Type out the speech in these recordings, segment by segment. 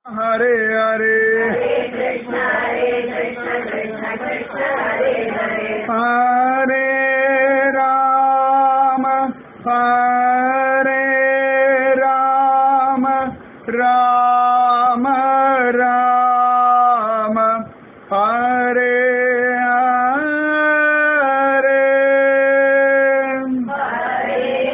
हरे हरे हरे राम हरे राम राम राम हरे हरे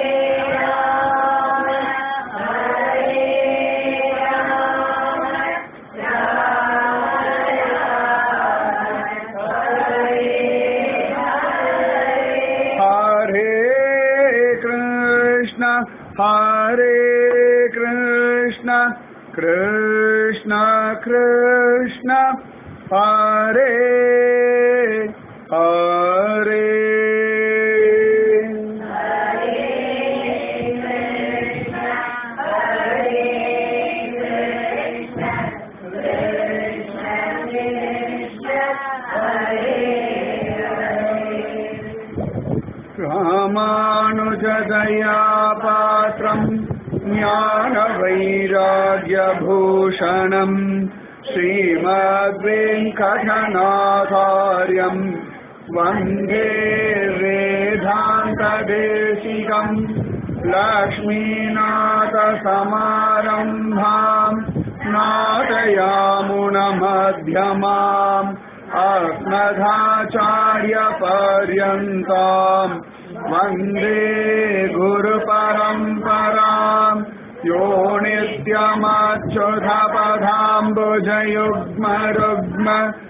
हरे कृष्ण हरे कृष्ण कृष्ण कृष्ण हरे हरे रामानुजदया पात्रम् ज्ञानवैराग्यभूषणम् श्रीमद्वेङ्कटनाथार्यम् वन्दे वेदान्तदेशिकम् लक्ष्मीनाथसमारम्भाम् नाटयामुनमध्यमाम् अस्मदाचार्यपर्यन्ताम् वन्दे गुरुपरम्पराम् यो नित्यमच्युतपदाम्बुजयुग्मरुग्म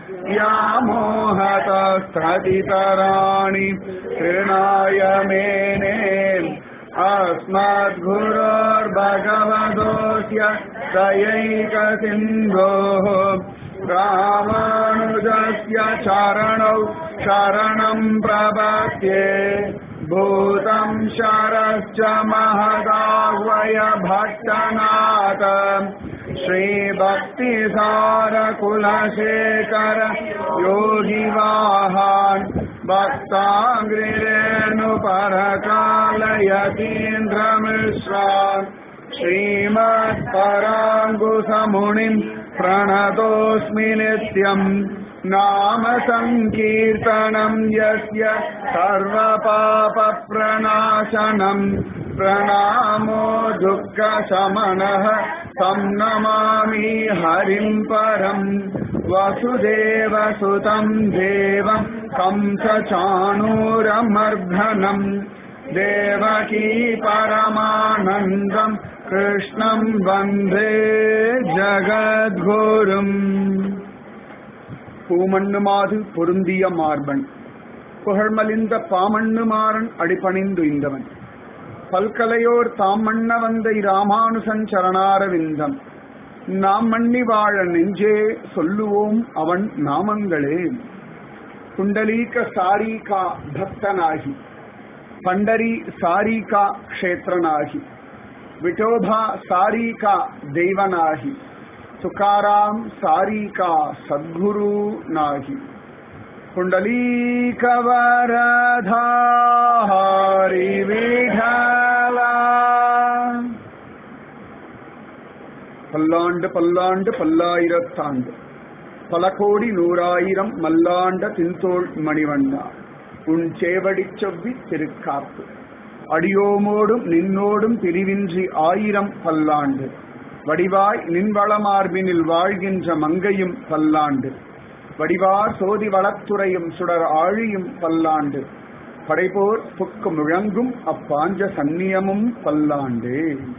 व्यामोहतस्ततितराणि तृणाय मेने अस्मद्गुरोर्भगवतोऽस्य दयैकसिन्धोः रामानुजस्य चरणौ शरणम् प्रपद्ये भूतम् शरश्च महदाह्वय भट्टनाथ श्रीभक्तिसारकुलशेखर योगिवाहान् भक्ताङ्ग्रिरेणुपरकालयतीन्द्रमिश्रान् श्रीमत्पराङ्गुसमुनिम् प्रणतोऽस्मि नित्यम् नाम सङ्कीर्तनम् यस्य सर्वपापप्रणाशनम् प्रणामो दुःखशमनः तं नमामि हरिम् परम् वसुदेवसुतम् देवम् कंसचाणूरमर्धनम् देवकी परमानन्दम् कृष्णम् वन्दे ஜகத்குரும் பூமண்ணுமாது பொருந்திய மார்பன் புகழ்மலிந்த பாமண்ணுமாறன் அடிபணிந்து இந்தவன் பல்கலையோர் தாம் மண்ண வந்த இராமானுசன் சரணாரவிந்தம் நாம் மண்ணி வாழ நெஞ்சே சொல்லுவோம் அவன் நாமங்களே குண்டலீக சாரீகா பக்தனாகி பண்டரி சாரீகா க்ஷேத்ரனாகி ವಿಠೋಬಾ ಸಾರಿಕಾ ದೇವನಾಹಿ ತುಕಾರಾಮ್ ಸಾರಿಕಾ ಸದ್ಗುರು ನಾಹಿ ಪುಂಡಲೀಕವರಧಾರಿ ವಿಠಲ பல்லாண்டு பல்லாண்டு பல்லாயிரத்தாண்டு பல கோடி நூறாயிரம் மல்லாண்ட தின்தோள் மணிவண்ணா உன் சேவடி செவ்வி திருக்காப்பு அடியோமோடும் நின்னோடும் பிரிவின்றி ஆயிரம் பல்லாண்டு வடிவாய் நின்வளமார்பினில் வாழ்கின்ற மங்கையும் பல்லாண்டு வடிவார் சோதி வளத்துறையும் சுடர் ஆழியும் பல்லாண்டு படைபோர் புக்கு முழங்கும் அப்பாஞ்ச சந்நியமும் பல்லாண்டு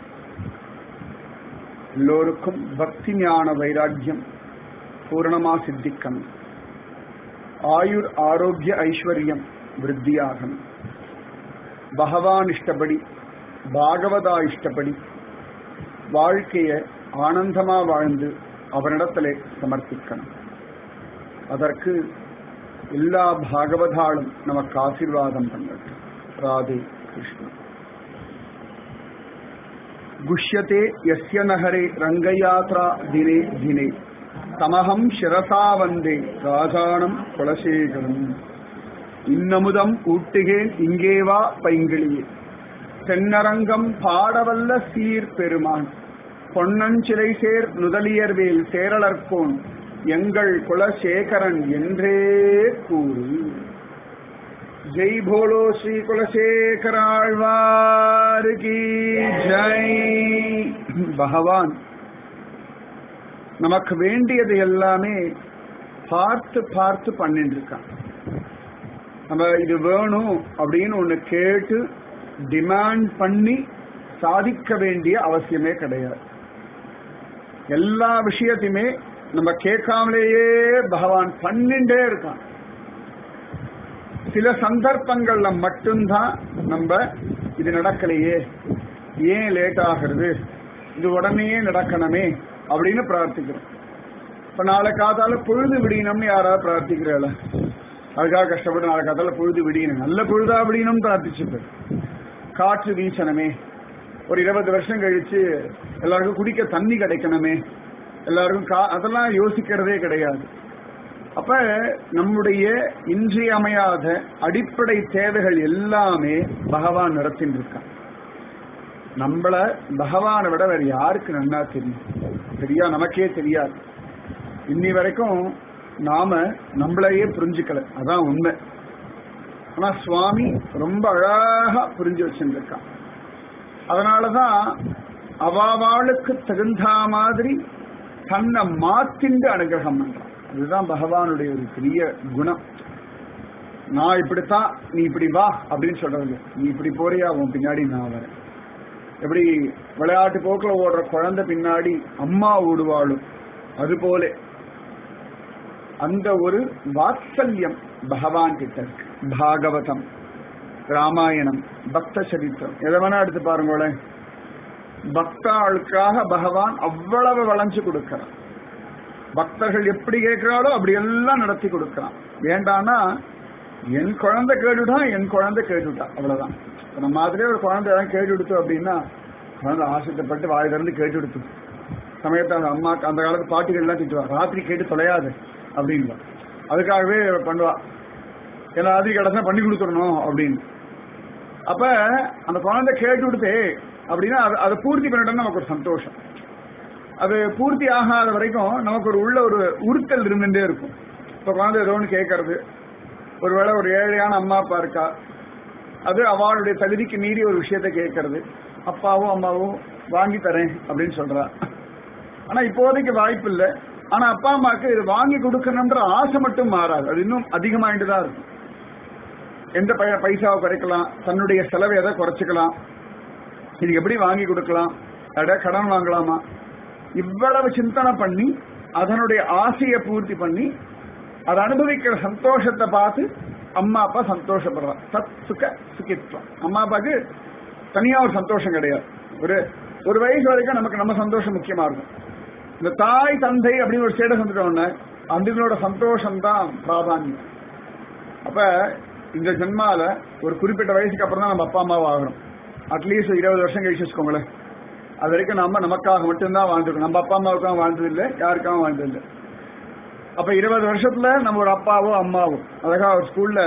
எல்லோருக்கும் பக்தி ஞான வைராக்கியம் பூரணமா சித்திக்கணும் ஆயுர் ஆரோக்கிய ஐஸ்வர்யம் விருத்தியாகணும் பகவான் இஷ்டப்படி பாகவதா இஷ்டப்படி வாழ்க்கைய ஆனந்தமா வாழ்ந்து அவனிடத்திலே சமர்ப்பிக்கணும் அதற்கு எல்லா பாகவதாலும் நமக்கு ஆசீர்வாதம் பண்ணட்டும் ராதே கிருஷ்ணன் குஷ்யதே யஸ்ய நகரே ரங்கயாத்ரா தினே தினே தமகம் சிரசா வந்தே ராஜானம் குலசேகரம் இன்னமுதம் ஊட்டுகேன் இங்கே வா பைங்கிளியே தென்னரங்கம் பாடவல்ல சீர் பெருமான் பொன்னஞ்சிலை சேர் நுதலியர்வேல் சேரலர்கோன் எங்கள் குலசேகரன் என்றே கூறு ஜெய் போலோ ஸ்ரீ குலசேகராழ்வாரு கி ஜெய் பகவான் நமக்கு வேண்டியது எல்லாமே பார்த்து பார்த்து பண்ணிட்டு இருக்கான் நம்ம இது வேணும் அப்படின்னு ஒண்ணு கேட்டு டிமாண்ட் பண்ணி சாதிக்க வேண்டிய அவசியமே கிடையாது எல்லா விஷயத்தையுமே நம்ம கேட்காமலேயே பகவான் பண்ணிட்டே இருக்கான் சில சந்தர்ப்பங்கள்ல மட்டும்தான் நம்ம இது நடக்கலையே ஏன் லேட் ஆகிறது இது உடனே நடக்கணுமே அப்படின்னு பிரார்த்திக்கிறோம் இப்ப நாளை காத்தால பொழுது விடியணும்னு யாராவது பிரார்த்திக்கிறாள அதுக்காக கஷ்டப்பட்டு நாளை காத்தால பொழுது விடியணும் நல்ல பொழுதா விடியணும் பிரார்த்திச்சுப்பேன் காற்று வீசணுமே ஒரு இருபது வருஷம் கழிச்சு எல்லாருக்கும் குடிக்க தண்ணி கிடைக்கணுமே எல்லாருக்கும் கா அதெல்லாம் யோசிக்கிறதே கிடையாது அப்ப நம்முடைய இன்றியமையாத அடிப்படை தேவைகள் எல்லாமே பகவான் நடத்தின்னு இருக்கான் நம்மள பகவானை விட வேற யாருக்கு நன்னா தெரியும் சரியா நமக்கே தெரியாது இன்னி வரைக்கும் நாம நம்மளையே புரிஞ்சுக்கல அதான் உண்மை ஆனா சுவாமி ரொம்ப அழகா புரிஞ்சு வச்சுருக்கான் அதனாலதான் அவாவாளுக்கு தகுந்த மாதிரி தன்னை மாத்திண்டு அனுகிரகம் பண்றான் அதுதான் பகவானுடைய ஒரு பெரிய குணம் நான் இப்படித்தான் நீ இப்படி வா அப்படின்னு சொல்றது நீ இப்படி போறியா உன் பின்னாடி நான் வரேன் எப்படி விளையாட்டு போக்குல ஓடுற குழந்தை பின்னாடி அம்மா ஓடுவாளும் அது போல அந்த ஒரு வாத்சல்யம் பகவான் கிட்ட இருக்கு பாகவதம் ராமாயணம் பக்த சரித்திரம் எதை வேணா எடுத்து பாருங்களேன் பக்தாளுக்காக பகவான் அவ்வளவு வளைஞ்சு கொடுக்கிறான் பக்தர்கள் எப்படி கேட்கிறாளோ அப்படி எல்லாம் நடத்தி கொடுக்கிறான் வேண்டானா என் குழந்தை கேட்டுட்டா என் குழந்தை கேட்டுட்டா அவ்வளவுதான் இப்ப நம்ம மாதிரியே ஒரு குழந்தை எல்லாம் கேட்டு கொடுத்தோம் அப்படின்னா குழந்தை ஆசைப்பட்டு வாய் திறந்து கேட்டு கொடுத்து சமயத்தை அந்த அம்மா அந்த காலத்து பாட்டிகள் எல்லாம் திட்டுவா ராத்திரி கேட்டு தொலையாது அப்படின்பா அதுக்காகவே பண்ணுவா ஏன்னா ராத்திரி கடைசியா பண்ணி கொடுத்துடணும் அப்படின்னு அப்ப அந்த குழந்தை கேட்டு கொடுத்தே அப்படின்னா அது- அதை பூர்த்தி பண்ணிட்டோம்னா நமக்கு ஒரு சந்தோஷம் அது பூர்த்தி ஆகாத வரைக்கும் நமக்கு ஒரு உள்ள ஒரு உறுத்தல் இருந்துட்டே இருக்கும் இப்ப குழந்தை ஏதோ ஒன்று கேட்கறது ஒருவேளை ஒரு ஏழையான அம்மா அப்பா இருக்கா அது அவளுடைய தகுதிக்கு மீறி ஒரு விஷயத்த கேட்கறது அப்பாவும் அம்மாவும் வாங்கி தரேன் அப்படின்னு சொல்றா ஆனா இப்போதைக்கு வாய்ப்பு இல்லை ஆனா அப்பா அம்மாக்கு இது வாங்கி கொடுக்கணும்ன்ற ஆசை மட்டும் மாறாது அது இன்னும் அதிகமாயிட்டு தான் இருக்கும் எந்த பை பைசாவை குறைக்கலாம் தன்னுடைய செலவை எதை குறைச்சிக்கலாம் இது எப்படி வாங்கி கொடுக்கலாம் எடா கடன் வாங்கலாமா இவ்வளவு சிந்தனை பண்ணி அதனுடைய ஆசையை பூர்த்தி பண்ணி அதை அனுபவிக்கிற சந்தோஷத்தை பார்த்து அம்மா அப்பா சந்தோஷப்படுறா சத் சுக சுகித்வம் அம்மா அப்பாவுக்கு தனியா ஒரு சந்தோஷம் கிடையாது ஒரு ஒரு வயசு வரைக்கும் நமக்கு நம்ம சந்தோஷம் முக்கியமா இருக்கும் இந்த தாய் தந்தை அப்படின்னு ஒரு ஸ்டேட்டஸ் வந்துட்டோம்னா அதுகளோட சந்தோஷம் தான் பிராதானியம் அப்ப இந்த ஜென்மால ஒரு குறிப்பிட்ட வயசுக்கு அப்புறம் தான் நம்ம அப்பா அம்மாவை ஆகணும் அட்லீஸ்ட் இருபது வருஷம் கழிச்சு வச்சுக்கோங்களேன் அது வரைக்கும் நம்ம நமக்காக மட்டும்தான் வாழ்ந்துருக்கோம் நம்ம அப்பா அம்மாவுக்காக வாழ்ந்தது இல்லை யாருக்காகவும் வாழ்ந்தது இல்லை அப்ப இருபது வருஷத்துல நம்ம ஒரு அப்பாவோ அம்மாவோ அழகா ஒரு ஸ்கூல்ல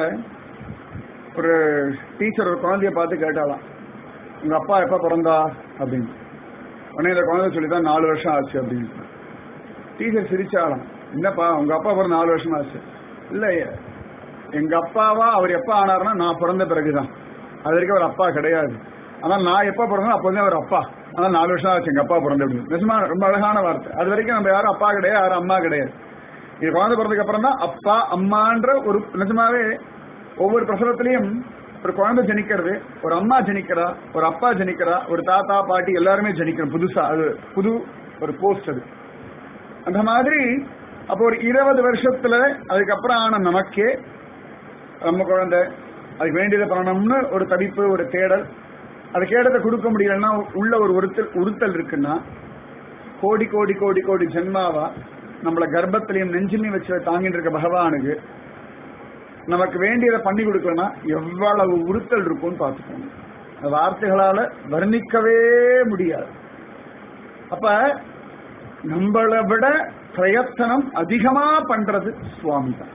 ஒரு டீச்சர் ஒரு குழந்தைய பார்த்து கேட்டாலாம் உங்க அப்பா எப்ப பிறந்தா அப்படின்னு உடனே இந்த குழந்தை சொல்லிதான் நாலு வருஷம் ஆச்சு அப்படின்னு டீச்சர் சிரிச்சாலாம் என்னப்பா உங்க அப்பா பிறந்த நாலு வருஷம் ஆச்சு இல்ல எங்க அப்பாவா அவர் எப்ப ஆனாருன்னா நான் பிறந்த பிறகுதான் அது வரைக்கும் அவர் அப்பா கிடையாது ஆனா நான் எப்ப பிறந்தோ அப்போ அவர் அப்பா ஆனா நாலு வருஷம் ஆச்சு எங்க அப்பா பிறந்த அப்படின்னு நிஜமா ரொம்ப அழகான வார்த்தை அது வரைக்கும் நம்ம யாரும் அப்பா கிடையாது யாரும் அம்மா கிடையாது இது குழந்தை பிறந்ததுக்கு அப்புறம் தான் அப்பா அம்மான்ற ஒரு நிஜமாவே ஒவ்வொரு பிரசவத்திலையும் ஒரு குழந்தை ஜனிக்கிறது ஒரு அம்மா ஜனிக்கிறா ஒரு அப்பா ஜனிக்கிறா ஒரு தாத்தா பாட்டி எல்லாருமே ஜனிக்கிறோம் புதுசா அது புது ஒரு போஸ்ட் அது அந்த மாதிரி அப்போ ஒரு இருபது வருஷத்துல அதுக்கப்புறம் ஆன நமக்கே நம்ம குழந்தை அதுக்கு வேண்டியதை பண்ணணும்னு ஒரு தவிப்பு ஒரு தேடல் அது கேடத்தை கொடுக்க முடியலன்னா உள்ள ஒரு உறுத்தல் உறுத்தல் இருக்குன்னா கோடி கோடி கோடி கோடி ஜென்மாவா நம்மள கர்ப்பத்திலையும் நெஞ்சிலையும் வச்சு தாங்கிட்டு இருக்க பகவானுக்கு நமக்கு வேண்டியதை பண்ணி கொடுக்கலன்னா எவ்வளவு உறுத்தல் இருக்கும்னு பார்த்துக்கோங்க அது வார்த்தைகளால வர்ணிக்கவே முடியாது அப்ப நம்மளை விட பிரயத்தனம் அதிகமா பண்றது சுவாமி தான்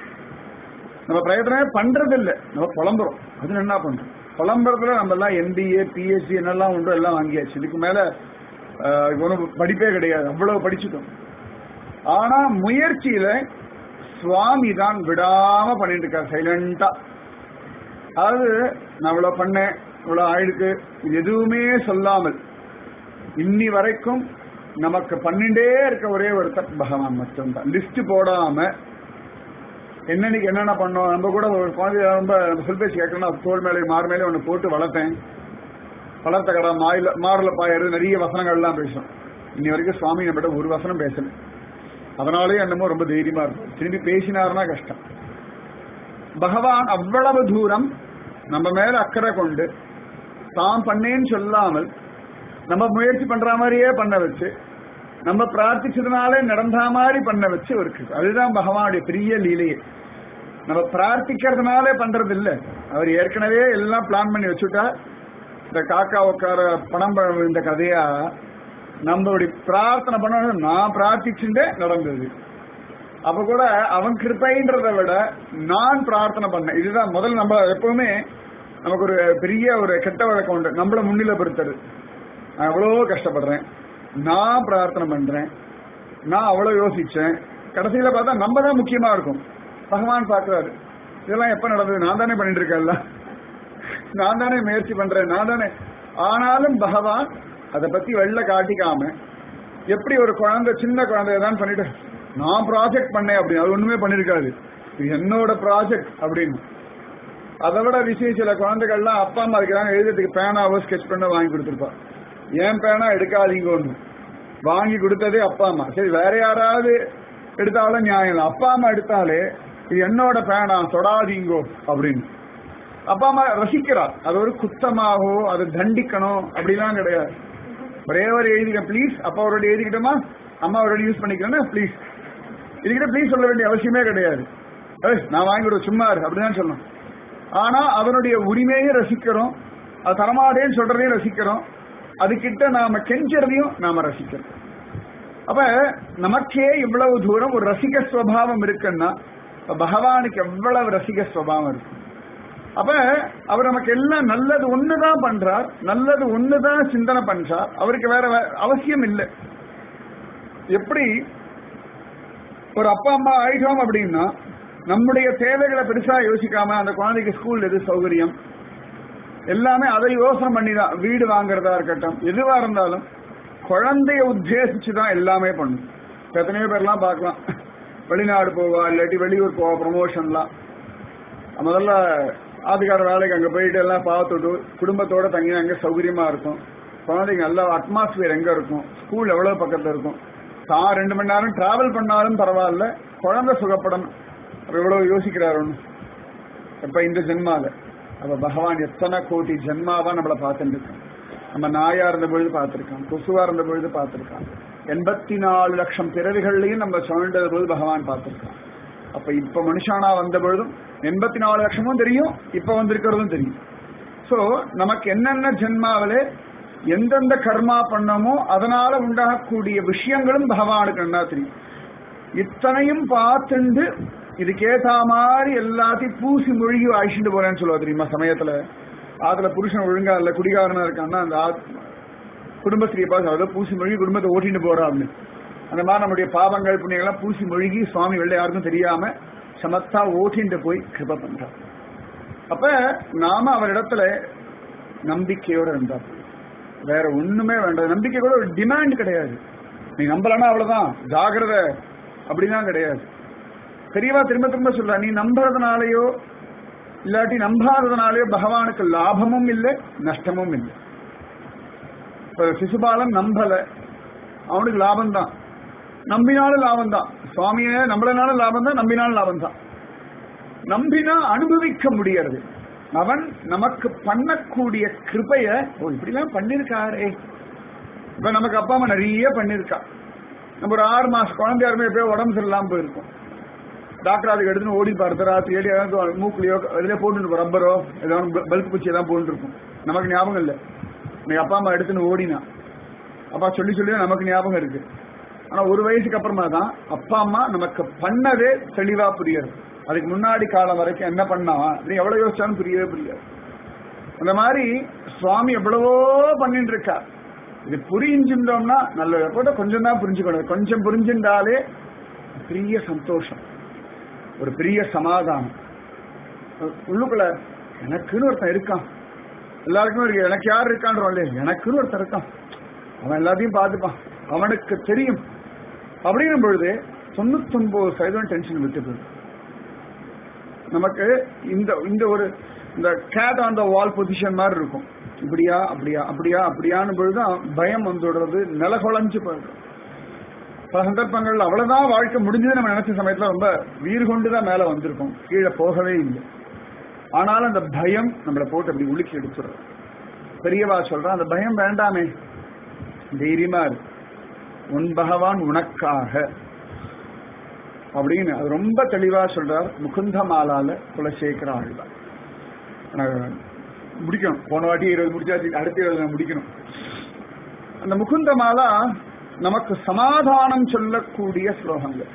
நம்ம பிரயத்தனமே பண்றது இல்ல நம்ம புலம்புறோம் அது என்ன பண்றோம் புலம்புறதுல நம்ம எல்லாம் எம்பிஏ பிஎஸ்சி என்னெல்லாம் உண்டோ எல்லாம் வாங்கியாச்சு இதுக்கு மேல ஆஹ் ஒண்ணும் படிப்பே கிடையாது அவ்வளவு படிச்சுட்டோம் ஆனா முயற்சியில சுவாமி தான் விடாம பண்ணிட்டு இருக்கார் சைலண்டா அதாவது நான் இவ்வளவு பண்ணேன் இவ்வளவு ஆயிடுக்கு இது எதுவுமே சொல்லாமல் இன்னி வரைக்கும் நமக்கு பண்ணிட்டே இருக்க ஒரே ஒருத்தர் பகவான் மட்டும்தான் லிஸ்ட் போடாம என்னன்னைக்கு என்னென்ன பண்ணோம் நம்ம கூட ஒரு குழந்தைய ரொம்ப நம்ம சொல் பேச்சு கேட்கணும் தோல் மேலே மார் மேலே ஒன்று போட்டு வளர்த்தேன் வளர்த்த கடை மாயில மாறல பாயறது நிறைய வசனங்கள்லாம் பேசும் இன்னி வரைக்கும் சுவாமி நம்மகிட்ட ஒரு வசனம் பேசல அதனாலே என்னமோ ரொம்ப தைரியமா இருக்கும் திரும்பி பேசினாருன்னா கஷ்டம் பகவான் அவ்வளவு தூரம் நம்ம மேல அக்கறை கொண்டு தான் பண்ணேன்னு சொல்லாமல் நம்ம முயற்சி பண்ற மாதிரியே பண்ண வச்சு நம்ம பிரார்த்திச்சதுனாலே நடந்த மாதிரி பண்ண வச்சு ஒரு கிருபை. அதுதான் பகவானுடைய பெரிய லீலையே நம்ம பிரார்த்திக்கிறதுனாலே பண்றது இல்ல அவர் ஏற்கனவே எல்லாம் பிளான் பண்ணி வச்சுட்டா இந்த காக்கா உட்கார பணம் பழம் இந்த கதையா நம்மளுடைய பிரார்த்தனை பண்ண நான் பிரார்த்திச்சுட்டே நடந்தது அப்ப கூட அவன் கிருப்பைன்றதை விட நான் பிரார்த்தனை பண்ணேன் இதுதான் முதல்ல நம்ம எப்பவுமே நமக்கு ஒரு பெரிய ஒரு கெட்ட வழக்கம் உண்டு நம்மள முன்னிலை பெருத்தது நான் எவ்வளவோ கஷ்டப்படுறேன் நான் பிரார்த்தனை பண்றேன் நான் அவ்வளவு யோசிச்சேன் கடைசியில பார்த்தா நம்ம தான் முக்கியமா இருக்கும் பகவான் பார்க்கிறாரு இதெல்லாம் எப்ப நடந்தது நான் தானே பண்ணிட்டு இருக்கேன்ல நான் தானே முயற்சி பண்றேன் நான் தானே ஆனாலும் பகவான் அதை பத்தி வெளில காட்டிக்காம எப்படி ஒரு குழந்தை சின்ன குழந்தை தான் பண்ணிட்டு நான் ப்ராஜெக்ட் பண்ணேன் அப்படின்னு அது ஒண்ணுமே பண்ணிருக்காது இது என்னோட ப்ராஜெக்ட் அப்படின்னு அதை விட விஷயம் சில குழந்தைகள்லாம் அப்பா அம்மா இருக்கிறாங்க எழுதுறதுக்கு பேனாவோ ஸ்கெச் பண்ண வாங்கி கொடுத்துருப்பா ஏன் பேனா எடுக்காதீங்க ஒண்ணு வாங்கி கொடுத்ததே அப்பா அம்மா சரி வேற யாராவது எடுத்தாலும் நியாயம் இல்லை அப்பா அம்மா எடுத்தாலே இது என்னோட பேனா தொடாதீங்கோ அப்படின்னு அப்பா அம்மா ரசிக்கிறார் அது ஒரு குத்தமாகவோ அதை தண்டிக்கணும் அப்படிலாம் கிடையாது ஒரே ஒரு எழுதிக்க ப்ளீஸ் அப்பா அவரோட எழுதிக்கிட்டோமா அம்மா அவரோட யூஸ் பண்ணிக்கிறேன்னா ப்ளீஸ் இதுக்கிட்ட ப்ளீஸ் சொல்ல வேண்டிய அவசியமே கிடையாது ஏய் நான் வாங்கி கொடுத்த சும்மா இரு அப்படிதான் சொல்லணும் ஆனா அவனுடைய உரிமையை ரசிக்கிறோம் அது தரமாட்டேன்னு சொல்றதையும் ரசிக்கிறோம் அதுகிட்ட நாம கெஞ்சறதையும் நாம ரசிக்கிறோம் அப்ப நமக்கே இவ்வளவு தூரம் ஒரு ரசிக ஸ்வபாவம் இருக்குன்னா அப்ப பகவானுக்கு எவ்வளவு ரசிக ஸ்வபாவம் இருக்கு அப்ப அவர் நமக்கு எல்லாம் நல்லது ஒண்ணுதான் பண்றார் நல்லது ஒண்ணுதான் சிந்தனை பண்றார் அவருக்கு வேற வே- அவசியம் இல்லை எப்படி ஒரு அப்பா அம்மா ஆயிட்டோம் அப்படின்னா நம்முடைய தேவைகளை பெருசா யோசிக்காம அந்த குழந்தைக்கு ஸ்கூல் எது சௌகரியம் எல்லாமே அதை யோசனை பண்ணி தான் வீடு வாங்குறதா இருக்கட்டும் எதுவா இருந்தாலும் குழந்தைய உத்தேசிச்சு தான் எல்லாமே பண்ணும் இப்ப எத்தனையோ பேர்லாம் பார்க்கலாம் வெளிநாடு போவா இல்லாட்டி வெளியூர் போவா ப்ரமோஷன்லாம் முதல்ல ஆதிகார வேலைக்கு அங்க போயிட்டு எல்லாம் பார்த்துட்டு குடும்பத்தோட தங்கி அங்க சௌகரியமா இருக்கும் குழந்தைங்க நல்ல அட்மாஸ்பியர் எங்க இருக்கும் ஸ்கூல் எவ்வளவு பக்கத்துல இருக்கும் தான் ரெண்டு மணி நேரம் டிராவல் பண்ணாலும் பரவாயில்ல குழந்தை சுகப்படணும் அவர் எவ்வளவு யோசிக்கிறாரு ஒண்ணு இப்ப இந்த ஜென்மால அப்ப பகவான் எத்தனை கோடி ஜென்மாவா நம்மள பார்த்துட்டு இருக்கான் நம்ம நாயா இருந்த பொழுது பார்த்திருக்கான் கொசுவா இருந்த பொழுது பார்த்திருக்கான் எண்பத்தி நாலு லட்சம் பிறவிகள்லையும் நம்ம சுழண்டது பொழுது பகவான் பார்த்திருக்கான் அப்ப இப்ப மனுஷானா வந்த பொழுதும் எண்பத்தி நாலு லட்சமும் தெரியும் இப்ப வந்திருக்கிறதும் தெரியும் சோ நமக்கு என்னென்ன ஜென்மாவிலே எந்தெந்த கர்மா பண்ணமோ அதனால உண்டாகக்கூடிய விஷயங்களும் பகவானுக்கு நல்லா தெரியும் இத்தனையும் பார்த்துண்டு இதுக்கேத்த மாதிரி எல்லாத்தையும் பூசி மொழிகி அழிச்சுட்டு போறேன்னு சொல்லுவா தெரியுமா சமயத்துல அதுல புருஷன் ஒழுங்கா இல்ல குடிகாரனா இருக்கான்னா அந்த ஆத்- குடும்பஸ்திரியை பார்த்து அதை பூசி மொழி குடும்பத்தை ஓட்டிட்டு போறா அப்படின்னு அந்த மாதிரி நம்முடைய பாவங்கள் புண்ணியங்கள்லாம் பூசி மொழிகி சுவாமி வெளில யாருக்கும் தெரியாம சமத்தா ஓட்டிட்டு போய் கிருப பண்றார் அப்ப நாம அவரிடத்துல நம்பிக்கையோட இருந்தா போதும். வேற ஒண்ணுமே வேண்டாம் நம்பிக்கை கூட ஒரு டிமாண்ட் கிடையாது நீ நம்பலன்னா அவ்வளவுதான் ஜாகிரத அப்படிதான் கிடையாது பெரியவா திரும்ப திரும்ப சொல்ற நீ நம்புறதுனாலயோ இல்லாட்டி நம்பாததுனாலயோ பகவானுக்கு லாபமும் இல்லை நஷ்டமும் இல்லை இப்ப சிசுபாலன் நம்பல அவனுக்கு லாபம் தான் நம்பினாலும் லாபம் தான் சுவாமியே நம்பலனாலும் லாபம் தான் நம்பினாலும் லாபம் தான் நம்பினா அனுபவிக்க முடியாது அவன் நமக்கு பண்ணக்கூடிய கிருபைய ஓ இப்படிலாம் பண்ணிருக்காரே இப்ப நமக்கு அப்பா அம்மா நிறைய பண்ணிருக்கா நம்ம ஒரு ஆறு மாசம் குழந்தையா இருக்கும்போது எப்பயோ உடம்பு சரியில்லாம போயிருக்கும் டாக்டர் அதுக்கு எடுத்துன்னு ஓடி பார்த்து ராத்திரி ஏடி ஏதாவது மூக்குலையோ இதுல போட்டு ரப்பரோ ஏதாவது பல்ப் குச்சி ஏதாவது போட்டு இருக்கும் நமக்கு ஞாபகம் இல்லை இன்னைக்கு அப்பா அம்மா எடுத்துன்னு ஓடினா அப்பா சொல்லி சொல்லி தான் நமக்கு ஞாபகம் இருக்கு ஆனா ஒரு வயசுக்கு அப்புறமா தான் அப்பா அம்மா நமக்கு பண்ணதே தெளிவா புரியாது அதுக்கு முன்னாடி காலம் வரைக்கும் என்ன பண்ணா நீ எவ்வளவு யோசிச்சாலும் புரியவே புரியாது அந்த மாதிரி சுவாமி எவ்வளவோ பண்ணிட்டு இருக்கா இது புரிஞ்சுட்டோம்னா நல்ல கூட கொஞ்சம் தான் புரிஞ்சுக்கணும் கொஞ்சம் புரிஞ்சுட்டாலே பெரிய சந்தோஷம் ஒரு பெரிய சமாதானம் உள்ளுக்குள்ள எனக்குன்னு ஒருத்தன் இருக்கான் எல்லாருக்குமே இருக்கு எனக்கு யார் இருக்கான்றோம் இல்லையா எனக்குன்னு ஒருத்தன் இருக்கான் அவன் எல்லாத்தையும் பார்த்துப்பான் அவனுக்கு தெரியும் அப்படின்னும் பொழுது தொண்ணூத்தொன்பது சதவீதம் டென்ஷன் விட்டு போயிடும் நமக்கு இந்த இந்த ஒரு இந்த cat on the wall position மாதிரி இருக்கும் இப்படியா அப்படியா அப்படியா அப்படியான்னு பொழுதுதான் பயம் வந்துடுறது நில குழஞ்சு போயிடும் பல சந்தர்ப்பங்கள்ல அவ்வளவுதான் வாழ்க்கை முடிஞ்சது நம்ம நினைச்ச சமயத்துல ரொம்ப வீறு கொண்டுதான் மேல வந்திருக்கோம் கீழே போகவே இல்லை ஆனாலும் அந்த பயம் நம்மளை போட்டு அப்படி உலுக்கி எடுத்துடுறது பெரியவா சொல்றான் அந்த பயம் வேண்டாமே தைரியமா இருக்கு உன் பகவான் உனக்காக அப்படின்னு அது ரொம்ப தெளிவா சொல்றார் முகுந்த மாலால குலசேகர ஆழ்வார் எனக்கு முடிக்கணும் போன வாட்டி இருபது முடிச்சாச்சு அடுத்த இருபது நான் முடிக்கணும் அந்த முகுந்த மாலா நமக்கு சமாதானம் சொல்லக்கூடிய ஸ்லோகங்கள்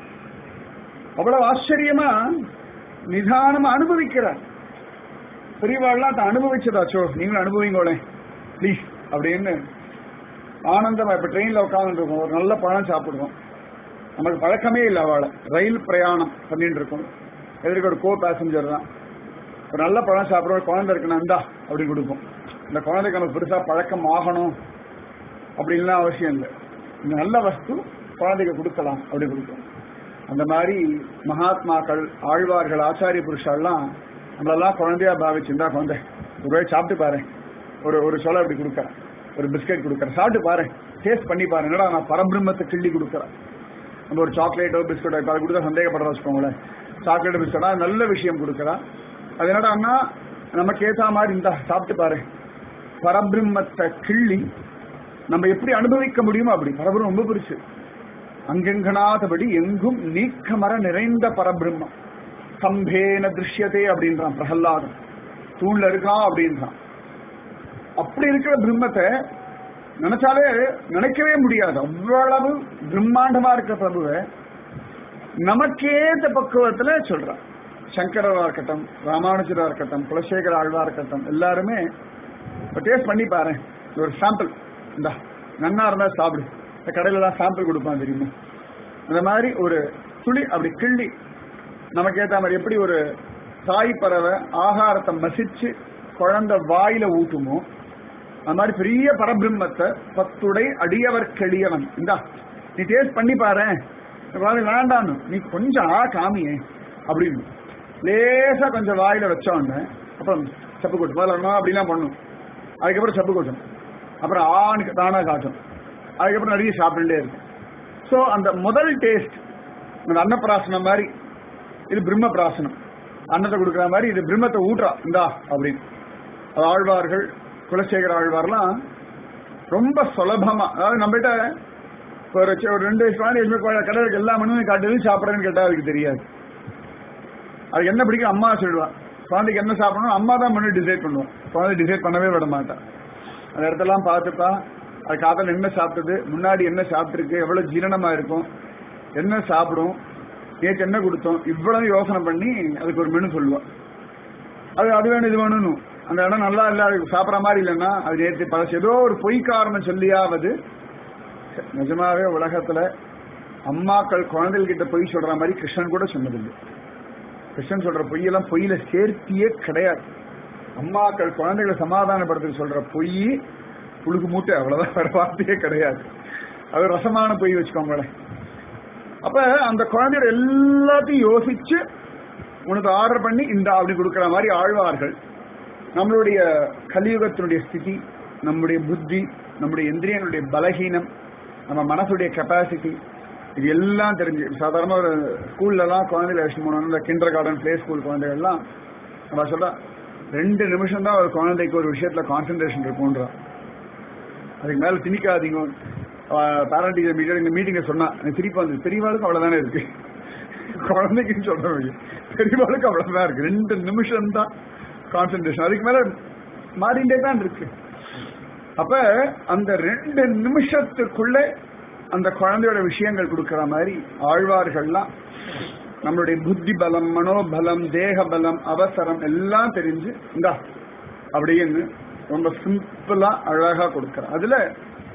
அவ்வளவு ஆச்சரியமா நிதானமா அனுபவிக்கிறார் பெரியவாள்லாம் தான் அனுபவிச்சதாச்சோ நீங்களும் அனுபவிங்களே ப்ளீஸ் அப்படின்னு ஆனந்தமா இப்ப ட்ரெயின்ல உட்கார்ந்து இருக்கோம் ஒரு நல்ல பழம் சாப்பிடுவோம் நமக்கு பழக்கமே இல்லை அவளை ரயில் பிரயாணம் பண்ணிட்டு இருக்கோம் எதிர்க்க ஒரு கோ பேசஞ்சர் தான் ஒரு நல்ல பழம் சாப்பிடுவோம் குழந்தை இருக்குன்னா இந்தா அப்படி கொடுப்போம் இந்த குழந்தைக்கு நமக்கு பெருசா பழக்கம் ஆகணும் அப்படின்லாம் அவசியம் இல்லை இந்த நல்ல வஸ்து குழந்தைக்கு கொடுக்கலாம் அப்படி கொடுக்கும் அந்த மாதிரி மகாத்மாக்கள் ஆழ்வார்கள் ஆச்சாரிய புருஷாலாம் நம்மளெல்லாம் குழந்தையா பாவிச்சிருந்தா குழந்தை ஒரு வாய் சாப்பிட்டு பாரு ஒரு ஒரு சொல்ல அப்படி கொடுக்கறேன் ஒரு பிஸ்கட் கொடுக்கறேன் சாப்பிட்டு பாரு டேஸ்ட் பண்ணி பாரு என்னடா நான் பரபிரம்மத்தை கிள்ளி கொடுக்கறேன் நம்ம ஒரு சாக்லேட்டோ பிஸ்கட்டோ இப்போ அதை கொடுத்தா சந்தேகப்படுற வச்சுக்கோங்களேன் சாக்லேட் பிஸ்கட்டா நல்ல விஷயம் கொடுக்குறா அது என்னடான்னா நமக்கு ஏத்த மாதிரி இந்த சாப்பிட்டு பாரு பரபிரம்மத்தை கிள்ளி நம்ம எப்படி அனுபவிக்க முடியுமோ அப்படி பரபிரம் ரொம்ப பெருசு அங்கெங்கனாதபடி எங்கும் நீக்கமர நிறைந்த பரபிரம்மம் ஸ்தம்பேன திருஷ்யதே அப்படின்றான் பிரகல்லாதன் தூண்ல இருக்கான் அப்படின்றான் அப்படி இருக்கிற பிரம்மத்தை நினைச்சாலே நினைக்கவே முடியாது அவ்வளவு பிரம்மாண்டமா இருக்கிற பிரபுவை நமக்கேத்த பக்குவத்துல சொல்றான் சங்கரவா இருக்கட்டும் ராமானுஜரா இருக்கட்டும் குலசேகர ஆழ்வா இருக்கட்டும் எல்லாருமே டேஸ்ட் பண்ணி பாரு ஒரு சாம்பிள் இந்தா நன்னா இருந்தா சாப்பிடு இந்த கடையில எல்லாம் சாம்பிள் கொடுப்பான் தெரியுமா அந்த மாதிரி ஒரு துளி அப்படி கிள்ளி நமக்கு ஏத்த மாதிரி எப்படி ஒரு தாய் பறவை ஆகாரத்தை மசிச்சு குழந்தை வாயில ஊட்டுமோ அந்த மாதிரி பெரிய பரபிரம்மத்தை பத்துடை அடியவர் கெளியவன் இந்தா நீ டேஸ்ட் பண்ணி பாரு வேண்டான்னு நீ கொஞ்சம் ஆ காமியே அப்படின்னு லேசா கொஞ்சம் வாயில வச்சோன்னு அப்புறம் சப்பு கொட்டும் முதல்ல அப்படிலாம் பண்ணும் அதுக்கப்புறம் சப்பு கொட்டும் அப்புறம் ஆணுக்கு தானா காட்டும் அதுக்கப்புறம் நிறைய சாப்பிட்டுட்டே இருக்கும் ஸோ அந்த முதல் டேஸ்ட் அந்த அன்னப்பிராசனம் மாதிரி இது பிரம்ம பிராசனம் அன்னத்தை கொடுக்குற மாதிரி இது பிரம்மத்தை ஊட்டுறா இந்தா அப்படின்னு அது ஆழ்வார்கள் குலசேகர ஆழ்வார்லாம் ரொம்ப சுலபமா அதாவது நம்மகிட்ட ஒரு ஒரு ரெண்டு வயசு குழந்தை கடலுக்கு எல்லா மண்ணும் காட்டுறது சாப்பிட்றேன்னு கேட்டா அதுக்கு தெரியாது அதுக்கு என்ன பிடிக்கும் அம்மா சொல்லுவா குழந்தைக்கு என்ன சாப்பிடணும் அம்மா தான் பண்ணி டிசைட் பண்ணுவோம் குழந்தை டிசைட் பண்ணவே விட மாட்டா அந்த இடத்தெல்லாம் பார்த்துப்பா அது காதல் என்ன சாப்பிட்டது முன்னாடி என்ன சாப்பிட்டுருக்கு எவ்வளவு ஜீரணமா இருக்கும் என்ன சாப்பிடும் நேற்று என்ன கொடுத்தோம் இவ்வளவு யோசனை பண்ணி அதுக்கு ஒரு மெனு சொல்லுவா அது அது வேணும் இது வேணும்னு அந்த இடம் நல்லா இல்ல அதுக்கு சாப்பிட்ற மாதிரி இல்லைன்னா அது நேற்று பழசு ஏதோ ஒரு பொய் காரணம் சொல்லியாவது நிஜமாவே உலகத்துல அம்மாக்கள் குழந்தைகள் கிட்ட பொய் சொல்ற மாதிரி கிருஷ்ணன் கூட சொன்னதில்லை கிருஷ்ணன் சொல்ற பொய்யெல்லாம் பொய்யில சேர்த்தியே கிடையாது அம்மாக்கள் குழந்தைகளை சமாதானப்படுத்த சொல்ற பொய் புழுகு மூட்டை அவ்வளவுதான் வேற வார்த்தையே கிடையாது அது ரசமான பொய் வச்சுக்கோங்களேன் அப்ப அந்த குழந்தையோட எல்லாத்தையும் யோசிச்சு உனக்கு ஆர்டர் பண்ணி இந்த அப்படி கொடுக்கிற மாதிரி ஆழ்வார்கள் நம்மளுடைய கலியுகத்தினுடைய ஸ்திதி நம்முடைய புத்தி நம்முடைய இந்திரியங்களுடைய பலகீனம் நம்ம மனசுடைய கெப்பாசிட்டி இது எல்லாம் தெரிஞ்சு சாதாரண ஒரு ஸ்கூல்ல எல்லாம் குழந்தைகளை வச்சு போனோம் இந்த கிண்டர் கார்டன் பிளே ஸ்கூல் குழந்தைகள் எல்லாம் நம்ம சொல்ல ரெண்டு நிமிஷம் தான் ஒரு குழந்தைக்கு ஒரு விஷயத்துல கான்சென்ட்ரேஷன் இருக்கும்ன்றா அதுக்கு மேல திணிக்காதீங்க பேரண்ட் டீச்சர் மீட்டிங் இந்த மீட்டிங்கை சொன்னா எனக்கு திருப்பி வந்து பெரியவாளுக்கு அவ்வளவுதானே இருக்கு குழந்தைக்குன்னு சொல்ற பெரியவாளுக்கு அவ்வளவுதான் இருக்கு ரெண்டு நிமிஷம் தான் கான்சென்ட்ரேஷன் அதுக்கு மேல மாறிண்டே தான் இருக்கு அப்ப அந்த ரெண்டு நிமிஷத்துக்குள்ள அந்த குழந்தையோட விஷயங்கள் கொடுக்கிற மாதிரி ஆழ்வார்கள்லாம் நம்மளுடைய புத்தி பலம் மனோபலம் தேக பலம் அவசரம் எல்லாம் தெரிஞ்சு இந்தா அப்படின்னு ரொம்ப சிம்பிளா அழகா கொடுக்கற அதுல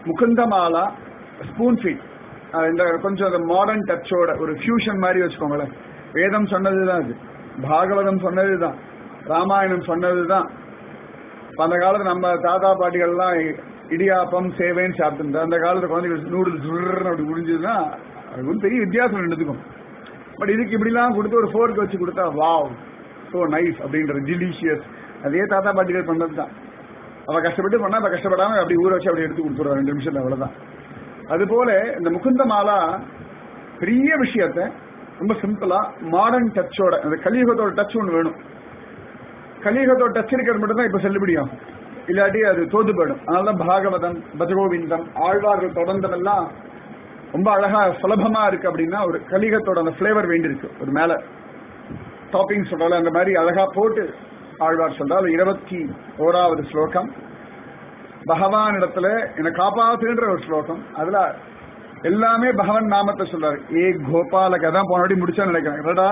முகுந்தமாலா ஸ்பூன் ஃபீட் இந்த கொஞ்சம் அந்த மாடர்ன் டச்சோட ஒரு ஃபியூஷன் மாதிரி வச்சுக்கோங்களேன் வேதம் சொன்னதுதான் இது பாகவதம் சொன்னதுதான் ராமாயணம் சொன்னதுதான் அந்த காலத்துல நம்ம தாத்தா பாட்டிகள்லாம் இடியாப்பம் சேவைன்னு சாப்பிட்டு அந்த காலத்துல குழந்தைகள் நூடுல்ஸ் சுருன்னு அப்படி முடிஞ்சதுன்னா அது ஒரு பெரிய வித்தியாசம் ரெண்டுத்துக்கும் பட் இதுக்கு இப்படிலாம் கொடுத்து ஒரு ஃபோர்க் வச்சு கொடுத்தா வாவ் ஸோ நைஸ் அப்படின்றது டிலிஷியஸ் அதே தாத்தா பாட்டிகள் பண்ணது தான் அவ கஷ்டப்பட்டு பண்ணா அவ கஷ்டப்படாம அப்படி ஊற வச்சு அப்படி எடுத்து கொடுத்துருவா ரெண்டு நிமிஷத்துல அவ்வளவுதான் அது போல இந்த முகுந்த மாலா பெரிய விஷயத்த ரொம்ப சிம்பிளா மாடர்ன் டச்சோட அந்த கலியுகத்தோட டச் ஒன்று வேணும் கலியுகத்தோட டச் இருக்கிறது மட்டும் தான் இப்ப செல்லுபடியாகும் இல்லாட்டி அது தோது போயிடும் அதனாலதான் பாகவதம் பஜகோவிந்தம் ஆழ்வார்கள் தொடர்ந்தம் எல்லாம் ரொம்ப அழகா சுலபமா இருக்கு அப்படின்னா ஒரு கலிகத்தோட அந்த பிளேவர் வேண்டியிருக்கு ஒரு மேல டாப்பிங் சொல்றால அந்த மாதிரி அழகா போட்டு ஆழ்வார் சொல்றாரு இருபத்தி ஓராவது ஸ்லோகம் பகவான் இடத்துல என்னை காப்பாத்துன்ற ஒரு ஸ்லோகம் அதுல எல்லாமே பகவான் நாமத்தை சொல்றாரு ஏ கோபாலக தான் போனபடி முடிச்சா நினைக்கிறேன் கரெக்டா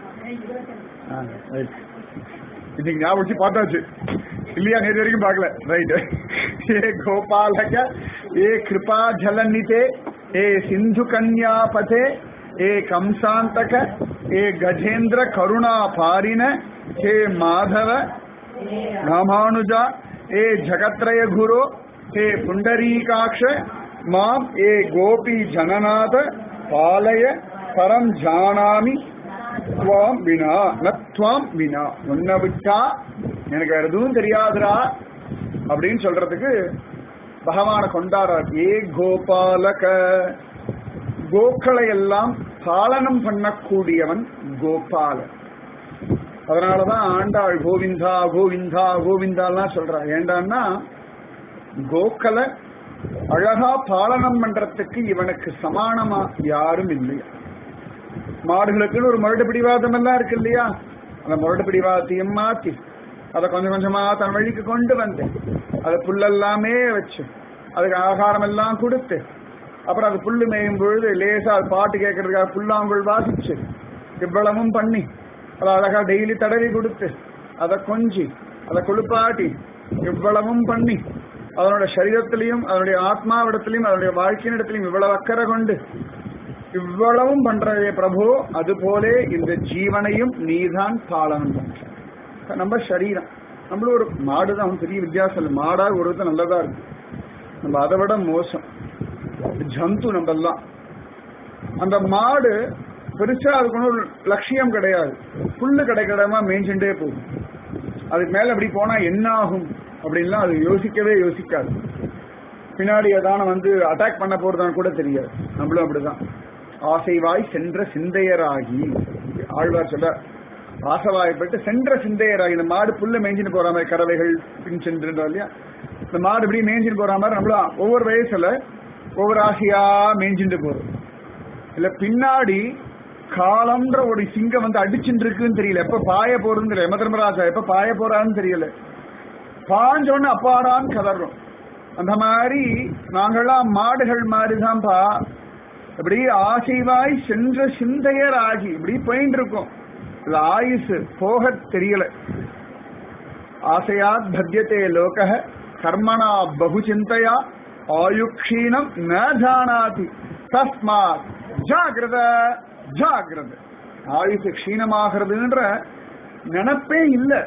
இன்னைக்கு ஞாபகம் வச்சு பார்த்தாச்சு இல்லையா நேற்று வரைக்கும் பார்க்கல ரைட் ஏ கோபாலக ஏ கிருபா ஜலநிதே ஏ சிந்து கன்யாபதே ஏ கம்சாந்தக ஏ கஜேந்திர கருணா பாரின ஹே மாதவ ராமானுஜா ஏ ஜகத்ரய குரு ஹே புண்டரீகாட்ச மாம் ஏ கோபி ஜனநாத பாலய பரம் ஜானாமி துவாம் வினா நத்வாம் வினா உன்னை விட்டா எனக்கு வேற எதுவும் தெரியாதுடா அப்படின்னு சொல்றதுக்கு பகவான கொண்டாடுறார் ஏ கோபாலக கோக்களை எல்லாம் பாலனம் பண்ணக்கூடியவன் கோபாலன் அதனாலதான் ஆண்டாள் கோவிந்தா கோவிந்தா கோவிந்தாலாம் சொல்றா ஏண்டான்னா கோக்களை அழகா பாலனம் பண்றதுக்கு இவனுக்கு சமானமா யாரும் இல்லையா மாடுகளுக்குன்னு ஒரு முரட்டு பிடிவாதம் எல்லாம் இருக்கு இல்லையா அந்த முரட்டு பிடிவாதத்தையும் மாத்தி அதை கொஞ்சம் கொஞ்சமா தன் வழிக்கு கொண்டு வந்து அதை புல்லெல்லாமே வச்சு அதுக்கு ஆகாரம் எல்லாம் கொடுத்து அப்புறம் அது புல்லு மேயும் பொழுது லேசா அது பாட்டு கேட்கறதுக்காக புல்லாங்குள் வாசிச்சு இவ்வளவும் பண்ணி அதை அழகா டெய்லி தடவி கொடுத்து அதை கொஞ்சி அதை குளிப்பாட்டி இவ்வளவும் பண்ணி அதனோட சரீரத்திலையும் அதனுடைய ஆத்மாவிடத்திலையும் அதனுடைய வாழ்க்கையின் இடத்திலையும் இவ்வளவு அக்கறை கொண்டு இவ்வளவும் பண்றதே பிரபு அதுபோலே இந்த ஜீவனையும் நீதான் பாலனம் பண்ற நம்ம சரீரம் நம்மளும் ஒரு மாடுதான் பெரிய வித்தியாசம் இல்லை மாடா ஒரு விதம் நல்லதா இருக்கு நம்ம அதை விட மோசம் ஜந்து நம்ம எல்லாம் அந்த மாடு பெருசா அதுக்கு ஒரு லட்சியம் கிடையாது புல்லு கிடைக்கடமா மேய்ஞ்சுட்டே போகும் அதுக்கு மேல அப்படி போனா என்ன ஆகும் அப்படின்லாம் அது யோசிக்கவே யோசிக்காது பின்னாடி அதான வந்து அட்டாக் பண்ண போறதான்னு கூட தெரியாது நம்மளும் அப்படிதான் ஆசைவாய் சென்ற சிந்தையராகி ஆழ்வார் சொல்ற ஆசவாய்ப்பட்டு சென்ற சிந்தையராகி இந்த மாடு புல்ல மேய்ஞ்சின்னு போற மாதிரி கறவைகள் பின் சென்று இல்லையா இந்த மாடு இப்படி மேய்ஞ்சின்னு போற மாதிரி நம்மளும் ஒவ்வொரு வயசுல ஒவ்வொரு ஆசையா மேய்ஞ்சிட்டு போறோம் இல்ல பின்னாடி காலம்ன்ற ஒரு சிங்கம் வந்து அடிச்சுட்டு இருக்குன்னு தெரியல எப்ப பாய போறதுன்னு தெரியல யம தர்மராஜா எப்ப பாய போறான்னு தெரியல பாஞ்சோன்னு அப்பாடான்னு கதறோம் அந்த மாதிரி நாங்கெல்லாம் மாடுகள் மாதிரிதான்ப்பா இப்படி ஆசைவாய் சென்ற சிந்தையர் ஆகி இப்படி போயிட்டு இருக்கோம் இது ஆயுசு போக தெரியல ஆசையாத் பத்தியத்தே லோக கர்மணா பகு சிந்தையா ஆயுக்ஷீணம் ந ஜானாதி தஸ்மாத் ஜாகிரத ஜாகிரத ஆயுசு க்ஷீணமாகிறதுன்ற நினப்பே இல்லை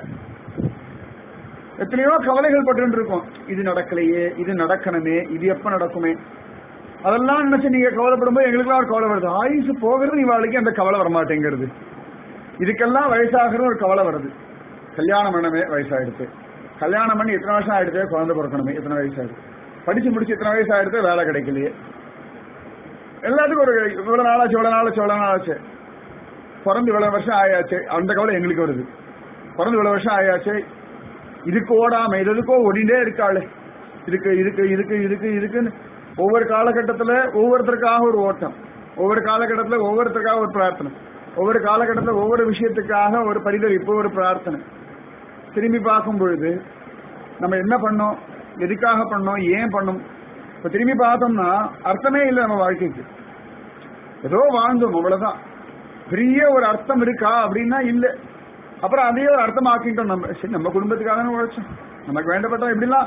எத்தனையோ கவலைகள் பட்டு இருக்கோம் இது நடக்கலையே இது நடக்கணுமே இது எப்ப நடக்குமே அதெல்லாம் நினைச்சு நீங்க கவலைப்படும்போது எங்களுக்கெல்லாம் ஒரு கவலை வருது ஆயுசு போகிறது இவாளுக்கு அந்த கவலை வரமாட்டேங்கிறது இதுக்கெல்லாம் வயசாகிறது ஒரு கவலை வருது கல்யாணம் பண்ணவே வயசாயிடுச்சு கல்யாணம் பண்ணி எத்தனை வருஷம் ஆயிடுச்சு குழந்தை பிறக்கணுமே எத்தனை வயசாயிடுது படிச்சு முடிச்சு எத்தனை வயசு ஆயிடுச்சு வேலை கிடைக்கலையே எல்லாத்துக்கும் ஒரு இவ்வளவு நாளாச்சு இவ்வளவு நாளாச்சு இவ்வளவு நாளாச்சு பிறந்து இவ்வளவு வருஷம் ஆயாச்சு அந்த கவலை எங்களுக்கு வருது பிறந்து இவ்வளவு வருஷம் ஆயாச்சு இதுக்கு ஓடாம இது எதுக்கோ ஓடிண்டே இருக்காளு இதுக்கு இதுக்கு இதுக்கு இதுக்கு இதுக்குன்னு ஒவ்வொரு காலகட்டத்துல ஒவ்வொருத்தருக்காக ஒரு ஓட்டம் ஒவ்வொரு காலகட்டத்துல ஒவ்வொருத்தருக்காக ஒரு பிரார்த்தனை ஒவ்வொரு காலகட்டத்துல ஒவ்வொரு விஷயத்துக்காக ஒரு பரிதவிப்பு ஒரு பிரார்த்தனை திரும்பி பார்க்கும் பொழுது நம்ம என்ன பண்ணோம் எதுக்காக பண்ணோம் ஏன் பண்ணோம் இப்ப திரும்பி பார்த்தோம்னா அர்த்தமே இல்லை நம்ம வாழ்க்கைக்கு ஏதோ வாழ்ந்தோம் அவ்வளவுதான் பெரிய ஒரு அர்த்தம் இருக்கா அப்படின்னா இல்ல அப்புறம் அதையே ஒரு அர்த்தம் ஆக்கிட்டோம் நம்ம சரி நம்ம குடும்பத்துக்காக தானே உழைச்சோம் நமக்கு வேண்டப்பட்ட எப்படிலாம்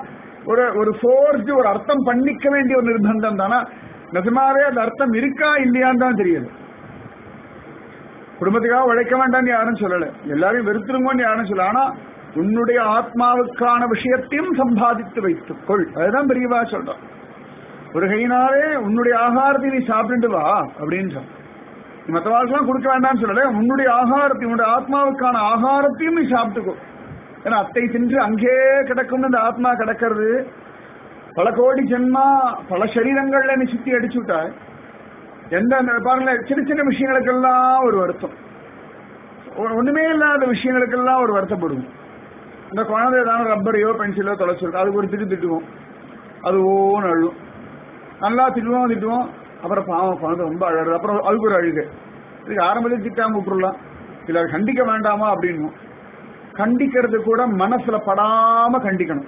ஒரு ஒரு ஃபோர்ஸ் ஒரு அர்த்தம் பண்ணிக்க வேண்டிய ஒரு நிர்பந்தம் தானா நிஜமாவே அந்த அர்த்தம் இருக்கா இல்லையான்னு தான் தெரியுது குடும்பத்துக்காக உழைக்க வேண்டாம்னு யாரும் சொல்லல எல்லாரையும் வெறுத்துருங்கன்னு யாரும் சொல்லல ஆனா உன்னுடைய ஆத்மாவுக்கான விஷயத்தையும் சம்பாதித்து வைத்துக்கொள் அதுதான் பெரியவா சொல்றான் ஒரு கையினாலே உன்னுடைய ஆகாரத்தை நீ சாப்பிட்டு வா அப்படின்னு சொல்ற நீ மற்றவாளுக்கெல்லாம் கொடுக்க வேண்டாம்னு சொல்லல உன்னுடைய ஆகாரத்தை உன்னுடைய ஆத்மாவுக்கான ஆகாரத்தையும் நீ சாப்பிட்டுக்கோ ஏன்னா அத்தை தின்று அங்கே கிடக்கும்னு இந்த ஆத்மா கிடக்கிறது பல கோடி ஜென்மா பல சரீரங்கள்ல நீ சுத்தி அடிச்சு விட்டாய் எந்த அந்த பாருங்களேன் சின்ன சின்ன விஷயங்களுக்கெல்லாம் ஒரு வருத்தம் ஒ- ஒண்ணுமே இல்லாத விஷயங்களுக்கெல்லாம் ஒரு வருத்தப்படுவோம் இந்த குழந்தை ஏதாவது ரப்பரையோ பென்சிலோ தொலைச்சிருக்கோம் அதுக்கு ஒரு திட்டு திட்டுவோம் அது ஓன்னு அழுவும் நல்லா திட்டுவோம் திட்டுவோம் அப்புறம் பாவம் குழந்தை ரொம்ப அழகு அப்புறம் அதுக்கு ஒரு அழுகு இதுக்கு ஆரம்பத்தில் திட்டாம விட்டுறலாம் இல்ல அதை கண்டிக்க வேண்டாமா அப்படின்னு கண்டிக்கிறது கூட மனசுல படாம கண்டிக்கணும்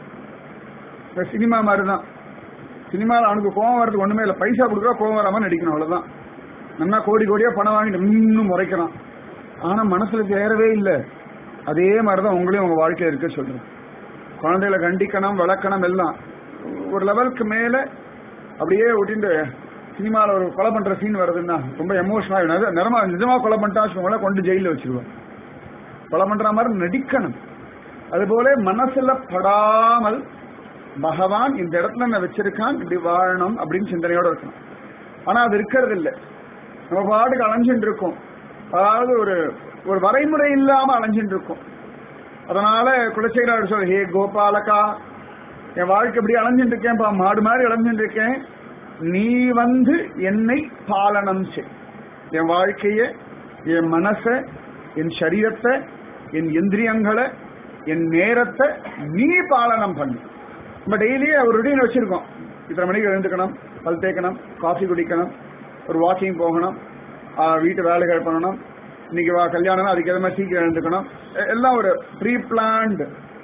இப்ப சினிமா மாதிரி தான் சினிமாவில் அவனுக்கு கோவம் வரதுக்கு ஒண்ணுமே இல்லை பைசா கொடுக்குறா கோவம் வராம நடிக்கணும் அவ்வளவுதான் நல்லா கோடி கோடியா பணம் வாங்கிட்டு இன்னும் முறைக்கிறான் ஆனா மனசுல தேரவே இல்லை அதே மாதிரிதான் உங்களையும் உங்க வாழ்க்கையில இருக்க சொல்றேன் குழந்தைகளை கண்டிக்கணும் வளர்க்கணும் எல்லாம் ஒரு லெவலுக்கு மேல அப்படியே ஒட்டிட்டு சினிமாவில் ஒரு கொலை பண்ற சீன் வருதுன்னா ரொம்ப எமோஷனா நிறமா நிஜமா கொலை பண்ணிட்டா வச்சுக்கோங்களேன் கொண்டு ஜெயில வச்சிருவோம் கொலை பண்ற மாதிரி நடிக்கணும் அதுபோல மனசுல படாமல் பகவான் இந்த இடத்துல நான் வச்சிருக்கான் இப்படி வாழணும் அப்படின்னு சிந்தனையோட இருக்கணும் ஆனா அது இருக்கிறது இல்ல நம்ம பாட்டுக்கு அலைஞ்சுட்டு இருக்கோம் அதாவது ஒரு ஒரு வரைமுறை இல்லாம அலைஞ்சுட்டு இருக்கோம் அதனால குலசேகரார் சொல்ற ஹே கோபாலகா என் வாழ்க்கை இப்படி அலைஞ்சுட்டு இருக்கேன் பா மாடு மாதிரி அலைஞ்சுட்டு இருக்கேன் நீ வந்து என்னை பாலனம் செய் என் வாழ்க்கைய என் மனச என் சரீரத்தை என் இந்திரியங்களை என் நேரத்தை நீ பாலனம் பண்ணு நம்ம டெய்லி ஒரு ருட்டீன் வச்சிருக்கோம் இத்தனை மணிக்கு எழுந்துக்கணும் பல் தேய்க்கணும் காஃபி குடிக்கணும் ஒரு வாக்கிங் போகணும் ஆஹ் வீட்டு வேலைகள் பண்ணணும் இன்னைக்கு வா கல்யாணம் அதுக்கு ஏற்ற மாதிரி சீக்கிரம் எழுந்துக்கணும் எ- எல்லாம் ஒரு ப்ரீ பிளான்டு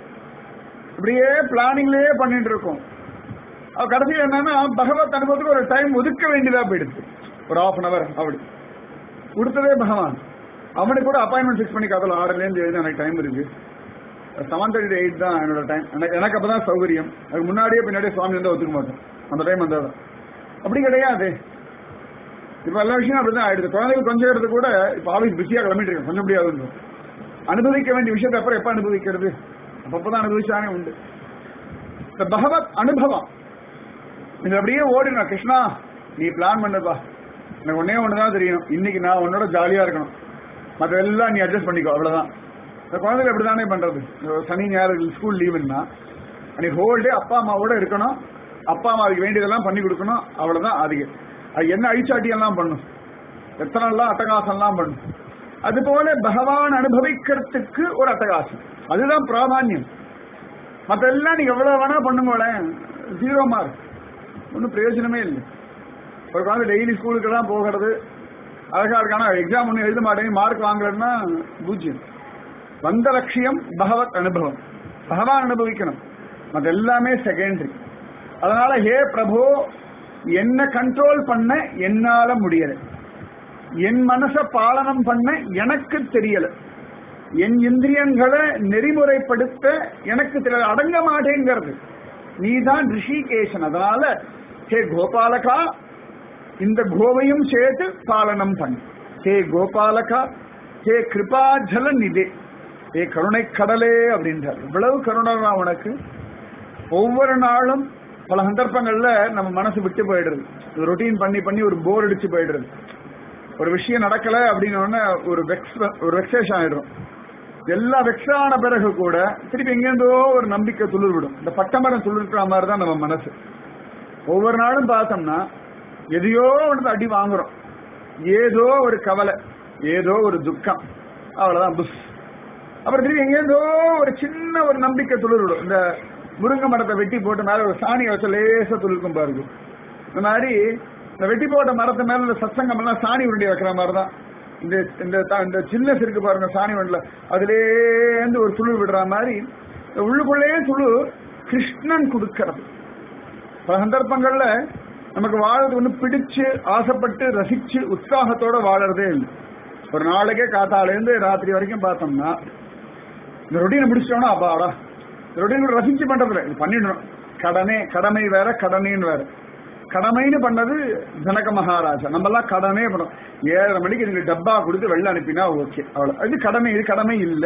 இப்படியே பிளானிங்லயே பண்ணிட்டு இருக்கோம் அது கடைசியில் என்னன்னா பகவத் அனுபவத்துக்கு ஒரு டைம் ஒதுக்க வேண்டியதா போயிடுது ஒரு half அன் அவர் அப்படி கொடுத்ததே பகவான் அவனுக்கு கூட அப்பாயின்மெண்ட் ஃபிக்ஸ் பண்ணி காதல் ஆறுல இருந்து எழுதி எனக்கு டைம் இருக்கு செவன் தேர்ட்டி எயிட் தான் என்னோட டைம் எனக்கு எனக்கு அப்பதான் சௌகரியம் அதுக்கு முன்னாடியே பின்னாடியே சுவாமி வந்து ஒத்துக்க மாட்டோம் அந்த டைம் வந்தது அப்படி கிடையாது இப்ப எல்லா விஷயம் அப்படிதான் ஆயிடுது குழந்தைகள் கொஞ்சம் இடத்து கூட இப்ப ஆஃபீஸ் பிஸியா கிளம்பிட்டு இருக்கேன் கொஞ்சம் முடியாது அனுபவிக்க வேண்டிய விஷயத்தை அப்புறம் எப்ப அனுபவிக்கிறது அப்பப்பதான் அனுபவிச்சானே உண்டு இந்த பகவத் அனுபவம் இது அப்படியே ஓடினா கிருஷ்ணா நீ பிளான் பண்ணுப்பா எனக்கு ஒன்னே ஒண்ணுதான் தெரியும் இன்னைக்கு நான் உன்னோட ஜாலியா இருக்கணும் மற்ற எல்லாம் நீ அட்ஜஸ்ட் பண்ணிக்கோ அவ்வளவுதான் இந்த குழந்தைகள் அப்படிதானே பண்றது இந்த சனி ஞாயிறு ஸ்கூல் லீவுன்னா அன்னைக்கு ஹோல் டே அப்பா அம்மாவோட இருக்கணும் அப்பா அம்மாவுக்கு வேண்டியதெல்லாம் பண்ணி கொடுக்கணும் அவ்வளவுதான் அதுக்கு அது என்ன அழிச்சாட்டி எல்லாம் பண்ணும் எத்தனை எல்லாம் அட்டகாசம் எல்லாம் பண்ணும் அது போல பகவான் அனுபவிக்கிறதுக்கு ஒரு அட்டகாசம் அதுதான் பிராதானியம் மத்தெல்லாம் நீங்க எவ்வளவு வேணா பண்ணுங்களேன் ஜீரோ மார்க் ஒன்றும் பிரயோஜனமே இல்லை ஒரு குழந்தை டெய்லி ஸ்கூலுக்கு எல்லாம் போகிறது அழகா இருக்கானா எக்ஸாம் ஒன்றும் எழுத மாட்டேங்க மார்க் வாங்குறதுன்னா பூஜ்யம் வந்த லட்சியம் பகவத் அனுபவம் பகவான் அனுபவிக்கணும் மற்ற எல்லாமே செகண்டரி அதனால ஹே பிரபு என்ன கண்ட்ரோல் பண்ண என்னால முடியல என் மனச பாலனம் பண்ண எனக்கு தெரியல என் இந்திரியங்களை நெறிமுறைப்படுத்த எனக்கு தெரியல அடங்க மாட்டேங்கிறது நீதான் ரிஷிகேஷன் அதனால ஹே கோபாலகா இந்த கோவையும் சேர்த்து பாலனம் பண்ணு ஹே கோபாலகா ஹே கிருபாஜல நிதே ஹே கருணை கடலே அப்படின்றார் இவ்வளவு கருணை உனக்கு ஒவ்வொரு நாளும் பல சந்தர்ப்பங்கள்ல நம்ம மனசு விட்டு போயிடுறது ரொட்டீன் பண்ணி பண்ணி ஒரு போர் அடிச்சு போயிடுறது ஒரு விஷயம் நடக்கல அப்படின்னு உடனே ஒரு வெக்ஸ் ஒரு வெக்ஸேஷன் ஆயிடும் எல்லா வெக்ஸ் ஆன பிறகு கூட திருப்பி எங்கேருந்தோ ஒரு நம்பிக்கை துளிர் விடும் இந்த பட்டமரம் துளிர்க்கிற மாதிரி தான் நம்ம மனசு ஒவ்வொரு நாளும் பார்த்தோம்னா எதையோ ஒன்று அடி வாங்குறோம் ஏதோ ஒரு கவலை ஏதோ ஒரு துக்கம் அவ்வளவுதான் புஷ் அப்புறம் திருப்பி எங்கேருந்தோ ஒரு சின்ன ஒரு நம்பிக்கை துளிர் விடும் இந்த முருங்கை மரத்தை வெட்டி போட்டு மேல ஒரு சாணி வச்ச லேசா துளிர்க்கும் பாருங்க இந்த மாதிரி இந்த வெட்டி போட்ட மரத்து மேல இந்த சத்சங்கம் எல்லாம் சாணி உருண்டி வைக்கிற மாதிரி தான் இந்த இந்த த- இந்த சில்னஸ் இருக்கு பாருங்க சாணி உருண்டில அதுலேருந்து ஒரு துளிர் விடுற மாதிரி இந்த உள்ளுக்குள்ளேயே துளு கிருஷ்ணன் கொடுக்கிறது பல சந்தர்ப்பங்கள்ல நமக்கு வாழறது ஒண்ணு பிடிச்சு ஆசைப்பட்டு ரசிச்சு உற்சாகத்தோட வாழறதே இல்லை ஒரு நாளைக்கே காத்தாலேருந்து ராத்திரி வரைக்கும் பார்த்தோம்னா இந்த ரொட்டீனை முடிச்சிட்டோம்னா அப்பாடா ரொட்டீன் கூட ரசிச்சு பண்றதுல இது பண்ணிடணும் கடனே கடமை வேற கடனேன்னு வேற கடமைன்னு பண்ணது ஜனக மகாராஜா நம்ம எல்லாம் கடனே பண்ணோம் ஏழரை மணிக்கு நீங்க டப்பா கொடுத்து வெளில அனுப்பினா ஓகே அவ்வளவு இது கடமை இது கடமை இல்ல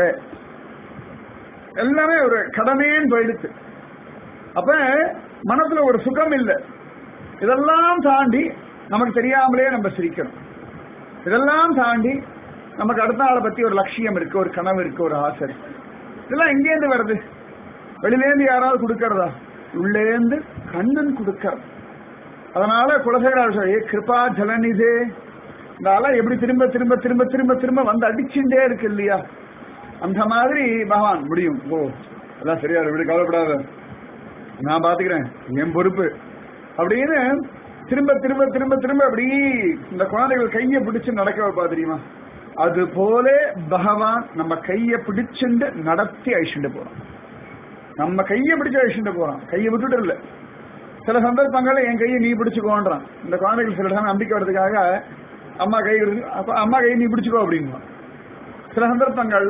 எல்லாமே ஒரு கடமைன்னு போயிடுச்சு அப்ப மனசுல ஒரு சுகம் இல்லை இதெல்லாம் தாண்டி நமக்கு தெரியாமலே நம்ம சிரிக்கணும் இதெல்லாம் தாண்டி நமக்கு அடுத்த ஆளை பத்தி ஒரு லட்சியம் இருக்கு ஒரு கனவு இருக்கு ஒரு ஆசை இருக்கு இதெல்லாம் எங்கேருந்து வருது வெளியிலேருந்து யாராவது கொடுக்கறதா உள்ளேந்து கண்ணன் கொடுக்கறது அதனால குலசேகராஜ் ஏ கிருபா ஜலநிதே இந்த அலை எப்படி திரும்ப திரும்ப திரும்ப திரும்ப திரும்ப வந்து அடிச்சுட்டே இருக்கு இல்லையா அந்த மாதிரி பகவான் முடியும் ஓ எல்லாம் சரியா இருக்கு, விடு கவலைப்படாத நான் பாத்துக்கிறேன் என் பொறுப்பு அப்படின்னு திரும்ப திரும்ப திரும்ப திரும்ப அப்படி இந்த குழந்தைகள் கையை பிடிச்சு நடக்க வைப்பா தெரியுமா அது போல பகவான் நம்ம கையை பிடிச்சுண்டு நடத்தி அழிச்சுட்டு போறோம் நம்ம கையை பிடிச்சு அழிச்சுட்டு போறோம் கையை விட்டுட்டு இல்ல சில சந்தர்ப்பங்கள்ல என் கையை நீ பிடிச்சுக்கோன்றான் இந்த குழந்தைகள் சில சமயம் நம்பிக்கை வர்றதுக்காக அம்மா கை இருக்கு, அப்ப அம்மா கையை நீ பிடிச்சுக்கோ அப்படிங்குவான் சில சந்தர்ப்பங்கள்ல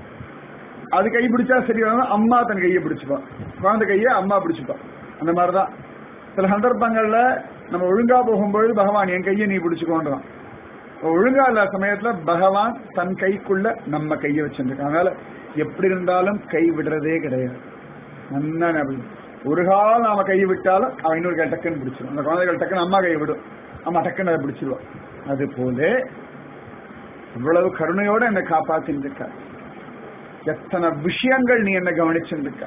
அது கை பிடிச்சா சரி வரும் அம்மா தன் கையை பிடிச்சுப்பா குழந்தை கையை அம்மா பிடிச்சுப்பா அந்த மாதிரிதான் சில சந்தர்ப்பங்கள்ல நம்ம ஒழுங்கா போகும்பொழுது பகவான் என் கையை நீ பிடிச்சுக்கோன்றான் இப்ப ஒழுங்கா இல்லாத சமயத்துல பகவான் தன் கைக்குள்ள நம்ம கையை வச்சிருக்கான் அதனால எப்படி இருந்தாலும் கை விடுறதே கிடையாது நல்லா ஞாபகம். ஒரு காலம் நாம கை விட்டாலும் அவன் இன்னொரு கை டக்குன்னு பிடிச்சிடும் அந்த குழந்தைகள் டக்குன்னு அம்மா கை விடும் அம்மா டக்குன்னு அதை பிடிச்சிருவா அது போல இவ்வளவு கருணையோட என்னை காப்பாத்தின்னு இருக்கார் எத்தனை விஷயங்கள் நீ என்ன கவனிச்சுருக்க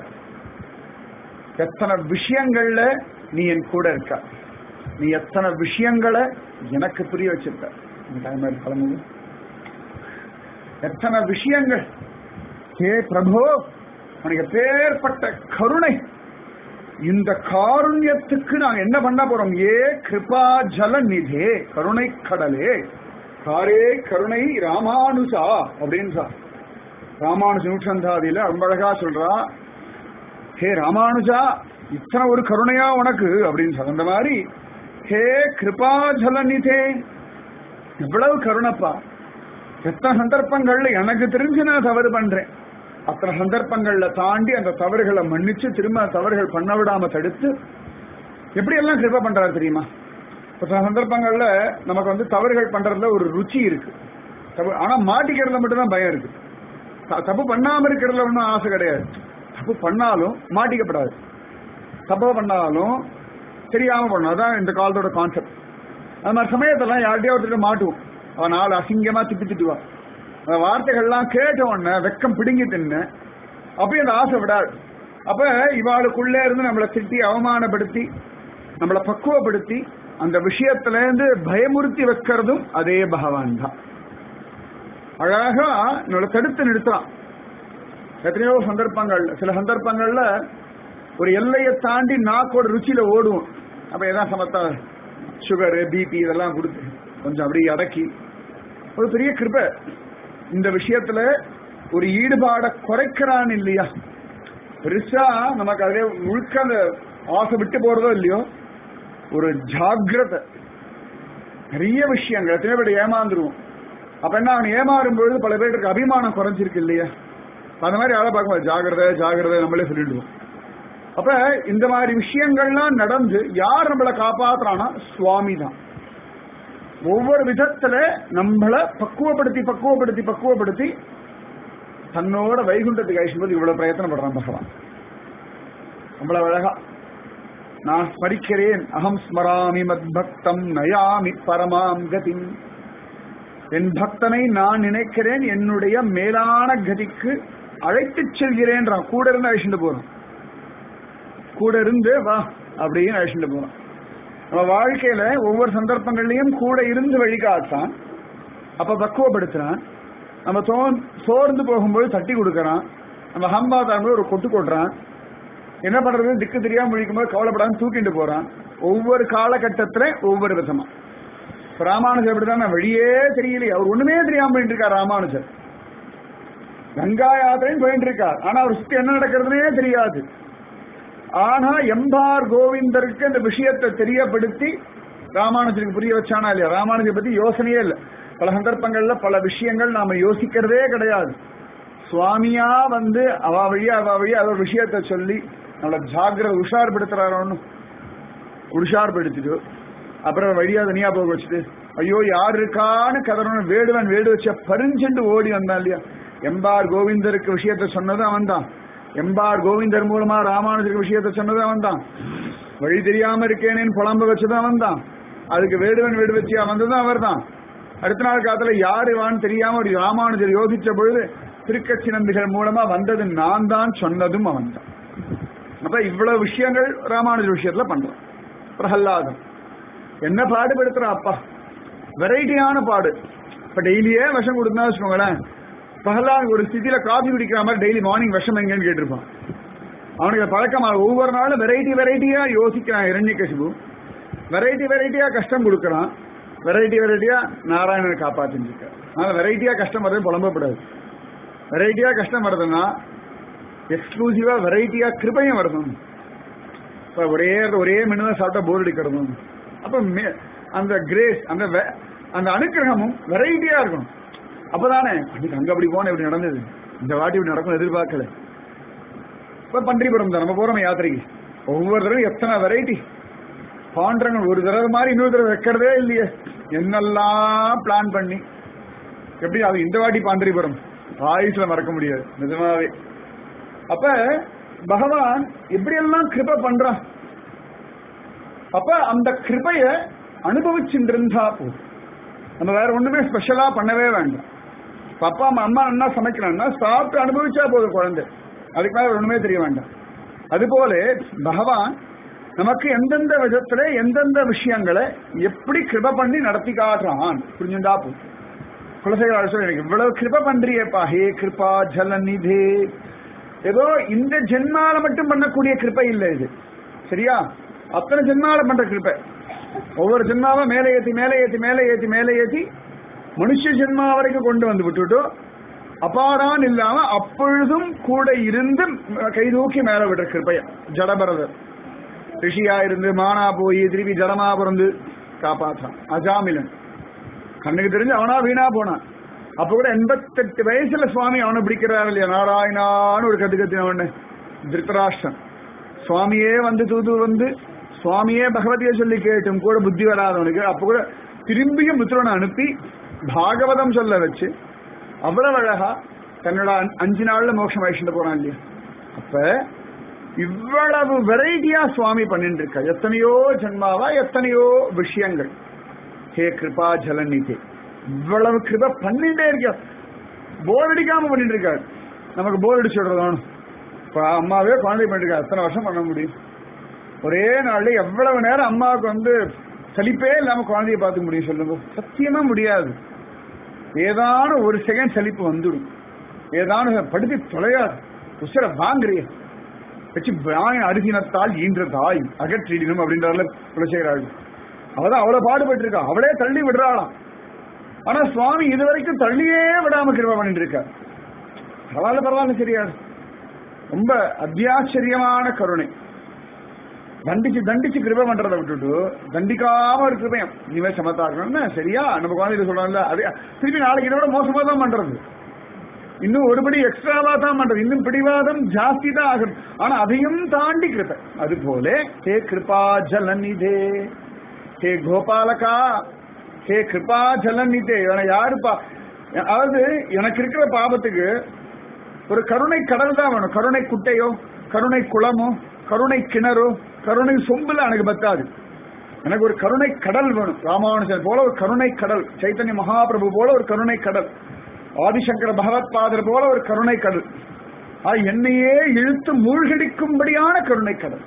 எத்தனை விஷயங்கள்ல நீ என் கூட இருக்க நீ எத்தனை விஷயங்களை எனக்கு புரிய வச்சிருக்க இந்த டைம் கிளம்புது எத்தனை விஷயங்கள் ஹே பிரபு உனக்கு பேர்பட்ட கருணை இந்த காருண்யத்துக்கு நாங்க என்ன பண்ண போறோம் ஏ கிருபா ஜல நிதே கருணை கடலே காரே கருணை ராமானுஜா அப்படின்னு சார் ராமானுஜ நூற்றந்தாதியில ரொம்ப அழகா சொல்றா ஹே ராமானுஜா இத்தனை ஒரு கருணையா உனக்கு அப்படின்னு சொல்ற அந்த மாதிரி ஹே கிருபா ஜலநிதே எவ்வளவு கருணப்பா எத்தனை சந்தர்ப்பங்கள்ல எனக்கு தெரிஞ்சு நான் தவறு பண்றேன் அத்தனை சந்தர்ப்பங்கள்ல தாண்டி அந்த தவறுகளை மன்னிச்சு திரும்ப தவறுகள் பண்ண விடாம தடுத்து எப்படி எல்லாம் கிருபா பண்றாரு தெரியுமா இப்ப சில சந்தர்ப்பங்கள்ல நமக்கு வந்து தவறுகள் பண்றதுல ஒரு ருச்சி இருக்கு தப்பு- ஆனா மாட்டிக்கிறதுல மட்டும்தான் பயம் இருக்கு த- தப்பு பண்ணாம இருக்கிறதுல ஒன்றும் ஆசை கிடையாது தப்பு பண்ணாலும் மாட்டிக்கப்படாது தப்பு பண்ணாலும் தெரியாம பண்ணணும் அதான் இந்த காலத்தோட கான்செப்ட் அது மாதிரி சமயத்தெல்லாம் யார்கிட்டயோ ஒருத்தர் மாட்டுவோம் அவன் நாலு அசிங்கமா திட்டி திட்டுவான் அந்த வார்த்தைகள்லாம் கேட்ட உடனே வெக்கம் பிடுங்கிட்டுன்னு அப்பயும் அந்த ஆசை விடாது அப்ப இவாளுக்குள்ளே இருந்து நம்மளை திட்டி அவமானப்படுத்தி நம்மளை பக்குவப்படுத்தி அந்த விஷயத்துல இருந்து பயமுறுத்தி வைக்கிறதும் அதே பகவான் தான் அழகா நம்மளை தடுத்து நிறுத்தலாம் எத்தனையோ சந்தர்ப்பங்கள் சில சந்தர்ப்பங்கள்ல ஒரு எல்லையை தாண்டி நாக்கோட ருச்சியில ஓடுவோம் அப்ப எதாவது சமத்தா சுகர் பிபி இதெல்லாம் கொடுத்து கொஞ்சம் அப்படியே அடக்கி ஒரு பெரிய கிருபை இந்த விஷயத்துல ஒரு ஈடுபாட குறைக்கிறான் இல்லையா பெருசா நமக்கு அதே முழுக்க அந்த ஆசை விட்டு போறதோ இல்லையோ ஒரு ஜாக்கிரதை நிறைய விஷயங்கள் எத்தனை பேர் ஏமாந்துருவோம் அப்ப என்ன அவன் ஏமாறும் பொழுது பல பேருக்கு அபிமானம் குறைஞ்சிருக்கு இல்லையா அந்த மாதிரி யாரை பார்க்கும்போது ஜாகிரதை ஜாகிரதை நம்மளே சொல்லிடுவோம் அப்ப இந்த மாதிரி விஷயங்கள்லாம் நடந்து யார் நம்மளை காப்பாத்துறானா சுவாமி தான் ஒவ்வொரு விதத்துல நம்மள பக்குவப்படுத்தி பக்குவப்படுத்தி பக்குவப்படுத்தி தன்னோட வைகுண்டத்துக்கு அழிச்சும்போது இவ்வளவு பிரயத்தனப்படுறான் பகவான் நம்மள அழகா நான் ஸ்மரிக்கிறேன் அகம் ஸ்மராமி மத் பக்தம் நயாமி பரமாம் கதிம் என் பக்தனை நான் நினைக்கிறேன் என்னுடைய மேலான கதிக்கு அழைத்துச் செல்கிறேன்றான் கூட இருந்து அழிச்சுட்டு போறான் கூட இருந்து வா அப்படின்னு அழிச்சுட்டு போறான் நம்ம வாழ்க்கையில ஒவ்வொரு சந்தர்ப்பங்கள்லயும் கூட இருந்து வழிகாட்டான் அப்ப பக்குவப்படுத்துறான் நம்ம தோ சோர்ந்து போகும்போது தட்டி கொடுக்கறான் நம்ம ஹம்பா தாங்கும்போது ஒரு கொட்டு கொட்டுறான் என்ன பண்றது திக்கு தெரியாம முழிக்கும்போது கவலைப்படாம தூக்கிட்டு போறான் ஒவ்வொரு காலகட்டத்துல ஒவ்வொரு விதமா இப்ப ராமானுஜர் அப்படிதான் வழியே தெரியலையே அவர் ஒண்ணுமே தெரியாம போயிட்டு இருக்கார் ராமானுஜர் கங்கா யாத்திரையும் போயிட்டு இருக்கார் ஆனா அவர் சுத்தி என்ன நடக்கிறதுனே தெரியாது ஆனா எம்பார் கோவிந்தருக்கு அந்த விஷயத்தை தெரியப்படுத்தி ராமானுஜருக்கு புரிய வச்சானா இல்லையா ராமானுஜரை பத்தி யோசனையே இல்லை பல சந்தர்ப்பங்கள்ல பல விஷயங்கள் நாம யோசிக்கிறதே கிடையாது சுவாமியா வந்து அவ வழியா அவ வழியா அவ விஷயத்த சொல்லி நம்மளை ஜாகிரதை உஷார்படுத்துறாரோன்னு உஷார்படுத்திட்டு அப்புறம் வழியா தனியா போக வச்சுட்டு ஐயோ யார் இருக்கான்னு கதறணும் வேடுவன் வேடு வச்ச பரிஞ்செண்டு ஓடி வந்தான் இல்லையா எம்பார் கோவிந்தருக்கு விஷயத்த சொன்னது அவன் தான் எம்பார் கோவிந்தர் மூலமா ராமானுஜருக்கு விஷயத்த சொன்னது அவன் தான் வழி தெரியாம இருக்கேனேன்னு புலம்ப வச்சது அவன் தான் அதுக்கு வேடுவன் வேடு வச்சியா வந்ததும் அவர் தான் அடுத்த நாள் காலத்துல யாரு வான்னு தெரியாம ஒரு ராமானுஜர் யோசிச்ச பொழுது திருக்கட்சி நம்பிகள் மூலமா வந்தது நான் தான் சொன்னதும் அவன் தான் அப்ப இவ்வளவு விஷயங்கள் ராமானுஜர் விஷயத்துல பண்றான் பிரகல்லாதம் என்ன பாடுபடுத்துற அப்பா வெரைட்டியான பாடு இப்ப டெய்லியே விஷம் கொடுத்தா வச்சுக்கோங்களேன் பிரகலாத் ஒரு ஸ்திதியில காபி குடிக்கிற மாதிரி டெய்லி மார்னிங் விஷம் எங்கன்னு கேட்டிருப்பான் அவனுக்கு அது பழக்கமா ஒவ்வொரு நாளும் வெரைட்டி வெரைட்டியா யோசிக்கிறான் இரண்யகசிபு வெரைட்டி வெரைட்டியா கஷ்டம் கொடுக்கறான் வெரைட்டி வெரைட்டியா நாராயணனை காப்பாத்திருக்க அதனால வெரைட்டியா கஷ்டம் வருது புலம்பப்படாது வெரைட்டியா கஷ்டம் வருதுன்னா எக்ஸ்க்ளூசிவா வெரைட்டியா கிருபையும் வரணும் இப்ப ஒரே ஒரே மின்னு சாப்பிட்டா போர் அடிக்கிறதும் அப்ப மே- அந்த கிரேஸ் அந்த வெ- அந்த அனுக்கிரகமும் வெரைட்டியா இருக்கணும் அப்பதானே அன்னைக்கு அங்க அப்படி போன இப்படி நடந்தது இந்த வாட்டி இப்படி நடக்கும் எதிர்பார்க்கல இப்ப பன்றிபுரம் தான் நம்ம போறோம் யாத்திரைக்கு ஒவ்வொரு தடவை எத்தனை வெரைட்டி பாண்டரங்க ஒரு தடவை மாதிரி இன்னொரு தடவை வைக்கிறதே இல்லையே என்னெல்லாம் பிளான் பண்ணி எப்படி அது இந்த வாட்டி பாண்டிரிபுரம் ஆயுஷ்ல மறக்க முடியாது நிஜமாவே அப்ப பகவான் எப்படியெல்லாம் கிருப பண்றான் அப்ப அந்த கிருபைய அனுபவிச்சுட்டு இருந்தா போதும் நம்ம வேற ஒண்ணுமே ஸ்பெஷலா பண்ணவே வேண்டாம் இப்ப அப்பா அம்மா அம்மா என்ன சமைக்கிறான்னா சாப்பிட்டு அனுபவிச்சா போதும் குழந்தை அதுக்கு மேல ஒண்ணுமே தெரிய வேண்டாம் அதுபோல பகவான் நமக்கு எந்தெந்த விதத்துல எந்தெந்த விஷயங்களை எப்படி கிருப பண்ணி நடத்தி காட்டுறான் புரிஞ்சுண்டா போதும் குலசேகர சொல்லி எனக்கு இவ்வளவு கிருப பண்றியேப்பா ஹே கிருபா ஜலநிதே ஏதோ இந்த ஜென்மால மட்டும் பண்ணக்கூடிய கிருபை இல்ல இது சரியா அத்தனை ஜென்மால பண்ற கிருபை ஒவ்வொரு ஜென்மாவை மேலே ஏத்தி மேலே ஏத்தி மேலே ஏத்தி மேலே ஏத்தி மனுஷ ஜென்மா வரைக்கும் கொண்டு வந்து விட்டுட்டு அபாரான் இல்லாம அப்பொழுதும் கூட இருந்து கை தூக்கி மேல விடுற கிருபையா ஜடபரதர் ரிஷியா இருந்து மானா போய் திருப்பி ஜடமா பிறந்து காப்பாற்றான் அஜாமிலன் கண்ணுக்கு தெரிஞ்சு அவனா வீணா போனான் அப்ப கூட எண்பத்தெட்டு வயசுல சுவாமி அவனை பிடிக்கிறார் இல்லையா நாராயணான்னு ஒரு கத்து கத்தினவன திருத்தராஷ்டிரன் சுவாமியே வந்து தூது வந்து சுவாமியே பகவதியை சொல்லி கேட்டும் கூட புத்தி வராதவனுக்கு அப்ப கூட திரும்பியும் மித்ரனை அனுப்பி பாகவதம் சொல்ல வச்சு அவ்வளவு அழகா தன்னோட அஞ்- அஞ்சு நாள்ல மோட்சம் அழிச்சுட்டு போறான் இல்லையா அப்ப இவ்வளவு வெரைட்டியா சுவாமி பண்ணிட்டு இருக்கா எத்தனையோ ஜென்மாவா எத்தனையோ விஷயங்கள் ஹே கிருபா ஜலநிதே இவ்வளவு கிருப பண்ணிட்டே இருக்க போர் அடிக்காம பண்ணிட்டு இருக்காரு நமக்கு போர் அடிச்சு விடுறதானு இப்ப அம்மாவே குழந்தை பண்ணிருக்கா எத்தனை வருஷம் பண்ண முடியும் ஒரே நாள்ல எவ்வளவு நேரம் அம்மாவுக்கு வந்து சலிப்பே இல்லாம குழந்தைய பார்த்துக்க முடியும் சொல்லுங்க சத்தியமா முடியாது ஏதான ஒரு செகண்ட் சலிப்பு வந்துடும் ஏதான படுத்தி தொலையாது உசர வாங்குறிய வச்சு வாங்கின அருகினத்தால் ஈன்ற தாய் அகற்றிடணும் அப்படின்றால குலசேகராள் அவதான் அவ்வளவு பாடுபட்டு இருக்கா அவளே தள்ளி விடுறாளாம் ஆனா சுவாமி இது வரைக்கும் தள்ளியே விடாம கிருபா பண்ணிட்டு இருக்கா பரவாயில்ல பரவாயில்ல சரியா ரொம்ப அத்தியாச்சரியமான கருணை தண்டிச்சு தண்டிச்சு கிருபை பண்றதை விட்டுட்டு தண்டிக்காம ஒரு கிருபையம் இனிமே சமத்தா இருக்கணும்னு சரியா நம்ம குழந்தைங்க சொல்றோம்ல அது திருப்பி நாளைக்கு இதோட மோசமா தான் பண்றது இன்னும் ஒருபடி எக்ஸ்ட்ராவா தான் பண்றது இன்னும் பிடிவாதம் ஜாஸ்தி தான் ஆகும் ஆனா அதையும் தாண்டி கிருபை அது போல ஹே கிருபா ஜலநிதே ஹே கோபாலகா ஹே கிருபா ஜலநிதே இவனை யாருப்பா அதாவது எனக்கு இருக்கிற பாபத்துக்கு ஒரு கருணை கடல் தான் வேணும் கருணை குட்டையோ கருணை குளமோ கருணை கிணறோ கருணை சொம்புல எனக்கு பத்தாது எனக்கு ஒரு கருணை கடல் வேணும் ராமானுஜன் போல ஒரு கருணை கடல் சைத்தன்ய மகாபிரபு போல ஒரு கருணை கடல் ஆதிசங்கர பகவத் பாதர் போல ஒரு கருணை கடல் அது என்னையே இழுத்து மூழ்கடிக்கும்படியான கருணை கடல்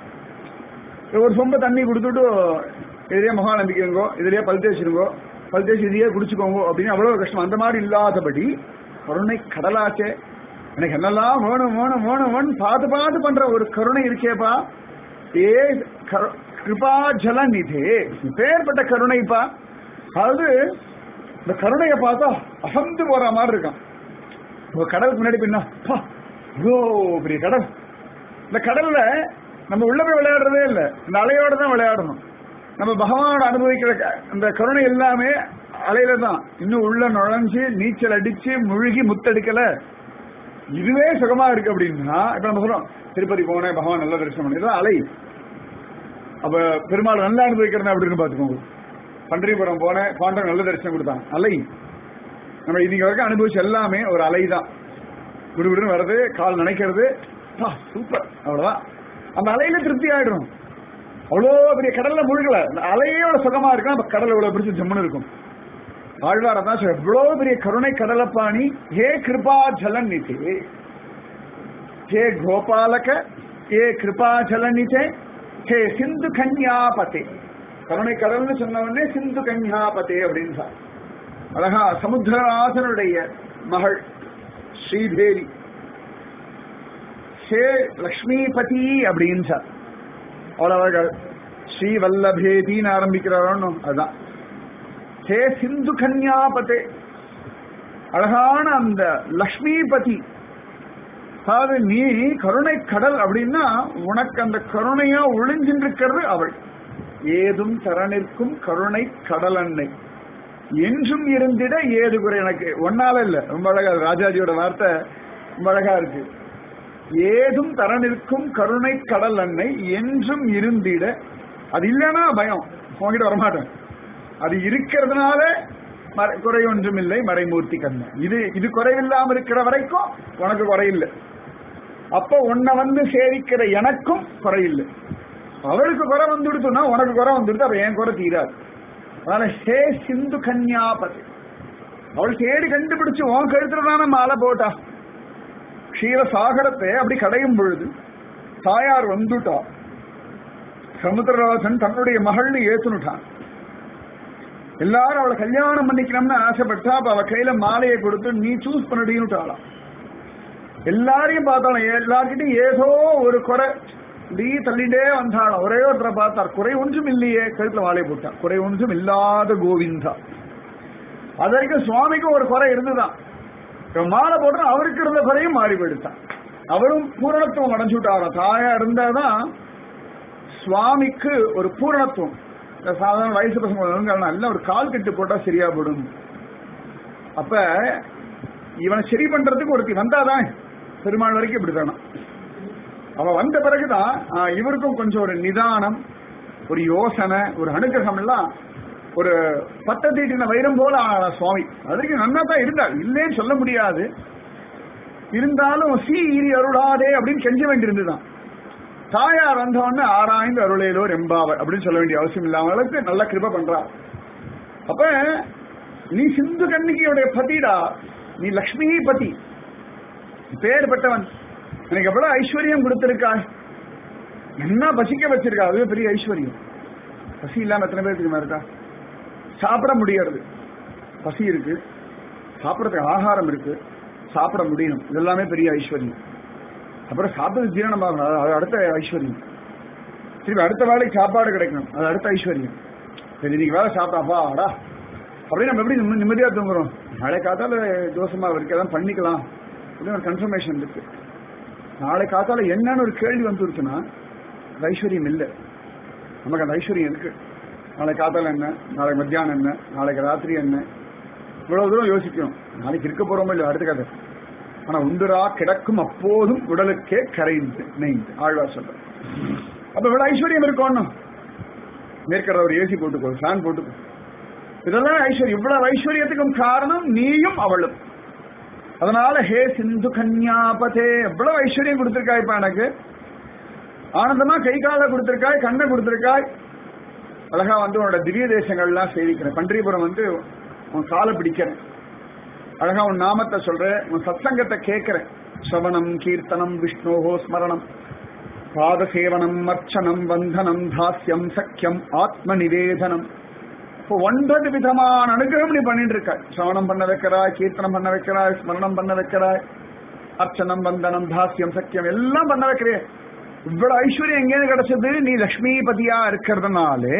ஒரு சொம்ப தண்ணி கொடுத்துட்டு இதுலயே முகம் நம்பிக்கைங்கோ இதுலயே பல் தேய்ச்சிருங்கோ பல் தேய்ச்சி இதையே குடிச்சுக்கோங்க அப்படின்னு அவ்வளவு கஷ்டம் அந்த மாதிரி இல்லாதபடி கருணை கடலாச்சே எனக்கு என்னெல்லாம் வேணும் வேணும் வேணும் வேணும் பார்த்து பார்த்து பண்ற ஒரு கருணை இருக்கேப்பா ஏ கரு- கிருபா ஜலநிதே பேர்பட்ட கருணைப்பா அதாவது இந்த கருணையை பார்த்தா அசந்து போற மாதிரி இருக்கான் ஒரு கடலுக்கு முன்னாடி பின்னா அப்பா, இவ்வளோ பெரிய கடல் இந்த கடல்ல நம்ம உள்ள போய் விளையாடுறதே இல்ல இந்த அலையோட தான் விளையாடணும் நம்ம பகவானோட அனுபவிக்கிற க- அந்த கருணை எல்லாமே அலையில தான் இன்னும் உள்ள நுழைஞ்சு நீச்சல் அடிச்சு முழுகி முத்தடிக்கல இதுவே சுகமா இருக்கு அப்படின்னா இப்ப நம்ம சொல்றோம் திருப்பதி போனேன் பகவான் நல்ல தரிசனம் பண்ணி இதெல்லாம் அலை அப்ப பெருமாள் நல்லா அனுபவிக்கிறேன் அப்படின்னு பாத்துக்கோங்க பண்டரிபுரம் போனேன் பாண்டவன் நல்ல தரிசனம் கொடுத்தான் அலை நம்ம இன்னைக்கு வரைக்கும் அனுபவிச்ச எல்லாமே ஒரு அலை தான் குடுகுடுன்னு வர்றது கால் நினைக்கிறது பா, சூப்பர் அவ்வளவுதான் அந்த அலையில திருப்தி ஆயிடும் அவ்வளோ பெரிய கடல்ல முழுகல அந்த அலையே அவ்வளவு சுகமா இருக்கு அப்ப கடல் இவ்வளவு பிடிச்சி ஜம்முன்னு இருக்கும் ஆழ்வார் தான் சொல்ற, எவ்வளவு பெரிய கருணை கடலப்பாணி ஹே கிருபா ஜலநிதே ஹே கோபாலக ஹே கிருபா ஜலநிதே ஹே சிந்து கன்யாபதே கருணை கடல்னு சொன்ன உடனே சிந்து கன்யாபதே அப்படின்னு சார் அழகா சமுத்திரராசனுடைய மகள் ஸ்ரீதேவி ஹே லக்ஷ்மிபதி அப்படின்னு சார் அவ்வளவு ஸ்ரீ வல்லபேதின்னு ஆரம்பிக்கிறாரோ அதுதான் ஹே சிந்து கன்யாபதே அழகான அந்த லக்ஷ்மிபதி அதாவது நீ கருணை கடல் அப்படின்னா உனக்கு அந்த கருணையா ஒளிஞ்சின்றிருக்கிறது அவள் ஏதும் தரனிற்கும் கருணை கடல் அன்னை என்றும் இருந்திட ஏது குறை எனக்கு ஒன்னால இல்ல ரொம்ப அழகா இருக்கு. ராஜாஜியோட வார்த்தை ரொம்ப அழகா இருக்கு ஏதும் தரனிற்கும் கருணை கடல் அன்னை என்றும் இருந்திட அது இல்லைன்னா பயம் உங்ககிட்ட வரமாட்டேன் அது இருக்கிறதுனால மறை- குறை ஒன்றும் இல்லை மறைமூர்த்தி கண்ணன் இது இது குறைவில்லாம இருக்கிற வரைக்கும் உனக்கு குறையில்லை அப்ப உன்னை வந்து சேவிக்கிற எனக்கும் குறையில்லை அவளுக்கு குறை வந்துடுத்துன்னா உனக்கு குறை வந்துடுது அப்ப என் குறை தீராது அதனால ஹே சிந்து கன்யாபதி அவள் தேடி கண்டுபிடிச்சு உன் கழுத்துலதான மாலை போட்டா க்ஷீர சாகரத்தை அப்படி கடையும் பொழுது தாயார் வந்துட்டா சமுத்திரராசன் தன்னுடைய மகள்னு ஏத்துனுட்டான் எல்லாரும் அவளை கல்யாணம் பண்ணிக்கணும்னு ஆசைப்பட்டா அப்ப அவ கையில மாலையை கொடுத்து நீ சூஸ் பண்ணிடுன்னு எல்லாரையும் பார்த்தாலும் எல்லார்கிட்டையும் ஏதோ ஒரு குறை இப்படி தள்ளிட்டே வந்தாலும் ஒரே ஒருத்தரை பார்த்தார் குறை ஒன்றும் இல்லையே கழுத்துல மாலையை போட்டார் குறை ஒன்றும் இல்லாத கோவிந்தா அது வரைக்கும் சுவாமிக்கும் ஒரு குறை இருந்துதான் இவன் மாலை போட்டு அவருக்கு இருந்த குறையும் மாறி போயிடுத்தான் அவரும் பூரணத்துவம் அடைஞ்சு விட்டாராம் தாயா இருந்தாதான் சுவாமிக்கு ஒரு பூரணத்துவம் இந்த சாதாரண வயசு பசங்க ஒழுங்கான இல்ல ஒரு கால் கட்டு போட்டா சரியா போடும் அப்ப இவனை சரி பண்றதுக்கு ஒருத்தி வந்தாதான் பெருமாள் வரைக்கும் இப்படித்தானா அவ வந்த பிறகுதான் ஆ, இவருக்கும் கொஞ்சம் ஒரு நிதானம் ஒரு யோசனை ஒரு அனுகிரகம் எல்லாம் ஒரு பட்ட தீட்டின வைரம் போல ஆனா சுவாமி அதுக்கு நன்னா தான் இருந்தார் இல்லைன்னு சொல்ல முடியாது இருந்தாலும் சீ ஈரி அருளாதே அப்படின்னு கெஞ்ச வேண்டியிருந்துதான் தாயார் வந்தவொடனே ஆராய்ந்து அருளையிலோ ரெம்பாவர் அப்படின்னு சொல்ல வேண்டிய அவசியம் இல்லாம அளவுக்கு நல்ல கிருப பண்றா அப்ப நீ சிந்து கண்ணிகையுடைய பதிடா நீ லக்ஷ்மி பதி பேர் பட்டவன் எனக்கு எவ்வளவு ஐஸ்வர்யம் கொடுத்திருக்காய் என்ன பசிக்க வச்சிருக்கா அதுவே பெரிய ஐஸ்வர்யம் பசி இல்லாம எத்தனை பேருக்கு தெரியுமா இருக்கா சாப்பிட முடியாது பசி இருக்கு சாப்பிடறதுக்கு ஆகாரம் இருக்கு சாப்பிட முடியும் இதெல்லாமே பெரிய ஐஸ்வர்யம் அப்புறம் சாப்பிட்டு ஜீரணம் ஆகணும் அது- அது அடுத்த ஐஸ்வர்யம் திருப்பி அடுத்த வேலைக்கு சாப்பாடு கிடைக்கணும் அது அடுத்த ஐஸ்வர்யம் சரி இன்னைக்கு வேலை சாப்பிட்டாப்பா அடா அப்படியே நம்ம எப்படி நிம்ம- நிம்மதியா தூங்குறோம் நாளை காத்தால தோசமா இருக்கு அதான் பண்ணிக்கலாம் அப்படின்னு ஒரு கன்ஃபர்மேஷன் இருக்கு நாளை காத்தால என்னன்னு ஒரு கேள்வி வந்துருச்சுன்னா அது ஐஸ்வர்யம் இல்லை நமக்கு அந்த ஐஸ்வர்யம் இருக்கு நாளைக்கு காத்தால என்ன நாளைக்கு மத்தியானம் என்ன நாளைக்கு ராத்திரி என்ன இவ்வளவு தூரம் யோசிக்கணும் நாளைக்கு இருக்க போறோமோ இல்லையோ அடுத்த கதை ஆனா உண்டுரா கிடக்கும் அப்போதும் உடலுக்கே கரைந்து நெய்ந்து ஆழ்வார் சொல்ற அப்ப இவ்வளவு ஐஸ்வர்யம் இருக்கணும் மேற்கிற ஒரு ஏசி போட்டுக்கோ ஃபேன் போட்டுக்கோ இதெல்லாம் ஐஸ்வர்யம் இவ்வளவு ஐஸ்வர்யத்துக்கும் காரணம் நீயும் அவளும் அதனால ஹே சிந்து கன்யாபதே எவ்வளவு ஐஸ்வர்யம் கொடுத்திருக்காய் இப்ப எனக்கு ஆனந்தமா கை காலை கொடுத்திருக்காய் கண்ணை கொடுத்திருக்காய் அழகா வந்து உன்னோட திவ்ய தேசங்கள்லாம் சேவிக்கிறேன் பன்றிபுரம் வந்து உன் காலை பிடிக்கிறேன் அழகா உன் நாமத்தை சொல்றேன் உன் சத்சங்கத்தை கேட்கிறேன் ஸ்ரவணம் கீர்த்தனம் விஷ்ணோஹோ ஸ்மரணம் பாதசேவனம் அர்ச்சனம் வந்தனம் தாஸ்யம் சக்கியம் ஆத்ம நிவேதனம் இப்போ ஒன்பது விதமான அனுகிரகம் நீ பண்ணிட்டு இருக்க சிரவணம் பண்ண வைக்கிறாய் கீர்த்தனம் பண்ண வைக்கிறாய் ஸ்மரணம் பண்ண வைக்கிறாய் அர்ச்சனம் வந்தனம் தாஸ்யம் சக்கியம் எல்லாம் பண்ண வைக்கிறே இவ்வளவு ஐஸ்வர்யம் எங்கேருந்து கிடைச்சது நீ லக்ஷ்மிபதியா இருக்கிறதுனாலே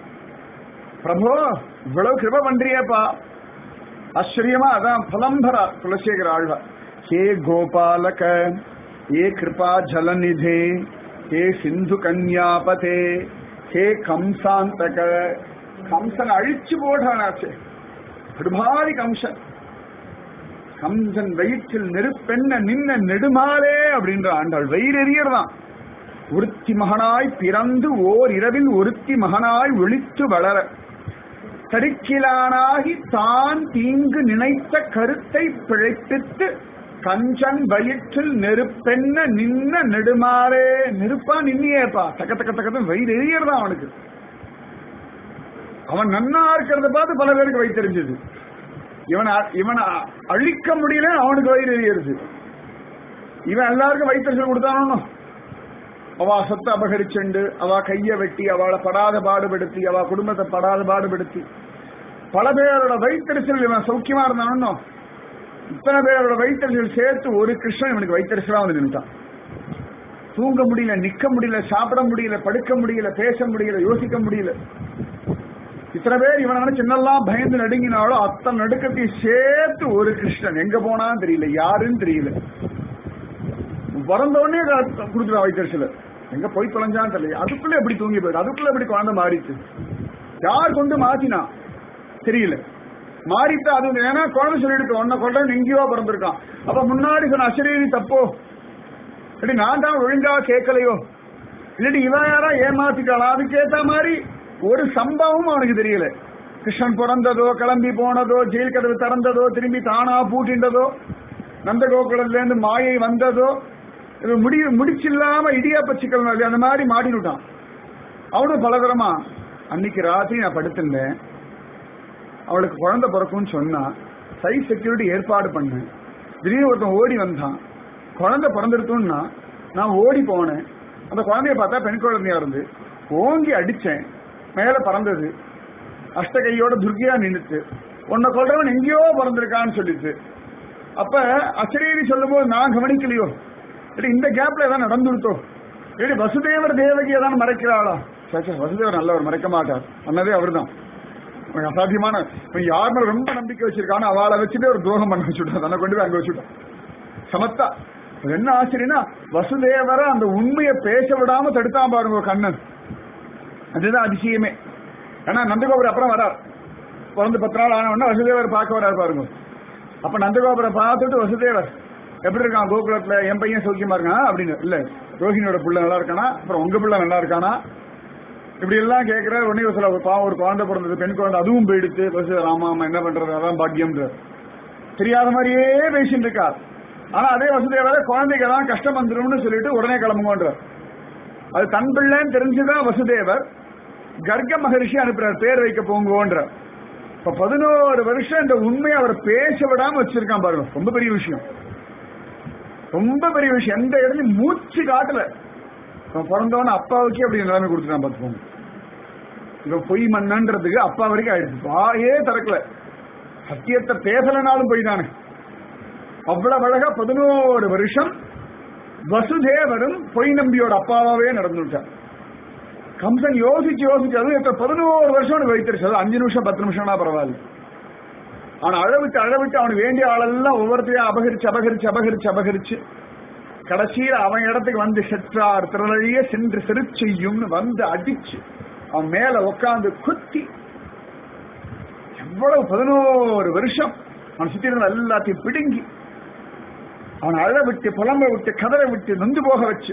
பிரபு இவ்வளவு கிருப பண்றியேப்பா ஆச்சரியமா அதான் பலம்பரா குலசேகர ஆழ்வார் ஹே கோபாலக ஹே கிருபா ஜலநிதே ஹே சிந்து கன்யாபதே ஹே கம்சாந்தக கம்சன் அழிச்சு போட்டானாச்சு அடுமாதி கம்சன் கம்சன் வயிற்றில் நெருப்பெண்ண நின்ன நெடுமாலே அப்படின்ற ஆண்டாள் வயிறெறியர்தான் ஒருத்தி மகனாய் பிறந்து ஓர் இரவில் ஒருத்தி மகனாய் ஒளித்து வளர கருக்கிலானாகி தான் தீங்கு நினைத்த கருத்தை பிழைப்பித்து கஞ்சன் வயிற்றில் நெருப்பென்ன நின்ன நெடுமாறே நெருப்பா நின்னியேப்பா தக்க தக்க தக்கத்து வயிறு எரியறதா அவனுக்கு அவன் நன்னா இருக்கிறத பார்த்து பல பேருக்கு வயிறு தெரிஞ்சது இவன் இவனை அழிக்க முடியல அவனுக்கு வயிறு எரியறது இவன் எல்லாருக்கும் வயிற்றுச்சல் கொடுத்தானோ அவ சொத்தை அபகரிச்சுண்டு அவ கைய வெட்டி அவளை படாத பாடுபடுத்தி அவ குடும்பத்தை படாத பாடுபடுத்தி பல பேரோட வயிற்றுச்சல் இவன் சௌக்கியமா இருந்தானோ இத்தனை பேரோட வயிற்றுச்சல் சேர்த்து ஒரு கிருஷ்ணன் இவனுக்கு வயிற்றுச்சலா வந்து நின்றுட்டான் தூங்க முடியல நிக்க முடியல சாப்பிட முடியல படுக்க முடியல பேச முடியல யோசிக்க முடியல இத்தனை பேர் இவனை நினைச்சு என்னெல்லாம் பயந்து நடுங்கினாலும் அத்தனை நடுக்கத்தையும் சேர்த்து ஒரு கிருஷ்ணன் எங்க போனான்னு தெரியல யாருன்னு தெரியல பிறந்தோடனே கொடுத்துருவா வைத்தரிசல எங்க போய் தொலைஞ்சான்னு தெரியல அதுக்குள்ள எப்படி தூங்கி போயிடு அதுக்குள்ள எப்படி குழந்தை மாறிச்சு யார் கொண்டு மாத்தினா தெரியல மாறிட்டா அது ஏன்னா குழந்தை சொல்லிட்டு உன்னை கொள்றேன் எங்கேயோ பிறந்திருக்கான் அப்ப முன்னாடி சொன்ன அசரீரி தப்போ இல்லாட்டி நான் தான் ஒழுங்கா கேட்கலையோ இல்லாட்டி இவன் யாரா ஏமாத்திட்டாளா அதுக்கேத்த மாதிரி ஒரு சம்பவம் அவனுக்கு தெரியல கிருஷ்ணன் பிறந்ததோ கிளம்பி போனதோ ஜெயில் கதவு திறந்ததோ திரும்பி தானா பூட்டின்றதோ நந்தகோகுலத்துல இருந்து மாயை வந்ததோ இது முடி முடிச்சில்லாம இடியாப்ப சிக்கல் மாதிரி அந்த மாதிரி மாட்டிவிட்டான் அவனும் பலதரமா அன்னைக்கு ராத்திரி நான் படுத்திருந்தேன் அவளுக்கு குழந்தை பிறக்கும்னு சொன்னா சைஸ் செக்யூரிட்டி ஏற்பாடு பண்ணேன் திடீர்னு ஒருத்தன் ஓடி வந்தான் குழந்தை பிறந்திருக்கும்னா நான் ஓடி போனேன் அந்த குழந்தைய பார்த்தா பெண் குழந்தையா இருந்து ஓங்கி அடிச்சேன் மேல பறந்தது அஷ்டகையோட துர்கியா நின்றுச்சு உன்னை கொள்றவன் எங்கேயோ பிறந்திருக்கான்னு சொல்லிச்சு அப்ப அச்சரீரி சொல்லும் போது நான் கவனிக்கலையோ இல்லை இந்த கேப்ல ஏதாவது நடந்துருத்தோ இல்லை வசுதேவர் தேவகி ஏதாவது மறைக்கிறாளா சச்சா வசுதேவர் நல்லவர் மறைக்க மாட்டார் அன்னதே அவர்தான் அவனுக்கு அசாத்தியமான இவன் யார் மேல ரொம்ப நம்பிக்கை வச்சிருக்கானோ அவளை வச்சுட்டு ஒரு துரோகம் பண்ண வச்சுட்டான் தன்னை கொண்டு போய் அங்க வச்சுட்டான் சமத்தா அது என்ன ஆச்சரியனா வசுதேவரை அந்த உண்மையை பேச விடாம தடுத்தான் பாருங்க கண்ணன் அதுதான் அதிசயமே ஏன்னா நந்தகோபுரம் அப்புறம் வரார் பிறந்து பத்து நாள் ஆன உடனே வசுதேவர் பார்க்க வரார் பாருங்க அப்ப நந்தகோபுரம் பார்த்துட்டு வசுதேவர் எப்படி இருக்கான் கோகுலத்துல என் பையன் சௌக்கியமா இருக்கானா அப்படின்னு இல்ல ரோஹிணியோட புள்ள நல்லா இருக்கானா அப்புறம் உங்க பிள்ளை நல்லா இருக்கானா இப்படி எல்லாம் கேட்கிற உடனே சொல்ல ஒரு பாவம் ஒரு குழந்தை பிறந்தது பெண் குழந்தை அதுவும் போயிடுத்து வசுதேவர் ஆமா ஆமா என்ன பண்றது அதான் பாக்கியம்ன்ற தெரியாத மாதிரியே பேசிட்டு இருக்கார் ஆனா அதே வசுதேவர குழந்தைக்கு தான் கஷ்டம் வந்துரும்னு சொல்லிட்டு உடனே கிளம்புங்கன்றார் அது தன் பிள்ளைன்னு தெரிஞ்சுதான் வசுதேவர் கர்க்க மகரிஷி அனுப்புறார் பேர் வைக்க போங்கோன்ற இப்ப பதினோரு வருஷம் இந்த உண்மையை அவர் பேச விடாம வச்சிருக்கான் பாருங்க ரொம்ப பெரிய விஷயம் ரொம்ப பெரிய விஷயம் எந்த இடத்துலயும் மூச்சு காட்டல அவன் பிறந்தவன அப்பாவுக்கே அப்படி நிலைமை கொடுத்துட்டான் பார்த்துக்கோங்க இவன் பொய் மன்னன்றதுக்கு அப்பா வரைக்கும் ஆயிடுச்சு வாயே திறக்கல சத்தியத்தை பேசலனாலும் பொய் தானே அவ்வளவு அழகா பதினோரு வருஷம் வசுதேவரும் பொய் நம்பியோட அப்பாவாவே நடந்துட்டார் கம்சன் யோசிச்சு யோசிச்சு அதுவும் இப்ப பதினோரு வருஷம் வைத்திருச்சு அது அஞ்சு நிமிஷம் பத்து நிமிஷம்னா பரவாயில்ல அவன் அழவிட்டு அழவிட்டு அவனுக்கு வேண்டிய ஆளெல்லாம் ஒவ்வொருத்தையும் அபகரிச்சு அபகரிச்சு அபகரிச்சு அபகரிச்சு கடைசியில் அவன் இடத்துக்கு வந்து செற்றார் திரளிய சென்று சிறுச்செய்யும்னு வந்து அடிச்சு அவன் மேல உட்காந்து குத்தி எவ்வளவு பதினோரு வருஷம் அவன் சுத்தி இருந்த எல்லாத்தையும் பிடுங்கி அவன் அழ விட்டு புலம்ப விட்டு கதற விட்டு நொந்து போக வச்சு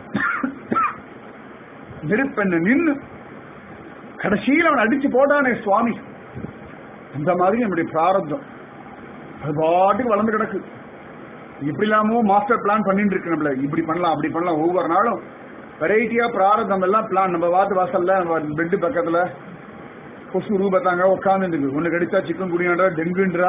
நெருப்பெண்ண நின்னு கடைசியில் அவன் அடிச்சு போட்டானே சுவாமி அந்த மாதிரி நம்முடைய பிராரப்தம் அது பாட்டுக்கு வளர்ந்து கிடக்கு இப்படி இல்லாமோ மாஸ்டர் பிளான் பண்ணிட்டு இருக்கு நம்மள இப்படி பண்ணலாம் அப்படி பண்ணலாம் ஒவ்வொரு நாளும் வெரைட்டியா பிராரதம் எல்லாம் பிளான் நம்ம வாத்து வாசல்ல நம்ம பெட்டு பக்கத்துல கொசு ரூபத்தாங்க உட்காந்துருக்கு ஒண்ணு கடிச்சா சிக்கன் குடியாண்டா டெங்குன்றா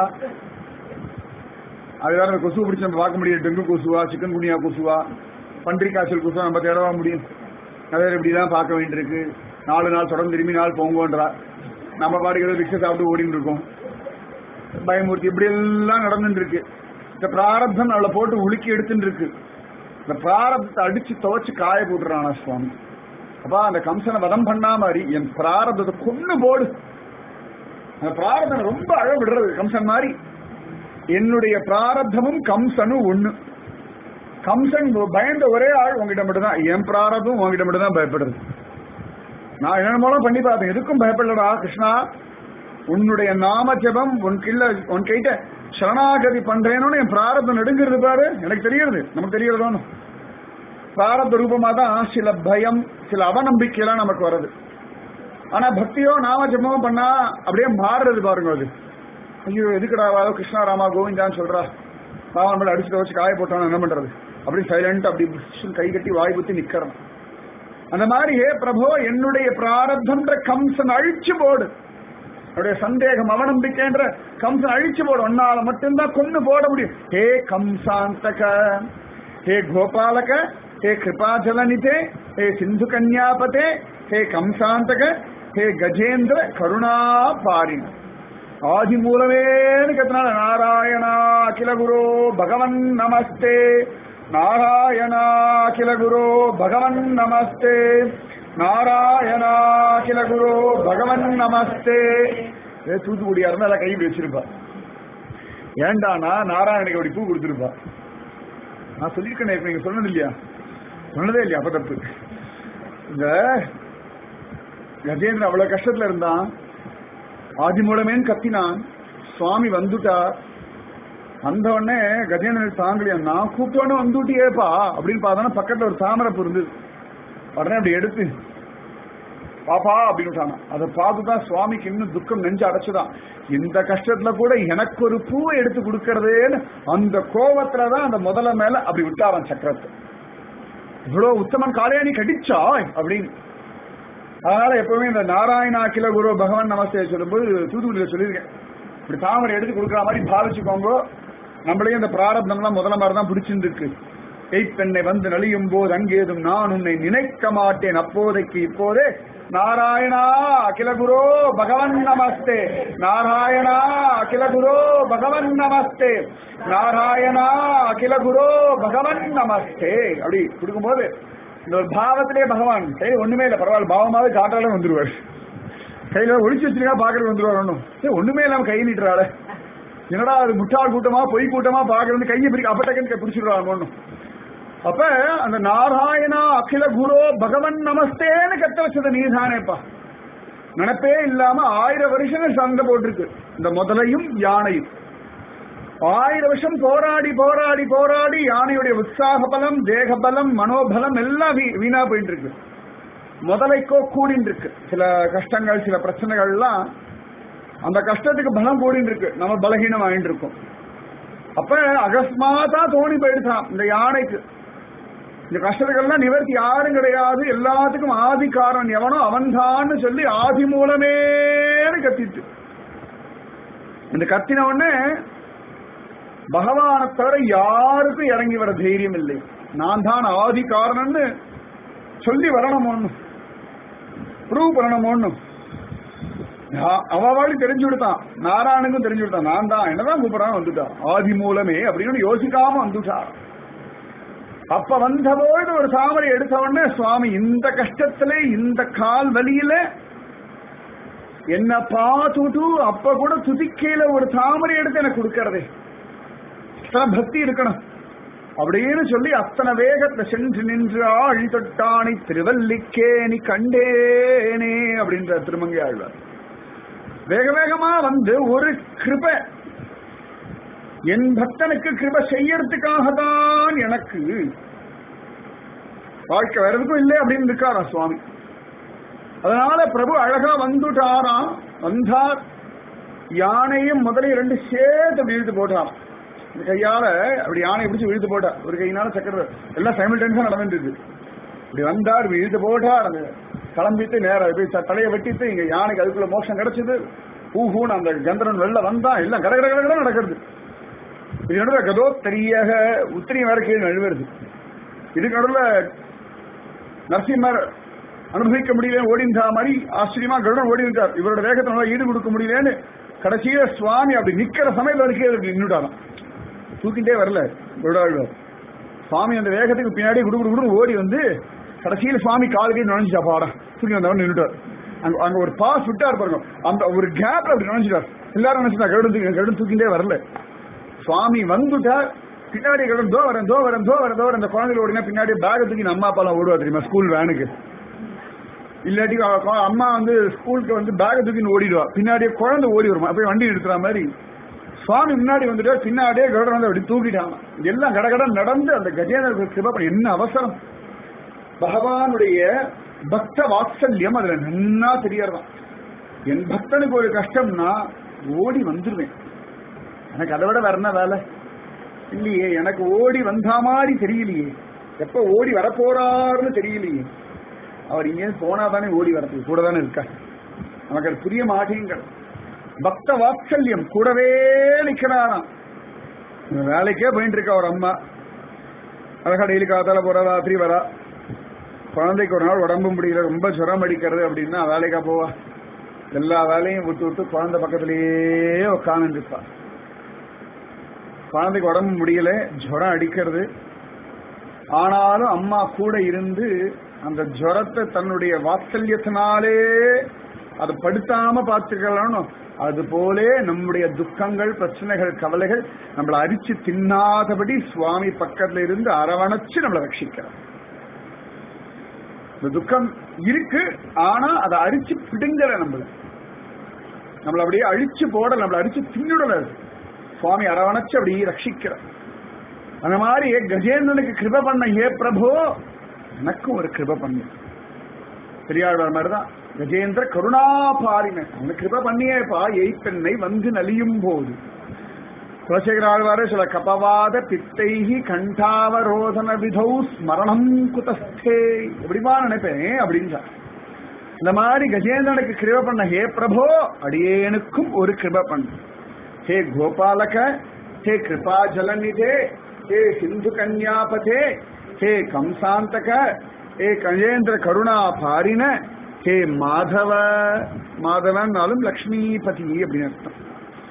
அது வேற கொசு பிடிச்சி நம்ம பார்க்க முடியும் டெங்கு கொசுவா சிக்கன் குனியா கொசுவா பன்றி காய்ச்சல் கொசுவா நம்ம தேடவா முடியும் அதை இப்படிதான் பார்க்க வேண்டியிருக்கு நாலு நாள் தொடர்ந்து திரும்பி நாள் போங்கன்றா நம்ம பாட்டுக்கு ஏதோ ரிக்ஷா சாப்பிட்டு ஓடிட்டு இருக்கோம் பயமூர்த்தி இப்படி எல்லாம் நடந்துட்டு இருக்கு இந்த பிராரப்தம் அவளை போட்டு உலுக்கி எடுத்துட்டு இருக்கு இந்த பிராரப்தத்தை அடிச்சு துவைச்சு காய போட்டுறானா சுவாமி அப்பா அந்த கம்சனை வதம் பண்ணா மாதிரி என் பிராரப்தத்தை கொண்டு போடு அந்த பிராரப்தம் ரொம்ப அழ விடுறது கம்சன் மாதிரி என்னுடைய பிராரப்தமும் கம்சனும் ஒண்ணு கம்சன் பயந்த ஒரே ஆள் உங்ககிட்ட மட்டும்தான் என் பிராரபம் உங்ககிட்ட மட்டும் தான் பயப்படுறது நான் என்ன மூலம் பண்ணி பார்த்தேன் எதுக்கும் பயப்படலடா கிருஷ்ணா உன்னுடைய நாம ஜெபம் உன் கிள்ள உன் கிட்ட சரணாகதி பண்றேன்னு என் பிராரத்தம் நெடுங்கிறது பாரு எனக்கு தெரியுது நமக்கு தெரியறதோன்னு பிராரத்த ரூபமா தான் சில பயம் சில அவநம்பிக்கை எல்லாம் நமக்கு வருது ஆனா பக்தியோ நாம ஜெபமோ பண்ணா அப்படியே மாறுறது பாருங்க அது ஐயோ எதுக்குடா வா கிருஷ்ணா ராமா கோவிந்தான்னு சொல்றா பாவன் மேல அடிச்சுட்டு வச்சு காய போட்டான் என்ன பண்றது அப்படி சைலண்ட் அப்படி கை கட்டி வாய் குத்தி நிக்கிறோம் அந்த மாதிரி ஹே பிரபோ என்னுடைய பிராரத்தன்ற கம்சன் அழிச்சு போடு என்னுடைய சந்தேகம் அவநம்பிக்கைன்ற கம்சன் அழிச்சு போடு ஒன்னால மட்டும்தான் கொண்டு போட முடியும் ஹே கம்சாந்தக ஹே கோபாலக ஹே கிருபாஜலநிதே ஹே சிந்து கன்யாபதே ஹே கம்சாந்தக ஹே கஜேந்திர கருணா பாரிண ஆதி மூலமேன்னு கத்தினால நாராயணா அகில குரு பகவன் நமஸ்தே நாராயணா அகில குரு பகவன் நமஸ்தே நாராயணா அகில குரு பகவன் நமஸ்தே ஏ தூத்துக்குடியா இருந்தா எல்லாம் கை இப்படி வச்சிருப்பா ஏண்டானா நாராயணனுக்கு அப்படி பூ கொடுத்துருப்பா நான் சொல்லியிருக்கேன் இப்ப நீங்க சொன்னது இல்லையா சொன்னதே இல்லையா அப்ப தப்பு இந்த கஜேந்திரன் அவ்வளவு கஷ்டத்துல இருந்தான் ஆதி மூலமேன்னு கத்தினான் சுவாமி வந்துட்டார் வந்த உடனே கஜேந்திரன் தாங்கலையா நான் கூப்பிட்டோன்னு வந்துட்டியேப்பா அப்படின்னு பார்த்தோன்னா பக்கத்துல ஒரு தாமரப்பு இருந்தது உடனே அப்படி எடுத்து பாப்பா அப்படின்னு அதை பார்த்துதான் சுவாமிக்கு இன்னும் துக்கம் நெஞ்சு அடைச்சுதான் இந்த கஷ்டத்துல கூட எனக்கு ஒரு பூவை எடுத்து கொடுக்கறதேன்னு அந்த கோவத்துலதான் அந்த முதல மேல அப்படி விட்டாரான் சக்கரத்தை இவ்வளவு உத்தமன் காளையாணி கடிச்சா அப்படின்னு அதனால எப்பவுமே இந்த நாராயணா அகில குரு பகவான் நமஸ்தே சொல்லும்போது தூத்துக்குடியில சொல்லியிருக்கேன் இப்படி தாமரை எடுத்து கொடுக்குற மாதிரி பாவிச்சுக்கோங்க நம்மளையும் இந்த பிராரப்தம்லாம் முதல்ல மாதிரி தான் பிடிச்சிருக்கு எய்ப்பெண்ணை வந்து நலியும் போது அங்கேதும் நான் உன்னை நினைக்க மாட்டேன் அப்போதைக்கு இப்போதே நாராயணா அகில குரு பகவன் நமஸ்தே நாராயணா அகில குரு பகவன் நமஸ்தே நாராயணா அகில குரு பகவன் நமஸ்தே அப்படி கொடுக்கும்போது இந்த ஒரு பாவத்திலே பகவான் கையில ஒண்ணுமே இல்லை பரவாயில்ல பாவமாவது காட்டாலும் வந்துருவார் கையில ஒளிச்சு வச்சிருக்கா பாக்குறது வந்துருவார் ஒன்றும் ஏய், ஒண்ணுமே இல்லாம கை நீட்டுறாள் என்னடா அது முட்டாள் கூட்டமா பொய் கூட்டமா பாக்குறது கையை பிடிக்க அப்பட்டக்கன் பிடிச்சிடுவாங்க ஒன்றும் அப்ப அந்த நாராயணா அகில குரு பகவன் நமஸ்தேன்னு கத்த வச்சது நீதானேப்பா நினைப்பே இல்லாம ஆயிரம் வருஷங்கள் சண்டை போட்டிருக்கு இந்த முதலையும் யானையும் ஆயிரம் வருஷம் போராடி போராடி போராடி யானையுடைய உற்சாக பலம் தேக பலம் மனோபலம் எல்லாம் வீ- வீணா போயிட்டு இருக்கு முதலைக்கோ கூடின்னு இருக்கு சில கஷ்டங்கள் சில பிரச்சனைகள் எல்லாம் அந்த கஷ்டத்துக்கு பலம் கூடின்னு இருக்கு நம்ம பலகீனம் ஆயிட்டு இருக்கோம் அப்ப அகஸ்மாத்தா தோணி போயிடுச்சான் இந்த யானைக்கு இந்த கஷ்டத்துக்கெல்லாம் நிவர்த்தி யாரும் கிடையாது எல்லாத்துக்கும் ஆதி காரணம் எவனோ அவன்தான்னு சொல்லி ஆதி மூலமேன்னு கத்திட்டு இந்த கத்தின உடனே பகவானை தவிர யாருக்கும் இறங்கி வர தைரியம் இல்லை நான் தான் ஆதி காரணம்னு சொல்லி வரணும் ஒண்ணும் ப்ரூவ் பண்ணணும் ஒண்ணும் அவளுக்கு தெரிஞ்சு விடுத்தான் நாராயணுக்கும் தெரிஞ்சு விடுத்தான் நான் தான் என்னதான் கூப்பிடறான் வந்துட்டான் ஆதி மூலமே அப்படின்னு யோசிக்காம வந்துட்டார் அப்ப வந்தபோது ஒரு தாமரை எடுத்த உடனே சுவாமி இந்த கஷ்டத்துல இந்த கால் வலியில என்ன பார்த்துட்டு அப்ப கூட துதிக்கையில ஒரு தாமரை எடுத்து எனக்கு கொடுக்கறதே இத்தனை பக்தி இருக்கணும் அப்படின்னு சொல்லி அத்தனை வேகத்துல சென்று நின்று ஆழி தொட்டானை திருவல்லிக்கேணி கண்டேனே அப்படின்ற திருமங்கை ஆழ்வார் வேக வேகமா வந்து ஒரு கிருப என் பக்தனுக்கு கிருப செய்யறதுக்காக தான் எனக்கு வாழ்க்கை வேற எதுக்கும் இல்லை அப்படின்னு இருக்காரா சுவாமி அதனால பிரபு அழகா வந்துட்டாராம் வந்தார் யானையும் முதலையும் ரெண்டு சேர்த்து அப்படி இழுத்து போட்டாராம் இந்த கையால அப்படி யானை பிடிச்சு இழுத்து போட்டார் ஒரு கையினால சக்கர எல்லாம் சைமில்டன்ஸா நடந்துட்டு இப்படி வந்தார் இப்படி இழுத்து போட்டார் அந்த கிளம்பிட்டு நேரம் போய் த- தலையை வெட்டிட்டு இங்க யானைக்கு அதுக்குள்ள மோட்சம் கிடைச்சது ஊஹூன்னு அந்த கந்தரன் வெளில வந்தா எல்லாம் கட கட கட நடக்கிறது இது நடுவில் கதோ தெரியக உத்திரியம் வேற கீழே நழுவுறது இதுக்கு நடுவில் நரசிம்மர் அனுபவிக்க முடியல ஓடிந்தா மாதிரி ஆச்சரியமா கருடன் ஓடி இருந்தார் இவரோட வேகத்தை நல்லா ஈடு கொடுக்க முடியலன்னு கடைசியில சுவாமி அப்படி நிக்கிற சமயத்துல வரைக்கும் அப்படி நின்றுட்டாராம் தூக்கிட்டே வரல கருடாழ்வார் சுவாமி அந்த வேகத்துக்கு பின்னாடி குடு குடு குடு ஓடி வந்து கடைசியில சுவாமி காலுக்கே நுழைஞ்சிட்டா பாடம் தூக்கி வந்தவன் நின்றுட்டார் அங்க அங்க ஒரு பாஸ் விட்டார் பாருங்க அந்த ஒரு கேப்ல அப்படி நுழைஞ்சிட்டார் எல்லாரும் நினைச்சிட்டா கருடன் தூக்கி கருடன் தூக்கிட்டே வரல சுவாமி வந்துட்டார் பின்னாடி கருடன் தோ வரேன் தோ வரேன் தோ வரேன் தோ வரேன் இந்த குழந்தைகள் ஓடினா பின்னாடி பேக தூக்கி நம்ம அம்மா அப்பாலாம் ஓடுவா தெரியுமா ஸ்கூல் வேனுக்கு இல்லாட்டி அவ கொ- அம்மா வந்து ஸ்கூலுக்கு வந்து பேக் தூக்கின்னு ஓடிடுவா பின்னாடியே குழந்தை ஓடி வருமா போய் வண்டி நிறுத்துற மாதிரி சுவாமி முன்னாடி வந்துட்டு பின்னாடியே கருடன் வந்து அப்படி தூக்கிட்டாங்க எல்லாம் கடகட நடந்து அந்த கஜேந்திர கிருப பண்ணி என்ன அவசரம் பகவானுடைய பக்த வாத்சல்யம் அதுல நன்னா தெரியறதாம் என் பக்தனுக்கு ஒரு கஷ்டம்னா ஓடி வந்துருவேன் எனக்கு அதை விட வேற என்ன வேலை இல்லையே எனக்கு ஓடி வந்தா மாதிரி தெரியலையே எப்ப ஓடி வரப்போறாருன்னு தெரியலையே அவர் இங்கே போனா தானே ஓடி வரதுக்கு கூட தானே இருக்கா நமக்கு அது புரிய மாட்டேங்கள் பக்த வாத்சல்யம் கூடவே நிக்கிறாராம் இந்த வேலைக்கே போயிட்டு இருக்கா ஒரு அம்மா அழகா டெய்லி காத்தால போறா ராத்திரி வரா குழந்தைக்கு ஒரு நாள் உடம்பு முடியல ரொம்ப ஜுரம் அடிக்கிறது அப்படின்னா வேலைக்கா போவா எல்லா வேலையும் விட்டு விட்டு குழந்தை பக்கத்திலேயே உட்கார்ந்து இருப்பா குழந்தைக்கு உடம்பு முடியல ஜுரம் அடிக்கிறது ஆனாலும் அம்மா கூட இருந்து அந்த ஜுரத்தை தன்னுடைய வாத்சல்யத்தினாலே அதை படுத்தாம பார்த்துக்கலாம்னு அது போலே நம்முடைய துக்கங்கள் பிரச்சனைகள் கவலைகள் நம்மளை அரிச்சு தின்னாதபடி சுவாமி பக்கத்துல இருந்து அரவணைச்சு நம்மளை ரட்சிக்கிறார் இந்த துக்கம் இருக்கு ஆனா அதை அரிச்சு பிடுங்கல நம்மள நம்மள அப்படியே அழிச்சு போடல நம்மள அரிச்சு தின்னுடல அது. சுவாமி அரவணைச்சு அப்படியே ரட்சிக்கிறார் அந்த மாதிரி கஜேந்திரனுக்கு கிருப பண்ண ஏ பிரபு எனக்கும் ஒரு கிருப பண்ணு பெரியாழ்வார் மாதிரிதான் கஜேந்திர கருணாபாரின அவனுக்கு கிருப பண்ணியேப்பா எய்ப்பெண்ணை வந்து நலியும் போது குலசேகர ஆழ்வாரே சில கபவாத பித்தைஹி கண்டாவரோதன விதௌ ஸ்மரணம் குதஸ்தே எப்படிமா நினைப்பேன் அப்படின்னு இந்த மாதிரி கஜேந்திரனுக்கு கிருப பண்ண ஹே பிரபோ அடியேனுக்கும் ஒரு கிருப பண்ணு ஹே கோபாலக ஹே கிருபா ஜலநிதே ஹே சிந்து கன்யாபதே ஹே கம்சாந்தக ஹே கஜேந்திர கருணா பாரின ஹே மாதவ மாதவன்னாலும் லக்ஷ்மிபதி அப்படின்னு அர்த்தம்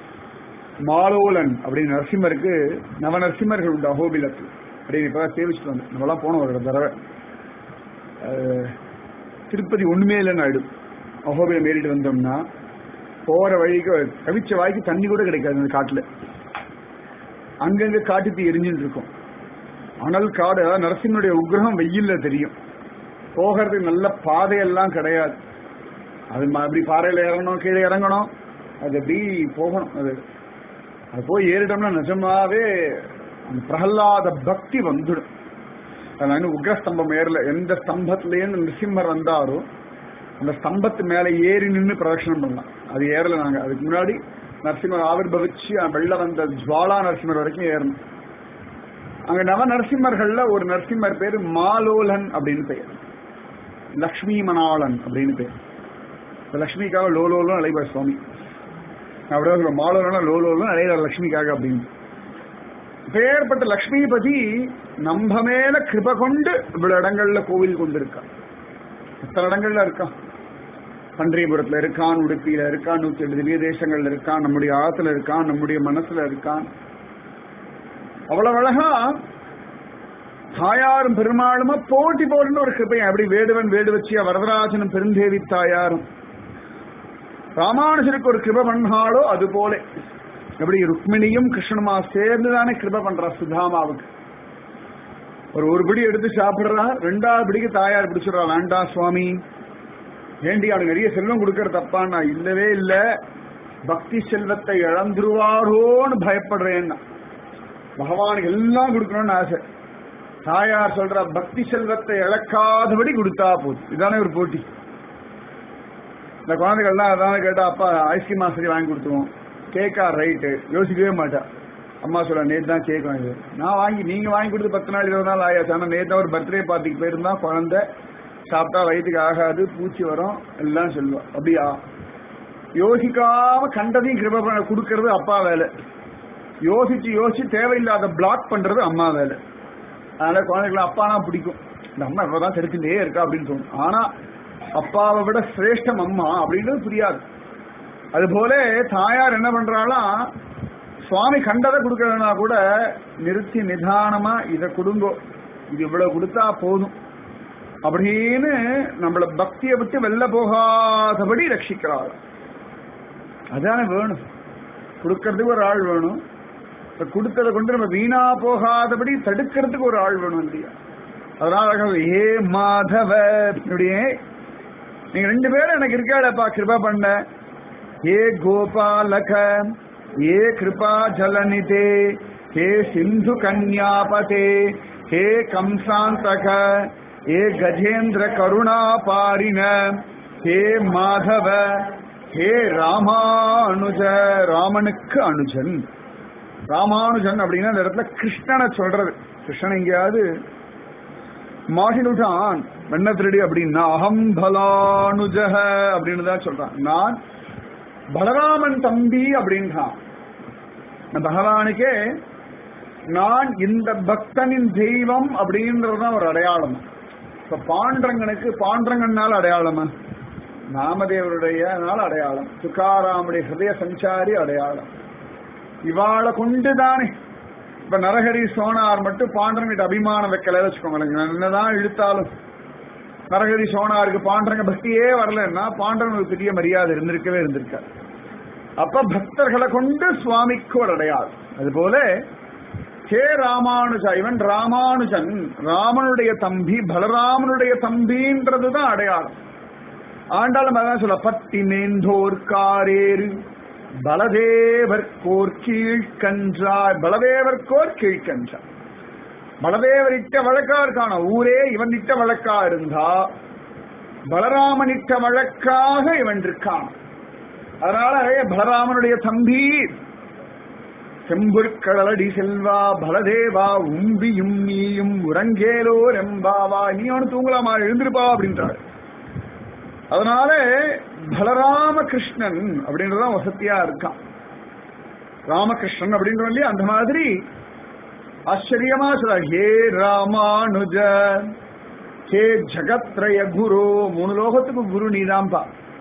மாலோலன் அப்படின்னு நரசிம்மருக்கு நவ நரசிம்மர்கள் உண்டு அகோபிலத்தில் அப்படின்னு இப்பதான் சேவிச்சுட்டு வந்தோம் நம்மளாம் போனோம் ஒரு தடவை அஹ், திருப்பதி ஒண்ணுமே இல்லைன்னு ஆயிடும் அகோபிலம் ஏறிட்டு வந்தோம்னா போற வழிக்கு கவிச்ச வாய்க்கு தண்ணி கூட கிடைக்காது அந்த காட்டுல அங்கங்க காட்டு தீ எரிஞ்சுட்டு இருக்கும் அனல் காடு அதாவது நரசிம்மனுடைய உக்கிரகம் வெயில்ல தெரியும் போகிறதுக்கு நல்ல பாதையெல்லாம் கிடையாது அது ம- அப்படி பாறையில இறங்கணும் கீழே இறங்கணும் அது அப்படி போகணும் அது அது போய் ஏறிட்டோம்னா நிஜமாவே அந்த பிரகலாத பக்தி வந்துடும் அதனால உக்ரஸ்தம்பம் ஏறல எந்த ஸ்தம்பத்திலேருந்து நிருசிம்மர் வந்தாரோ அந்த ஸ்தம்பத்து மேல ஏறி நின்று பிரதட்சணம் பண்ணலாம் அது ஏறல நாங்க அதுக்கு முன்னாடி நரசிம்மர் ஆவிர்பவிச்சு வெள்ள வந்த ஜுவாலா நரசிம்மர் வரைக்கும் ஏறணும் அங்க நவ நரசிம்மர்கள்ல ஒரு நரசிம்மர் பேரு மாலோலன் அப்படின்னு பெயர் லக்ஷ்மி மணாளன் அப்படின்னு பேர் இந்த லக்ஷ்மிக்காக லோலோலும் அழைப்பார் சுவாமி நான் அப்படியே சொல்லுவேன் மாலோலனா லோலோலும் அழைகிறார் லக்ஷ்மிக்காக அப்படின்னு பேர்பட்ட லக்ஷ்மிபதி நம்ம மேல கிருப கொண்டு இவ்வளவு இடங்கள்ல கோவில் கொண்டிருக்கா எத்தனை இடங்கள்ல இருக்கான் பன்றியபுரத்துல இருக்கான் உடுப்பியில இருக்கான் நூத்தி எட்டு திவ்ய தேசங்கள்ல இருக்கான் நம்முடைய ஆத்துல இருக்கான் நம்முடைய மனசுல இருக்கான் அவ்வளவு அழகா தாயாரும் பெருமாளுமா போட்டி போடுன்னு ஒரு கிருப்பை அப்படி வேடுவன் வேடுவச்சியா வரதராஜனும் பெருந்தேவி தாயாரும் ராமானுஜருக்கு ஒரு கிருப பண்ணாலோ அது போல எப்படி ருக்மிணியும் கிருஷ்ணனுமா சேர்ந்து தானே கிருப பண்றா சுதாமாவுக்கு ஒரு ஒரு பிடி எடுத்து சாப்பிடுறா ரெண்டாவது பிடிக்கு தாயார் பிடிச்சிடுறா வேண்டாம் சுவாமி ஏண்டி அவனுக்கு நிறைய செல்வம் கொடுக்கற தப்பான்னா இல்லவே இல்ல பக்தி செல்வத்தை இழந்துருவாரோன்னு பயப்படுறேன்னா பகவானுக்கு எல்லாம் கொடுக்கணும்னு ஆசை தாயார் சொல்ற பக்தி செல்வத்தை இழக்காதபடி கொடுத்தா போதும் இதானே ஒரு போட்டி இந்த குழந்தைகள்லாம் அதான கேட்டா அப்பா ஐஸ்கிரீம் ஆசிரியர் வாங்கி கொடுத்துருவோம் கேக்கா ரைட்டு யோசிக்கவே மாட்டா அம்மா சொல்ல நேத்து தான் கேக் வாங்கி நான் வாங்கி நீங்க வாங்கி கொடுத்து பத்து நாள் இருபது நாள் ஆயாச்சு ஆனா நேத்து ஒரு பர்த்டே பார்ட்டிக்கு போயிருந்தா குழந்தை சாப்பிட்டா வயிற்றுக்கு ஆகாது பூச்சி வரும் எல்லாம் சொல்லுவா அப்படியா யோசிக்காம கண்டதையும் கிருப பண்ண கொடுக்கறது அப்பா வேலை யோசிச்சு யோசிச்சு தேவையில்லாத பிளாக் பண்றது அம்மா வேலை அதனால குழந்தைகளை அப்பானா பிடிக்கும் இந்த அம்மா இப்பதான் தெரிஞ்சுட்டே இருக்கா அப்படின்னு தோணும் ஆனா அப்பாவை விட சிரேஷ்டம் அம்மா அப்படின்றது புரியாது அதுபோல தாயார் என்ன பண்றாளாம் சுவாமி கண்டதை கொடுக்கறதுனா கூட நிறுத்தி நிதானமா இதை கொடுங்கோ இது இவ்வளவு கொடுத்தா போதும் அப்படின்னு நம்மள பக்தியை விட்டு வெளில போகாதபடி ரட்சிக்கிறாள் அதானே வேணும் கொடுக்கறதுக்கு ஒரு ஆள் வேணும் இப்ப கொடுத்ததை கொண்டு நம்ம வீணா போகாதபடி தடுக்கிறதுக்கு ஒரு ஆள் வேணும் இல்லையா அதனால ஏ மாதவ இப்படியே நீங்க ரெண்டு பேரும் எனக்கு இருக்காடப்பா கிருபா பண்ண ஏ கோபாலக ஏ கிருபா ஜலநிதே ஹே சிந்து கன்யாபதே ஹே கம்சாந்தக ஏ கஜேந்திர கருணா பாரின ஹே மாதவ ஹே ராமானுஜ ராமனுக்கு அனுஜன் ராமானுஜன் அப்படின்னா இந்த இடத்துல கிருஷ்ணனை சொல்றது கிருஷ்ணன் எங்கேயாவது மாட்டினுட்டான் வெண்ண திருடி அப்படின்னா அகம் பலானுஜக அப்படின்னு தான் சொல்றான் நான் பலராமன் தம்பி அப்படின்றான் பகவானுக்கே நான் இந்த பக்தனின் தெய்வம் அப்படின்றதுதான் ஒரு அடையாளம் இப்ப பாண்டரங்கனுக்கு பாண்டரங்கனால அடையாளமா நாமதேவருடைய அடையாளம் துக்காராமுடைய ஹிருதய சஞ்சாரி அடையாளம் இவாளை கொண்டுதானே இப்ப நரஹரி சோனார் மட்டும் பாண்டரங்கிட்ட அபிமானம் வைக்கல வச்சுக்கோங்களேன் என்னதான் இழுத்தாலும் நரஹரி சோனாருக்கு பாண்டரங்க பக்தியே வரலன்னா பாண்டரங்களுக்கு பெரிய மரியாதை இருந்திருக்கவே இருந்திருக்காரு அப்ப பக்தர்களை கொண்டு சுவாமிக்கு ஒரு அடையாளம் அதுபோல ஹே ராமானுஜா இவன் ராமானுஜன் ராமனுடைய தம்பி பலராமனுடைய தம்பின்றதுதான் அடையாளம் ஆண்டாலும் அதான் சொல்ல பத்தி மேந்தோர் காரேறு பலதேவர் கோர் கீழ்கன்றாய் பலதேவர் கோர் கீழ்கன்றாய் பலதேவர் இட்ட வழக்கா இருக்கான ஊரே இவன் இட்ட வழக்கா இருந்தா பலராமன் இட்ட வழக்காக இவன் இருக்கான் அதனால பலராமனுடைய தம்பி செம்பொற்கடலடி செல்வா பலதேவா உம்பியும் நீயும் உறங்கேலோ ரெம்பாவா நீ அவனு தூங்கலாமா எழுந்திருப்பா அப்படின்றாரு அதனால பலராம கிருஷ்ணன் அப்படின்றதான் வசதியா இருக்கான் ராமகிருஷ்ணன் அப்படின்ற இல்லையா அந்த மாதிரி ஆச்சரியமா சொல்ற ஹே ராமானுஜ ஹே ஜகத்ரய குரு மூணு லோகத்துக்கு குரு நீதான்பா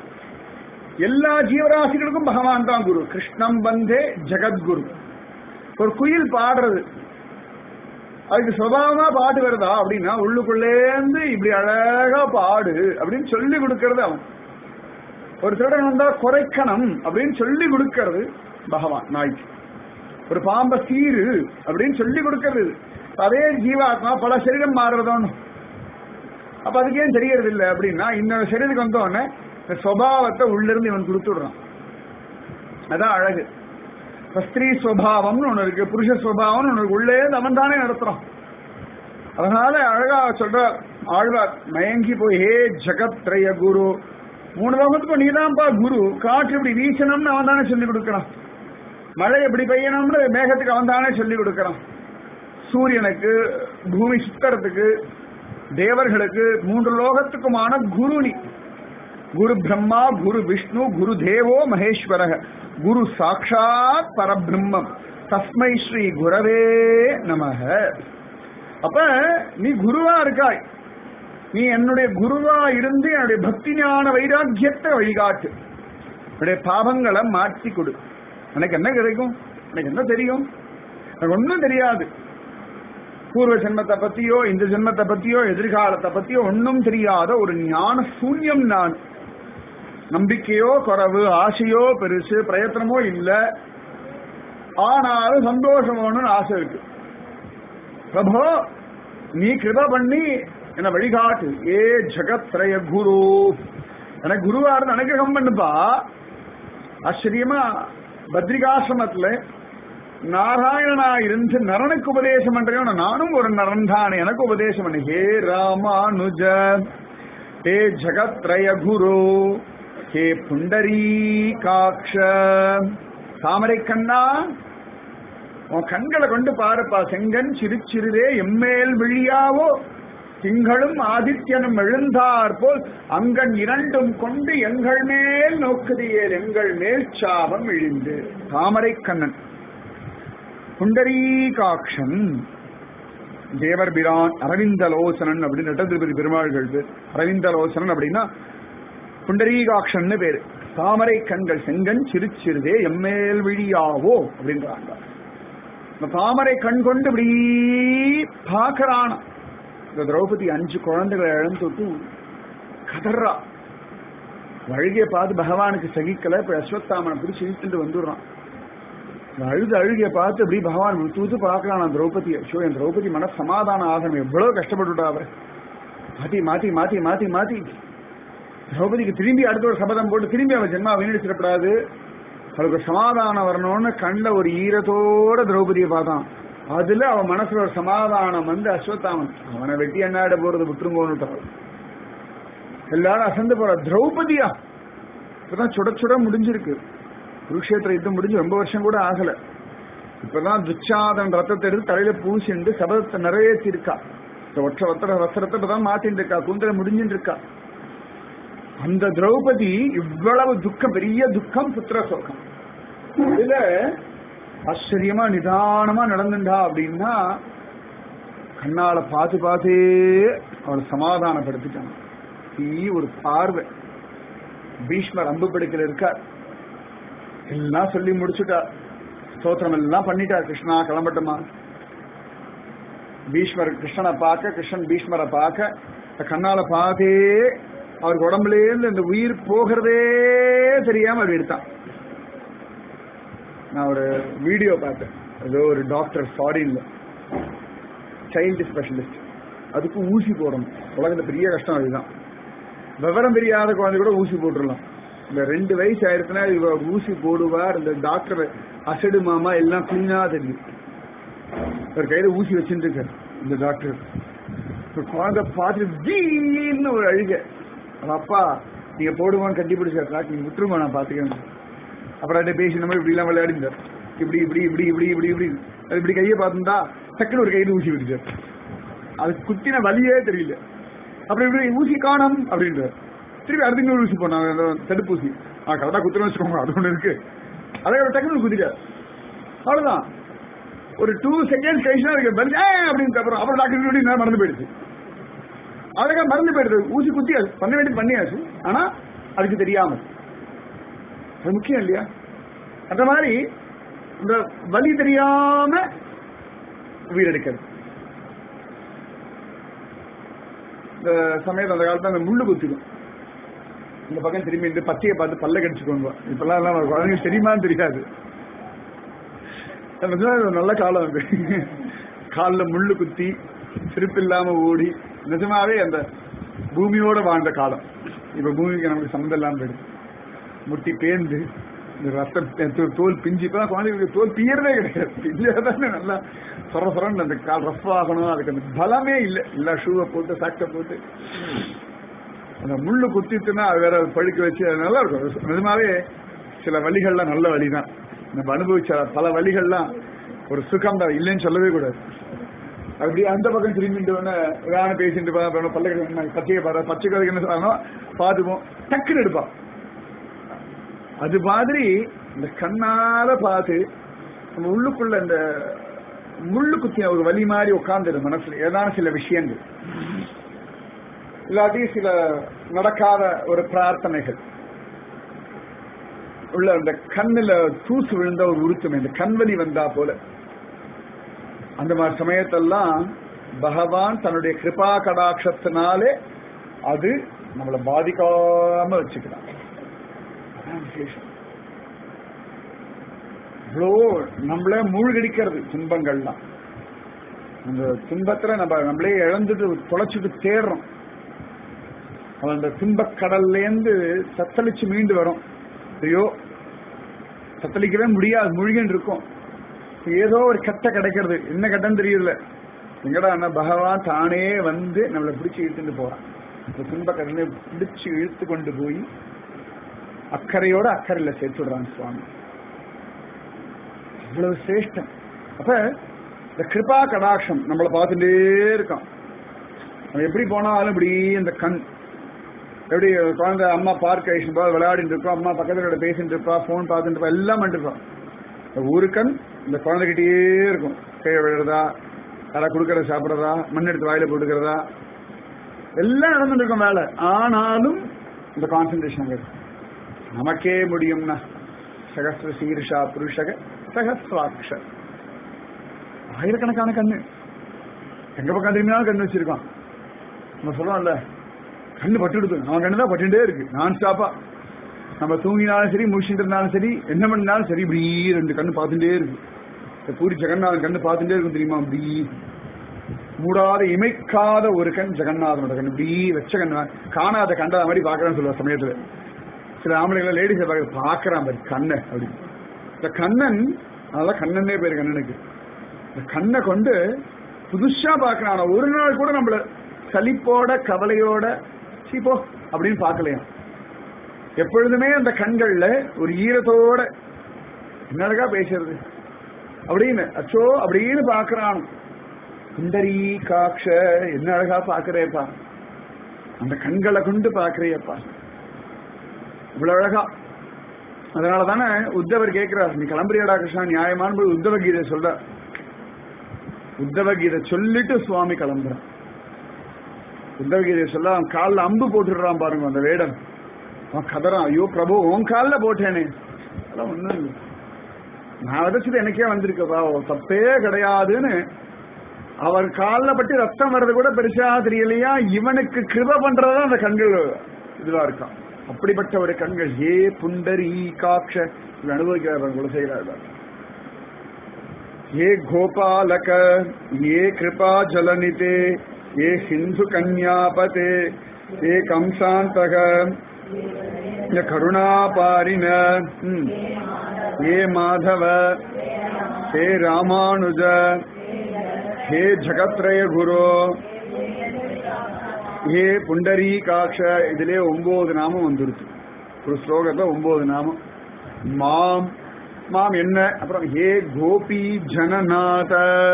எல்லா ஜீவராசிகளுக்கும் பகவான் தான் குரு கிருஷ்ணம் வந்தே ஜெகத்குரு ஒரு குயில் பாடுறது அதுக்கு சுபாவமா பாட்டு வருதா அப்படின்னா உள்ளுக்குள்ளேந்து இப்படி அழகா பாடு அப்படின்னு சொல்லி கொடுக்கறது அவன் ஒரு திருடன் வந்தா குறைக்கணும் அப்படின்னு சொல்லி கொடுக்கறது பகவான் நாய்க்கு ஒரு பாம்ப சீரு அப்படின்னு சொல்லி கொடுக்கறது அதே ஜீவாத்மா பல சரீரம் மாறுறதோன்னு அப்ப அதுக்கு ஏன் தெரியறது இல்லை அப்படின்னா இன்னொரு சரீரத்துக்கு வந்தோடனே இந்த சுவாவத்தை உள்ளிருந்து இவன் கொடுத்துடுறான் அதான் அழகு ஸ்திரீ சுவாவம்னு ஒண்ணு இருக்கு புருஷ சுவாவம்னு ஒண்ணு இருக்கு உள்ளே அவன் தானே நடத்துறான் அதனால அழகா சொல்ற ஆழ்வார் மயங்கி போய் ஹே ஜகத்ரய குரு மூணு லோகத்துக்கும் நீதான்ப்பா குரு காற்று இப்படி வீசணும்னு அவன் தானே சொல்லி கொடுக்கறான் மழை எப்படி பெய்யணும்னு மேகத்துக்கு அவன் தானே சொல்லி கொடுக்கறான் சூரியனுக்கு பூமி சுத்தறதுக்கு தேவர்களுக்கு மூன்று லோகத்துக்குமான குரு நீ குரு பிரம்மா குரு விஷ்ணு குரு தேவோ மகேஸ்வர குரு சாட்சாத் பரபிரம்மம் தஸ்மை ஸ்ரீ குரவே நமக அப்ப நீ குருவா இருக்காய் நீ என்னுடைய குருவா இருந்து என்னுடைய பக்தி ஞான வைராக்கியத்தை வழிகாட்டு என்னுடைய பாவங்களை மாற்றி கொடு எனக்கு என்ன கிடைக்கும் எனக்கு என்ன தெரியும் எனக்கு ஒன்றும் தெரியாது பூர்வ ஜென்மத்தை பத்தியோ இந்த ஜென்மத்தை பத்தியோ எதிர்காலத்தை பத்தியோ ஒன்றும் தெரியாத ஒரு ஞான சூன்யம் நான் நம்பிக்கையோ குறைவு ஆசையோ பெருசு பிரயத்தனமோ இல்ல ஆனாலும் சந்தோஷம் வேணும்னு ஆசை இருக்கு பிரபோ நீ கிருப பண்ணி என்ன வழிகாட்டு ஏ ஜகத்ரய குரு எனக்கு குருவா இருந்து அனுகிரகம் பண்ணுப்பா ஆச்சரியமா பத்ரிகாசிரமத்துல நாராயணனா இருந்து நரனுக்கு உபதேசம் பண்றேன் நானும் ஒரு நரன் தானே எனக்கு உபதேசம் பண்ணு ஹே ராமானுஜ ஹே ஜகத்ரய குரு ஹே புண்டரீகாட்ச தாமரை கண்ணா உன் கண்களை கொண்டு பாருப்பா செங்கன் சிறுச்சிறுதே எம்மேல் விழியாவோ திங்களும் ஆதித்யனும் எழுந்தார் போல் அங்கன் இரண்டும் கொண்டு எங்கள் மேல் நோக்குதியேல் எங்கள் மேல் சாபம் இழிந்து தாமரை கண்ணன் புண்டரீகாட்சன் தேவர் பிரான் அரவிந்தலோசனன் அப்படின்னு ரெட்ட திருப்பதி பெருமாள்கள் பேர் அரவிந்தலோசனன் அப்படின்னா புண்டரீகாட்சன் பேரு தாமரை கண்கள் செங்கன் சிறு சிறுதே எம்மேல் விழியாவோ அப்படின்றாங்க இந்த தாமரை கண் கொண்டு இப்படி பாக்குறான் இந்த திரௌபதி அஞ்சு குழந்தைகளை இழந்துட்டு கதறா அழுகிய பார்த்து பகவானுக்கு சகிக்கல இப்ப அஸ்வத்தாமனை பிடிச்சி இழுத்துட்டு வந்துடுறான் அழுது அழுகிய பார்த்து அப்படி பகவான் தூத்து பார்க்கலாம் திரௌபதி ஐயோ என் திரௌபதி மன சமாதானம் ஆகணும் எவ்வளவு கஷ்டப்பட்டுட்டா அவர் மாத்தி மாத்தி மாத்தி மாத்தி மாத்தி திரௌபதிக்கு திரும்பி அடுத்த ஒரு சபதம் போட்டு திரும்பி அவன் ஜென்மா வீணடிச்சிடப்படாது அவளுக்கு சமாதானம் வரணும்னு கண்ட ஒரு ஈரத்தோட திரௌபதியை பார்த்தான் அதுல அவன் மனசுல ஒரு சமாதானம் வந்து அஸ்வத்தாமன் அவனை வெட்டி என்னாட போறது விட்டுருங்கோன்னு எல்லாரும் அசந்து போற திரௌபதியா இப்பதான் சுட சுட முடிஞ்சிருக்கு குருஷேத்திர யுத்தம் முடிஞ்சு ரொம்ப வருஷம் கூட ஆகல இப்பதான் துச்சாதன் ரத்தத்தை எடுத்து தலையில பூசிண்டு சபதத்தை நிறைவேற்றி இருக்கா இந்த ஒற்ற ஒத்தர வஸ்திரத்தை இப்பதான் மாத்திட்டு இருக்கா குந்தரை முடிஞ்சுட்டு இருக்கா அந்த திரௌபதி இவ்வளவு துக்கம் பெரிய துக்கம் புத்திர சோகம் இதுல ஆச்சரியமா நிதானமா நடந்துண்டா அப்படின்னா கண்ணால பார்த்து பார்த்தே அவளை சமாதானப்படுத்திட்டான் தீ ஒரு பார்வை பீஷ்மர் அம்பு பிடிக்கல இருக்கார் எல்லாம் சொல்லி முடிச்சுட்டா ஸ்தோத்திரம் எல்லாம் பண்ணிட்டார் கிருஷ்ணா கிளம்பட்டுமா பீஷ்மர் கிருஷ்ணனை பார்க்க கிருஷ்ணன் பீஷ்மரை பார்க்க இந்த கண்ணால பார்த்தே அவருக்கு உடம்புலேருந்து இந்த உயிர் போகிறதே தெரியாம அப்படி எடுத்தான் நான் ஒரு வீடியோ பார்த்தேன் ஏதோ ஒரு டாக்டர் ஃபாரின்ல சைல்டு ஸ்பெஷலிஸ்ட் அதுக்கு ஊசி போடணும் உலகத்துல பெரிய கஷ்டம் அதுதான் விவரம் தெரியாத குழந்தை கூட ஊசி போட்டுடலாம் இந்த ரெண்டு வயசு ஆயிடுச்சுன்னா இவ ஊசி போடுவார் இந்த டாக்டர் அசடு மாமா எல்லாம் கிளீனா தெரியும் ஒரு கையில ஊசி வச்சுட்டு இருக்காரு இந்த டாக்டர் இப்ப குழந்தை பார்த்துட்டு வீன்னு ஒரு அழுக அவன் அப்பா நீங்க போடுவான்னு கட்டிப்பிடிச்சார் டாக்டர் நீங்க விட்டுருமா நான் பாத்துக்கிறேன் அப்புறம் அப்படியே பேசி நம்ம இப்படி எல்லாம் விளையாடிந்தார் இப்படி இப்படி இப்படி இப்படி இப்படி இப்படி அது இப்படி கையை பார்த்துட்டா டக்குனு ஒரு கையில ஊசி விட்டுச்சார் அது குத்தின வலியே தெரியல அப்புறம் இப்படி ஊசி காணும் அப்படின்றார் திருப்பி அடுத்த இன்னொரு ஊசி போனாங்க அந்த தடுப்பூசி ஆ கரெக்டா குத்துறேன்னு வச்சுக்கோங்க அது ஒண்ணு இருக்கு அதே ஒரு டக்குனு குத்திட்டார் அவ்வளவுதான் ஒரு டூ செகண்ட்ஸ் கழிச்சு அதுக்கு மருந்து ஏ அப்படின்னு அப்புறம் அப்புறம் டாக்டர் சொல்லி நான் மறந்து போயிடுச்சு அதுக்காக மறந்து போயிடுது ஊசி குத்தியாச்சு பண்ண வேண்டியது பண்ணியாச்சு ஆனா அதுக்கு தெரியாம அது முக்கியம் இல்லையா அந்த மாதிரி இந்த வலி தெரியாம உயிரெடுக்கிறது இந்த சமயத்து அந்த காலத்துல அந்த முள்ளு குத்திடும் இந்த பக்கம் திரும்பி இந்த பச்சையை பார்த்து பல்ல கடிச்சுக்கோங்க இப்பெல்லாம் எல்லாம் குழந்தைங்களுக்கு தெரியுமான்னு தெரியாது அந்த நிஜமா இது ஒரு நல்ல காலம் அது காலில் முள்ளு குத்தி சிரிப்பு இல்லாம ஓடி நிஜமாவே அந்த பூமியோட வாழ்ந்த காலம் இப்ப பூமிக்கு நமக்கு சம்மந்தம் இல்லாம போயிடுது முட்டி பேந்து இந்த ரத்தம் தோல் பிஞ்சு இப்பதான் குழந்தைகளுக்கு தோல் பியறதே கிடையாது பிஞ்சாதானே நல்லா சொர சொரன்னு அந்த கால் ரஃப் ஆகணும் அதுக்கு அந்த பலமே இல்லை எல்லா ஷூவை போட்டு சாக்கை போட்டு அந்த முள்ளு குத்திட்டுனா அது வேற பழுக்க வச்சு அது நல்லா இருக்கும் நிஜமாவே சில வழிகள்லாம் நல்ல வழி தான் நம்ம அனுபவிச்ச பல வழிகள்லாம் ஒரு சுகம் தான் இல்லைன்னு சொல்லவே கூடாது அப்படி அந்த பக்கம் திரும்பிட்டு வேணா பேசிட்டு பா- பல்ல கடி- பச்சையை பாரு பச்சை கதைக்கு என்ன சொல்லணும் பார்த்துப்போம் டக்குன்னு எடுப்பான் அது மாதிரி இந்த கண்ணால பார்த்து நம்ம உள்ளுக்குள்ள இந்த முள்ளு குத்தின ஒரு வலி மாதிரி உட்கார்ந்துரு மனசுல ஏதான சில விஷயங்கள் இல்லாட்டி சில நடக்காத ஒரு பிரார்த்தனைகள் உள்ள அந்த கண்ணுல தூசு விழுந்த ஒரு உருத்தம் இந்த கண்வலி வந்தா போல அந்த மாதிரி சமயத்தெல்லாம் பகவான் தன்னுடைய கிருபா கடாட்சத்தினாலே அது நம்மளை பாதிக்காம வச்சுக்கிறான் அதான் விசேஷம் இவ்வளோ நம்மள மூழ்கடிக்கிறது துன்பங்கள்லாம் அந்த துன்பத்துல நம்ம நம்மளே இழந்துட்டு தொலைச்சிட்டு தேடுறோம் அவன் அந்த துன்பக் கடல்ல இருந்து தத்தளிச்சு மீண்டு வரும் ஐயோ தத்தளிக்கவே முடியாது முழுகின்னு இருக்கும் ஏதோ ஒரு கட்டை கிடைக்கிறது என்ன கட்டம் தெரியல எங்கடா அண்ணா பகவான் தானே வந்து நம்மளை பிடிச்சு இழுத்துட்டு போறான் இந்த துன்பக் கடலை பிடிச்சு இழுத்து கொண்டு போய் அக்கறையோட அக்கறையில சேர்த்துடுறான் சுவாமி இவ்வளவு சிரேஷ்டம் அப்ப இந்த கிருபா கடாட்சம் நம்மளை பார்த்துட்டே இருக்கான் அவன் எப்படி போனாலும் இப்படி இந்த கண் எப்படி குழந்தை அம்மா பார்க் ஆயிடுச்சு போது விளையாடிட்டு இருக்கோம் அம்மா பக்கத்துல பேசிட்டு இருப்பா போன் பார்த்துட்டு இருப்பா எல்லாம் பண்ணிட்டு இருப்பான் இந்த ஒரு கண் இந்த குழந்தைகிட்டயே இருக்கும் கையை விழுறதா யாரா கொடுக்கறத சாப்பிடுறதா மண் எடுத்து வாயில போட்டுக்கிறதா எல்லாம் நடந்துட்டு இருக்கும் வேலை ஆனாலும் இந்த கான்சென்ட்ரேஷன் அங்க இருக்கு நமக்கே முடியும்னா சகஸ்ர சீர்ஷா புருஷக சகஸ்ராட்ச ஆயிரக்கணக்கான கண்ணு எங்க பக்கம் திரும்பினாலும் கண்ணு வச்சிருக்கான் நம்ம சொல்றோம்ல கண்ணு பட்டுடுது அவன் கண்ணு தான் பட்டுட்டே இருக்கு நான் ஸ்டாப்பா நம்ம தூங்கினாலும் சரி முடிச்சுட்டு இருந்தாலும் சரி என்ன பண்ணாலும் சரி இப்படி ரெண்டு கண்ணு பார்த்துட்டே இருக்கு இந்த பூரி ஜெகநாதன் கண்ணு பார்த்துட்டே இருக்கும் தெரியுமா அப்படி மூடாத இமைக்காத ஒரு கண் ஜெகநாதனோட கண் இப்படி வச்ச கண் காணாத கண்டாத மாதிரி பாக்குறேன்னு சொல்லுவா சமயத்துல சில ஆம்பளைங்கள லேடிஸ் பார்க்க பாக்குறான் பாரு கண்ணை அப்படி இந்த கண்ணன் அதான் கண்ணனே பேரு கண்ணனுக்கு இந்த கண்ணை கொண்டு புதுசா பாக்குறான் ஆனா ஒரு நாள் கூட நம்மள சலிப்போட கவலையோட சீப்போ அப்படின்னு பார்க்கலையா எப்பொழுதுமே அந்த கண்கள்ல ஒரு ஈரத்தோட என்ன அழகா பேசுறது அப்படின்னு அச்சோ அப்படின்னு பாக்குறான் சுந்தரி காக்ஷ என்ன அழகா பாக்குறேப்பா அந்த கண்களை கொண்டு பாக்குறியப்பா இவ்வளவு அழகா அதனால தானே உத்தவர் கேட்கிறார் நீ கிளம்புறியாடா கிருஷ்ணா நியாயமான போது உத்தவ கீதை சொல்ற உத்தவ கீதை சொல்லிட்டு சுவாமி கிளம்புறான் உத்தவ கீதை சொல்ல அவன் காலில் அம்பு போட்டுடுறான் பாருங்க அந்த வேடன் அவன் கதறான் ஐயோ பிரபு உன் காலில் போட்டேனே அதெல்லாம் ஒண்ணும் இல்லை நான் விதைச்சது எனக்கே வந்திருக்கப்பா தப்பே கிடையாதுன்னு அவர் காலில் பட்டு ரத்தம் வர்றது கூட பெருசா தெரியலையா இவனுக்கு கிருப பண்றதுதான் அந்த கண்கள் இதுவா இருக்கான் அப்படிப்பட்ட ஒரு கண்கள் ஏ புண்டரி காக்ஷ இவன் அனுபவிக்கிறார் குலசேகரார் ஏ கோபாலக ஏ கிருபா ஜலநிதே ஏ சிந்து கன்யாபதே ஏ கம்சாந்தக ஏ கருணாபாரின ம். ஏ மாதவ ஹே ராமானுஜ ஹே ஜகத்ரய குரு ஹே புண்டரீகாட்ச இதுலயே ஒன்பது நாமம் வந்துருச்சு ஒரு ஸ்லோகத்துல ஒன்பது நாமம் மாம் மாம் என்ன அப்புறம் ஹே கோபி ஜனநாத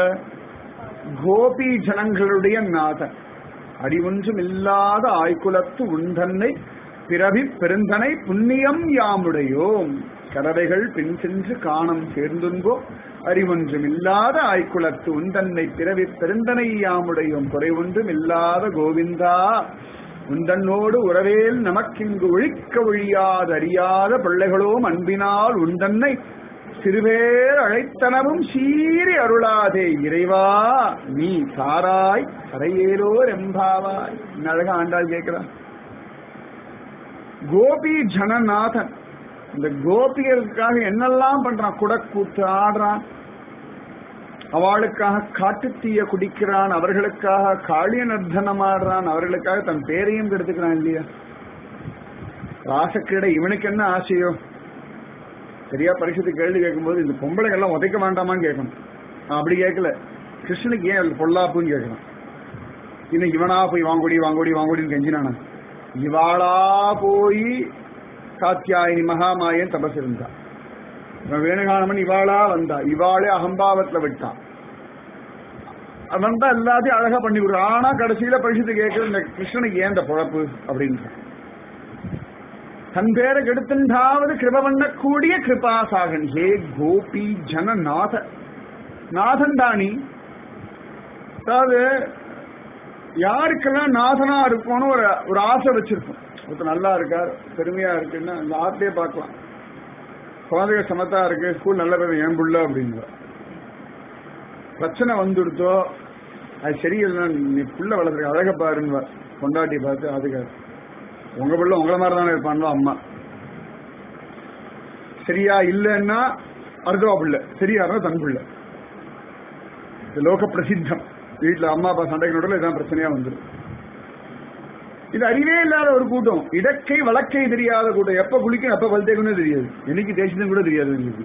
கோபி ஜனங்களுடைய நாதன் அறிவொன்றும் இல்லாத ஆய்குலத்து உந்தன்னை பிறவி பெருந்தனை புண்ணியம் யாமுடையோம் கரவைகள் பின் சென்று காணம் சேர்ந்துன்போ அறிவொன்றும் இல்லாத ஆய்குலத்து உந்தன்னை பிறவி பெருந்தனை யாமுடையோம் குறைவொன்றும் இல்லாத கோவிந்தா உந்தன்னோடு உறவேல் நமக்கிங்கு ஒழிக்க ஒழியாத அறியாத பிள்ளைகளோம் அன்பினால் உந்தன்னை சிறுபேர் அழைத்தனவும் சீறி அருளாதே இறைவா நீ சாராய் கரையேலோர் எம்பாவாய் என்ன அழகா ஆண்டாள் கேட்கிறான் கோபி ஜனநாதன் இந்த கோபிகளுக்காக என்னெல்லாம் பண்றான் குடக்கூத்து ஆடுறான் அவளுக்காக காட்டுத்தீய குடிக்கிறான் அவர்களுக்காக காளிய நர்த்தனம் ஆடுறான் அவர்களுக்காக தன் பேரையும் கெடுத்துக்கிறான் இல்லையா ராசக்கிட இவனுக்கு என்ன ஆசையோ சரியா பரிசுத்து கேள்வி கேட்கும்போது இந்த பொம்பளைகள்லாம் உதைக்க வேண்டாமான்னு கேட்கணும் நான் அப்படி கேட்கல கிருஷ்ணனுக்கு ஏன் அவளுக்கு பொல்லாப்புன்னு கேட்கணும் இன்னும் இவனா போய் வாங்கோடி வாங்கோடி வாங்கோடின்னு கெஞ்சினானா இவாளா போய் காத்தியாயினி மகாமாயன் தபஸ் இருந்தா இவன் வேணுகானவன் இவாளா வந்தா இவாளே அகம்பாவத்துல விட்டான் அவன் தான் எல்லாத்தையும் அழகா பண்ணி கொடுக்குறான் ஆனா கடைசியில பரிசுத்து கேட்கிற இந்த கிருஷ்ணனுக்கு ஏன் இந்த பொழப்பு அப்படின்றான் தன் பேரை கெடுத்துண்டாவது கிருப பண்ணக்கூடிய கிருபாசாகன் ஹே கோபி ஜன நாத நாதன் தானி அதாவது யாருக்கெல்லாம் நாதனா இருக்கும்னு ஒரு ஒரு ஆசை வச்சிருக்கும் ஒருத்தர் நல்லா இருக்கார் பெருமையா இருக்குன்னா அந்த ஆசையே பார்க்கலாம் குழந்தைங்க சமத்தா இருக்கு ஸ்கூல் நல்ல பேர் என் புள்ள அப்படிங்கிற பிரச்சனை வந்துடுத்தோ அது சரியில்லை நீ புள்ள வளர்த்துருக்க அழக பாருன்னு கொண்டாட்டி பார்த்து அதுக்காக உங்க பிள்ளை உங்களை மாதிரி தானே இருப்பான்ல அம்மா சரியா இல்லைன்னா அர்த்தவா பிள்ளை சரியா இருந்தா தன் பிள்ளை இது லோக பிரசித்தம் வீட்டுல அம்மா அப்பா சண்டைக்கு நடுவில் இதான் பிரச்சனையா வந்துடும் இது அறிவே இல்லாத ஒரு கூட்டம் இடக்கை வழக்கை தெரியாத கூட்டம் எப்ப குளிக்கும் எப்ப பல்தேக்குன்னு தெரியாது என்னைக்கு தேசியம் கூட தெரியாது எங்களுக்கு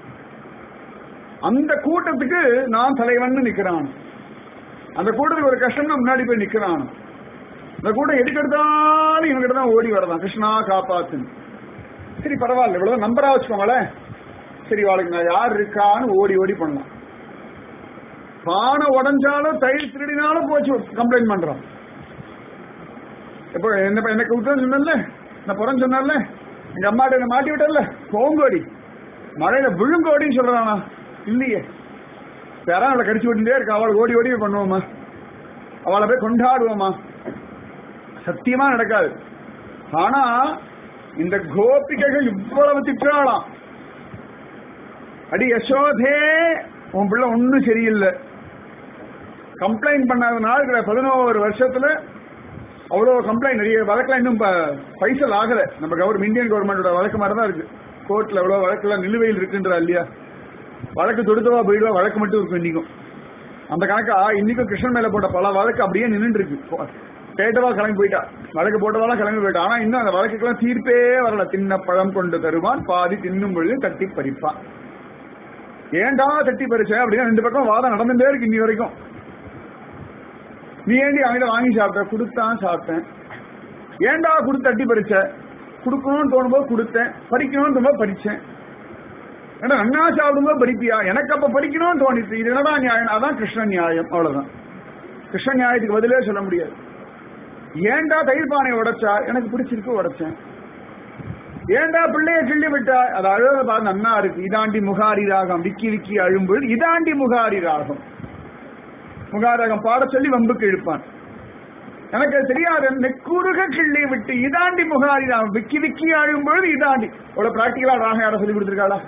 அந்த கூட்டத்துக்கு நான் தலைவன் நிக்கிறான் அந்த கூட்டத்துக்கு ஒரு கஷ்டம்னா முன்னாடி போய் நிக்கிறான் இந்த கூட்டம் எதுக்கெடுத்தாலும் இவங்கிட்ட தான் ஓடி வரதான் கிருஷ்ணா காப்பாத்துன்னு சரி பரவாயில்ல இவ்வளவு நம்பரா வச்சுக்கோங்களேன் சரி வாழ்க்கை நான் யார் இருக்கான்னு ஓடி ஓடி பண்ணலாம் பானை உடஞ்சாலும் தயிர் திருடினாலும் போச்சு கம்ப்ளைண்ட் பண்றான் இப்போ என்ன எனக்கு விட்டு சொன்னல நான் புறம் சொன்னல எங்க அம்மாட்ட என்ன மாட்டி விட்டல போங்கோடி மழையில விழுங்கோடின்னு சொல்றானா இல்லையே யாராவது அவளை கடிச்சு விட்டுட்டே இருக்கா அவளை ஓடி ஓடி பண்ணுவோமா அவளை போய் கொண்டாடுவோமா சத்தியமா நடக்காது ஆனா இந்த கோபிகைகள் இவ்வளவு திட்டாளாம் அடி யசோதே உன் பிள்ளை ஒன்னும் சரியில்லை கம்ப்ளைண்ட் பண்ணாதனால இருக்கிற பதினோரு வருஷத்துல அவ்வளவு கம்ப்ளைண்ட் நிறைய வழக்கெல்லாம் இன்னும் பைசல் ஆகல நம்ம கவர்மெண்ட் இந்தியன் கவர்மெண்டோட வழக்கு மாதிரி தான் இருக்கு கோர்ட்ல எவ்வளவு வழக்கெல்லாம் நிலுவையில் இருக்குன்றா இல்லையா வழக்கு தொடுத்தவா போயிடுவா வழக்கு மட்டும் இருக்கும் இன்னைக்கும் அந்த கணக்கா இன்னைக்கும் கிருஷ்ணன் மேல போட்ட பல வழக்கு அப்படியே நின்னுட்டு இருக்கு கேட்டவா கிளம்பி போயிட்டா வழக்கு போட்டவாளா கிளம்பி போயிட்டா ஆனா இன்னும் அந்த வழக்குக்கெல்லாம் தீர்ப்பே வரல தின்ன பழம் கொண்டு தருவான் பாதி தின்னும் பொழுது தட்டி பறிப்பான் ஏன்டா தட்டி பறிச்ச அப்படின்னா ரெண்டு பக்கம் வாதம் நடந்துட்டே இருக்கு இன்னி வரைக்கும் நீ ஏண்டி அவங்கிட்ட வாங்கி சாப்பிட்ட கொடுத்தான் சாப்பிட்டேன் ஏன்டா கொடுத்து தட்டி பறிச்ச கொடுக்கணும்னு தோணும்போது கொடுத்தேன் படிக்கணும்னு தோணும்போது படிச்சேன் ஏன்னா அண்ணா சாப்பிடும்போது படிப்பியா எனக்கு அப்ப படிக்கணும்னு தோணிச்சு இது என்னதான் நியாயம் அதான் கிருஷ்ண நியாயம் அவ்வளவுதான் கிருஷ்ண நியாயத்துக்கு பதிலே சொல்ல முடியாது ஏன்டா தயிர் பானை உடைச்சா எனக்கு பிடிச்சிருக்கு உடைச்சேன் ஏன்டா பிள்ளைய கிள்ளி விட்டா அது அழகு பார்த்து நன்னா இருக்கு இதாண்டி முகாரி ராகம் விக்கி விக்கி அழும்பொழுது இதாண்டி முகாரி ராகம் முகாரி ராகம் பாட சொல்லி வம்புக்கு இழுப்பான் எனக்கு அது தெரியாது நெக்குருக கிள்ளி விட்டு இதாண்டி முகாரி ராகம் விக்கி விக்கி அழும்பொழுது இதாண்டி அவ்வளவு பிராக்டிகலா ராகம் யாரை சொல்லி கொடுத்துருக்காளா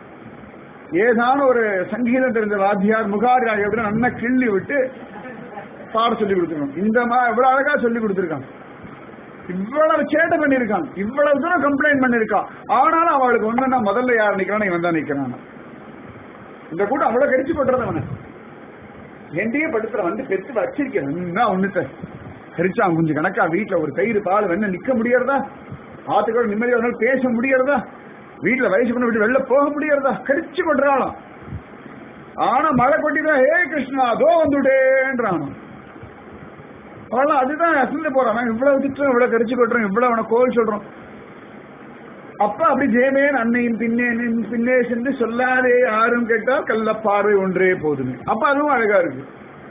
ஏதான ஒரு சங்கீதம் தெரிஞ்ச வாத்தியார் முகாரி ராகம் எப்படி நல்லா கிள்ளி விட்டு பாட சொல்லி கொடுத்துருக்கோம் இந்த மாதிரி எவ்வளவு அழகா சொல்லி கொடுத்துருக்கான் இவ்வளவு சேட்டை பண்ணிருக்கான் இவ்வளவு தூரம் கம்ப்ளைண்ட் பண்ணிருக்கான் ஆனாலும் அவளுக்கு ஒண்ணுன்னா முதல்ல யார் நிக்கிறான் இவன் தான் நிக்கிறான் இந்த கூட்டம் அவ்வளவு கடிச்சு போட்டுறது அவனை எண்டையே படுத்துற வந்து பெத்து வச்சிருக்கேன் ஒண்ணுத்த கரிச்சான் கொஞ்சம் கணக்கா வீட்டுல ஒரு தயிர் பால் வேணா நிக்க முடியறதா ஆத்துக்கூட நிம்மதியா ஒரு நாள் பேச முடியறதா வீட்டுல வயசு பண்ண விட்டு வெளில போக முடியறதா கடிச்சு கொட்டுறாளாம் ஆனா மழை கொட்டிதான் ஹே கிருஷ்ணா அதோ வந்துட்டேன்றான் அவெல்லாம் அதுதான் அசந்து போறான் இவ்வளவு திட்டம் இவ்வளவு கரிச்சு கொட்டுறோம் இவ்வளவு அவனை கோல் சொல்றோம் அப்ப அப்படி ஜெயமேன் அன்னையின் பின்னே நின் பின்னே சென்று சொல்லாதே யாரும் கேட்டால் கள்ள பார்வை ஒன்றே போதுமே அப்ப அதுவும் அழகா இருக்கு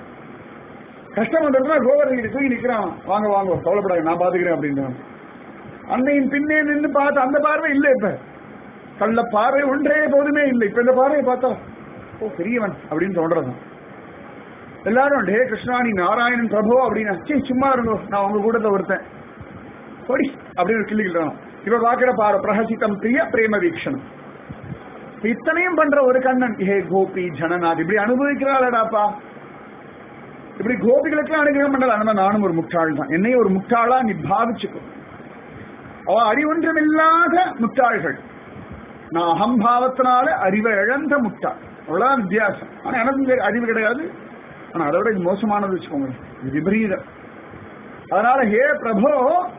கஷ்டம் வந்ததுன்னா கோவர்தகிரி தூக்கி நிக்கிறான் வாங்க வாங்க கவலைப்படாது நான் பாத்துக்கிறேன் அப்படின்றான் அன்னையின் பின்னே நின்று பார்த்து அந்த பார்வை இல்லை இப்ப கள்ள பார்வை ஒன்றே போதுமே இல்லை இப்ப இந்த பார்வையை பார்த்தா ஓ பெரியவன் அப்படின்னு தோன்றதான் எல்லாரும் டே கிருஷ்ணா நீ நாராயணன் பிரபு அப்படின்னா சீ சும்மா இருங்கோ நான் உங்க கூட்டத்தை ஒருத்தன் பொடி அப்படின்னு கிள்ளிக்கிட்டான் இப்ப பாக்குற பாரு பிரஹசிதம் பிரிய பிரேம வீக்ஷணம் இத்தனையும் பண்ற ஒரு கண்ணன் ஹே கோபி ஜனநாத் இப்படி அனுபவிக்கிறாளடாப்பா இப்படி கோபிகளுக்கு அனுகிரகம் பண்ணல ஆனா நானும் ஒரு முட்டாள் தான் என்னையும் ஒரு முட்டாளா நீ பாவிச்சுக்கோ அவ அறிவொன்றுமில்லாத முட்டாள்கள் நான் அகம்பாவத்தினால அறிவை இழந்த முட்டாள் அவ்வளவுதான் வித்தியாசம் ஆனா எனக்கு அறிவு கிடையாது ஆனா அதை விட இது மோசமானது வச்சுக்கோங்க இது விபரீதம் அதனால ஹே பிரபோ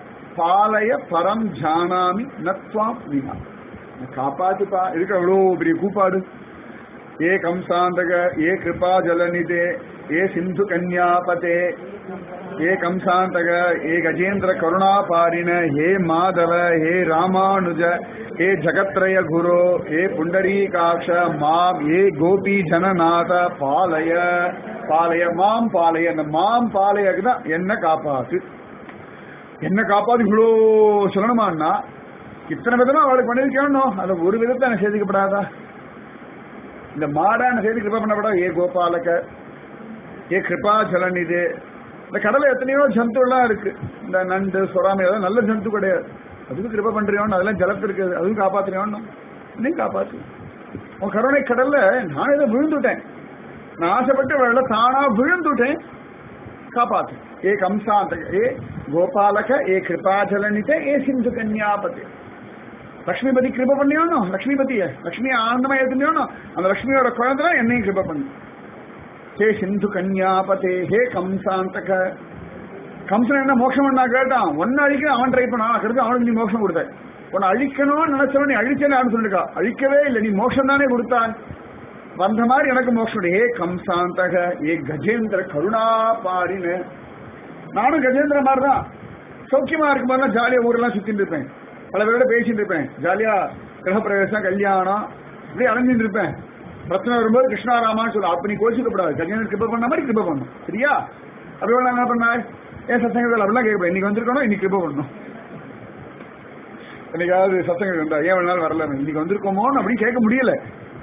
பாலய பரம் ஜானாமி நத்வாம் வினா காப்பாத்துப்பா இதுக்கு எவ்வளோ பெரிய கூப்பாடு ஏ கம்சாந்தக ஏ கிருபா ஜலநிதே ஏ சிந்து கன்யாபதே ஏ கம்சாந்தக ஏ கஜேந்திர கருணாபாரிண ஹே மாதவ ஹே ராமானுஜ ஹே ஜகத்ரய குரு ஹே புண்டரீகாட்ச மாம் ஏ கோபி ஜனநாத பாலய பாலய மாம் பாலய அந்த மாம் பாலயக்கு தான் என்ன காப்பாத்து என்ன காப்பாத்து இவ்வளோ சொல்லணுமான்னா இத்தனை விதமா அவளுக்கு பண்ணிருக்கணும் அது ஒரு விதத்தை எனக்கு சேர்த்துக்கப்படாதா இந்த மாடான சேர்த்து கிருப்பா பண்ணப்படா ஏ கோபாலக ஏ கிருபா ஜலன் இது இந்த கடலை எத்தனையோ ஜந்துலாம் இருக்கு இந்த நண்டு சொராமை அதெல்லாம் நல்ல ஜந்து கிடையாது அதுக்கு கிருபா பண்றியோன்னு அதெல்லாம் ஜலத்து இருக்கு அதுவும் காப்பாத்துறியோன்னு இன்னும் காப்பாத்து உன் கருணை கடல்ல நான் இதை விழுந்துட்டேன் நான் ஆசைப்பட்டு வெள்ள தானா விழுந்துட்டேன் காப்பாத்து ஏ கம்சாந்த ஏ கோபாலக ஏ கிருபாஜலனித ஏ சிந்து கன்யாபதி லக்ஷ்மிபதி கிருப பண்ணியோனோ லக்ஷ்மிபதிய லக்ஷ்மியை ஆனந்தமா ஏத்துனியோனோ அந்த லக்ஷ்மியோட குழந்தை என்னையும் கிருப பண்ணு ஹே சிந்து கன்யாபதே ஹே கம்சாந்தக கம்சன் என்ன மோட்சம் பண்ணா கேட்டான் ஒன்னு அழிக்க அவன் ட்ரை பண்ணான் கருத்து அவனுக்கு நீ மோட்சம் கொடுத்த உன்னை அழிக்கணும்னு நினைச்சவன் நீ அழிச்சேன்னு யாரும் சொல்லிருக்கா அழிக்கவே இல்லை நீ மோட்சம் தானே கொடுத்தான் வந்த மாதிரி எனக்கு மோட்சம் ஏ கம்சாந்தக ஏ கஜேந்திர கருணா பாரின்னு நானும் கஜேந்திர மாதிரி தான் சௌக்கியமா இருக்கும் போது ஜாலியா ஊரெல்லாம் சுத்திட்டு இருப்பேன் பல பேரோட பேசிட்டு இருப்பேன் ஜாலியா கிரகப்பிரவேசம் கல்யாணம் இப்படி அலைஞ்சிட்டு இருப்பேன் பிரச்சனை வரும்போது கிருஷ்ணாராமான்னு சொல்ல அப்ப நீ கோச்சிக்கப்படாது கல்யாணம் கிருப்ப பண்ண மாதிரி கிருப்ப பண்ணும் சரியா அப்படி வேணா என்ன பண்ண ஏன் சத்தங்கள் அப்படிலாம் கேட்பேன் இன்னைக்கு வந்திருக்கணும் இன்னைக்கு கிருப்ப பண்ணணும் என்னைக்காவது சத்தங்கள் இருந்தா ஏன் வேணாலும் வரல இன்னைக்கு வந்திருக்கோமோன்னு அப்படின்னு கேட்க முடியல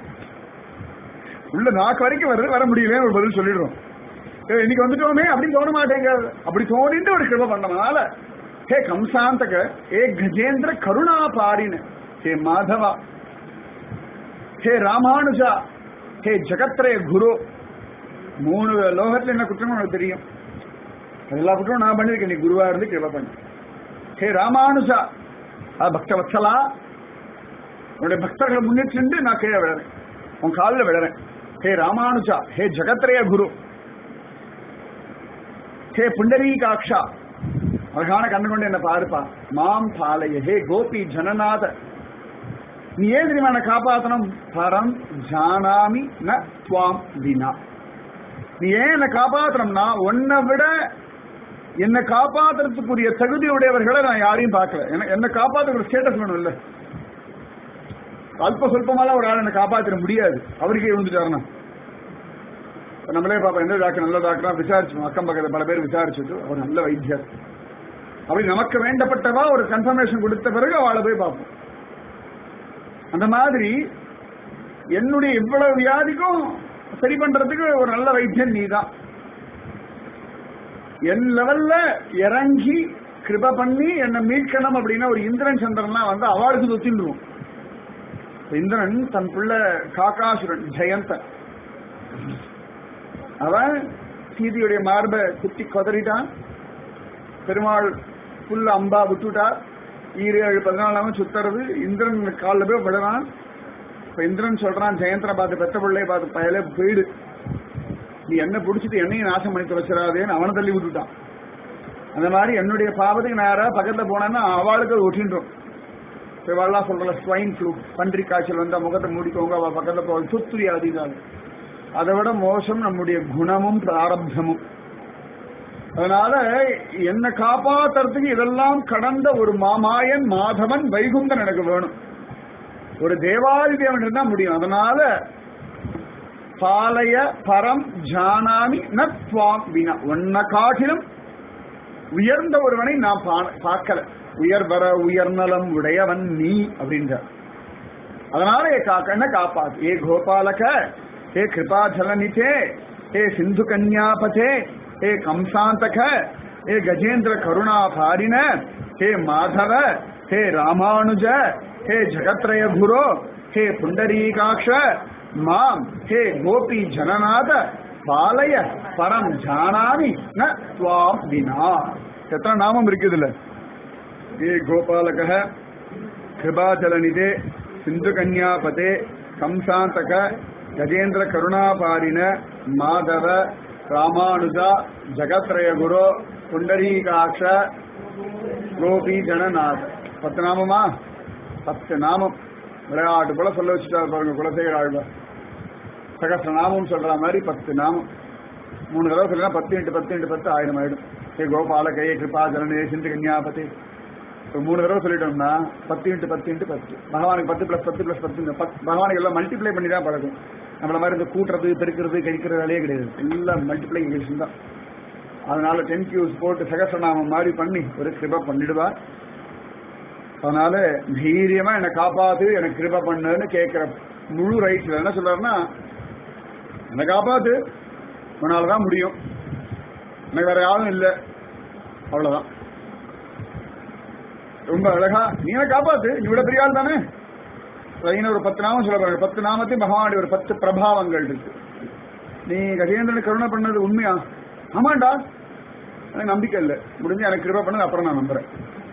உள்ள நாக்கு வரைக்கும் வருது வர முடியல ஒரு பதில் சொல்லிடுறோம் ஏய், இன்னைக்கு வந்துட்டோமே அப்படின்னு தோண மாட்டேங்க அப்படி தோணிட்டு ஒரு கிருப பண்ணனால ஹே கம்சாந்தக ஏ கஜேந்திர கருணா பாரின ஹே மாதவா ஹே ராமானுஜா ஹே ஜகத்ரய குரு மூணு லோகத்துல என்ன குற்றம் உனக்கு தெரியும் எல்லா குற்றமும் நான் பண்ணிருக்கேன் நீ குருவா இருந்து கிருப பண்ணு ஹே ராமானுஜா அது பக்த வத்சலா உன்னுடைய பக்தர்களை முன்னிட்டு நான் கீழே விழறேன் உன் காலில் விழறேன் ஹே ராமானுஜா ஹே ஜகத்ரய குரு ஹே புண்டரீகாட்சா அழகான கண்ணு கொண்டு என்ன பாருப்பா மாம் பாலைய ஹே கோபி ஜனநாத நீ ஏன் தெரியுமா என்ன காப்பாத்தணும் பரம் ஜானாமி ந துவாம் வினா நீ ஏன் என்ன காப்பாத்தணும்னா உன்னை விட என்னை காப்பாத்துறதுக்குரிய தகுதி உடையவர்களை நான் யாரையும் பார்க்கல என்ன- என்னை காப்பாத்துற ஸ்டேட்டஸ் வேணும் இல்ல அல்ப சொல்பமால ஒரு ஆள் என்னை காப்பாத்திட முடியாது அவருக்கே விழுந்துட்டாருன்னா இப்ப நம்மளே பாப்போம் எந்த டாக்டர் நல்ல டாக்டரா விசாரிச்சோம் அக்கம் பக்கத்துல பல பேர் விசாரிச்சுட்டு அவர் நல்ல வைத்தியர் அப்படி நமக்கு வேண்டப்பட்டவா ஒரு கன்ஃபர்மேஷன் கொடுத்த பிறகு அவளை போய் பார்ப்போம் அந்த மாதிரி என்னுடைய இவ்வளவு வியாதிக்கும் சரி பண்றதுக்கு ஒரு நல்ல வைத்தியன் நீதான் என் லெவல்ல இறங்கி கிருப பண்ணி என்னை மீட்கணும் அப்படின்னா ஒரு இந்திரன் சந்திரன்லாம் வந்து அவாளுக்கு தொத்தின்றுவோம் இந்திரன் தன் பிள்ளை காக்காசுரன் ஜெயந்தன் அவன் சீதையுடைய மார்பை குத்தி கொதறிட்டான் பெருமாள் புல்ல அம்பா விட்டுட்டார் ஈரு ஏழு பதினாலாம சுத்துறது இந்திரன் காலில் போய் விடுறான் இப்ப இந்திரன் சொல்றான் ஜெயந்தனை பார்த்து பெத்த பிள்ளைய பார்த்து பயலே போயிடு நீ என்ன பிடிச்சிட்டு என்னையும் நாசம் பண்ணி வச்சிடாதேன்னு அவனை தள்ளி விட்டுட்டான் அந்த மாதிரி என்னுடைய பாவத்துக்கு நான் யாராவது பக்கத்துல போனேன்னா அவளுக்கு அது ஒட்டின்றோம் இப்ப இவாள்லாம் சொல்றல ஸ்வைன் ஃப்ளூ பன்றி காய்ச்சல் வந்தா முகத்தை மூடிக்கோங்க அவ பக்கத்துல போக துத்துரி அதிகாரி அதை விட மோசம் நம்முடைய குணமும் பிராரப்தமும் அதனால என்னை காப்பாத்துறதுக்கு இதெல்லாம் கடந்த ஒரு மாமாயன் மாதவன் வைகுந்தன் எனக்கு வேணும் ஒரு தேவாதி தேவன் இருந்தா முடியும் அதனால பாலய பரம் ஜானாமி நத்வாம் வினா உன்னை காட்டிலும் உயர்ந்த ஒருவனை நான் பா- பார்க்கல உயர்வர உயர்நலம் உடையவன் நீ அப்படின்றார் அதனால ஏ காக்க என்ன காப்பாத்து ஏ கோபாலக ஏ கிருபாச்சலனிதே ஏ சிந்து கன்யாபதே ஏ கம்சாந்தக ஏ கஜேந்திர கருணாபாரின ஹே மாதவ ஹே ராமானுஜ ஹே ஜகத்ரய குரு ஹே புண்டரீகாட்ச மாம் ஹே கோபி ஜனநாத பாலய பரம் ஜானாமி ந துவாம் வினா எத்தனை நாமம் இருக்குது இதுல ஏ கோபாலக கிருபாச்சலநிதே சிந்து கன்யாபதே கம்சாந்தக கஜேந்திர கருணாபாரின மாதவ ராமானுஜா ஜகத்ரய குரு புண்டரீகாட்ச கோபி ஜனநாத் பத்து நாமமா பத்து நாமம் விளையாட்டு போல சொல்ல வச்சுட்டார் பாருங்க குலசேகர ஆழ்வார் சகஸ்ர நாமம் சொல்ற மாதிரி பத்து நாமம் மூணு தடவை சொல்லினா பத்து இன்ட்டு பத்து இன்ட்டு பத்து ஆயிரம் ஆயிடும் ஏ கோபால கையே கிருபா ஜனனே சிந்து கன்யாபதி இப்போ மூணு தடவை சொல்லிட்டோம்னா பத்து இன்ட்டு பத்து இன்ட்டு பத்து பகவானுக்கு பத்து பிளஸ் பத்து பிளஸ் பத்து பத்து பகவானுக்கு எல்லாம் மல்டிப்ளை பண்ணி தான் பழகும் நம்மள மாதிரி இந்த கூட்டுறது பெருக்கிறது கழிக்கிறது வேலையே கிடையாது எல்லாம் மல்டிப்ளைகேஷன் தான் அதனால டென் கியூஸ் போட்டு சகசநாமம் மாதிரி பண்ணி ஒரு கிருப பண்ணிடுவார் அதனால தைரியமா என்னை காப்பாத்து எனக்கு கிருப பண்ணுன்னு கேட்கிற முழு ரைட்ஸ்ல என்ன சொல்றாருன்னா என்னை காப்பாத்து உன்னாலதான் முடியும் எனக்கு வேற யாரும் இல்லை அவ்வளவுதான் ரொம்ப அழகா நீ என்ன காப்பாத்து நீ விட பெரிய ஆள் தானே லைனா ஒரு பத்து நாமம் சொல்ல பாருங்க பத்து நாமத்தையும் பகவானுடைய ஒரு பத்து பிரபாவங்கள் இருக்கு நீ கஜேந்திரன் கருணை பண்ணது உண்மையா ஆமாண்டா எனக்கு நம்பிக்கை இல்லை முடிஞ்சு எனக்கு கிருபா பண்ணது அப்புறம் நான் நம்புறேன்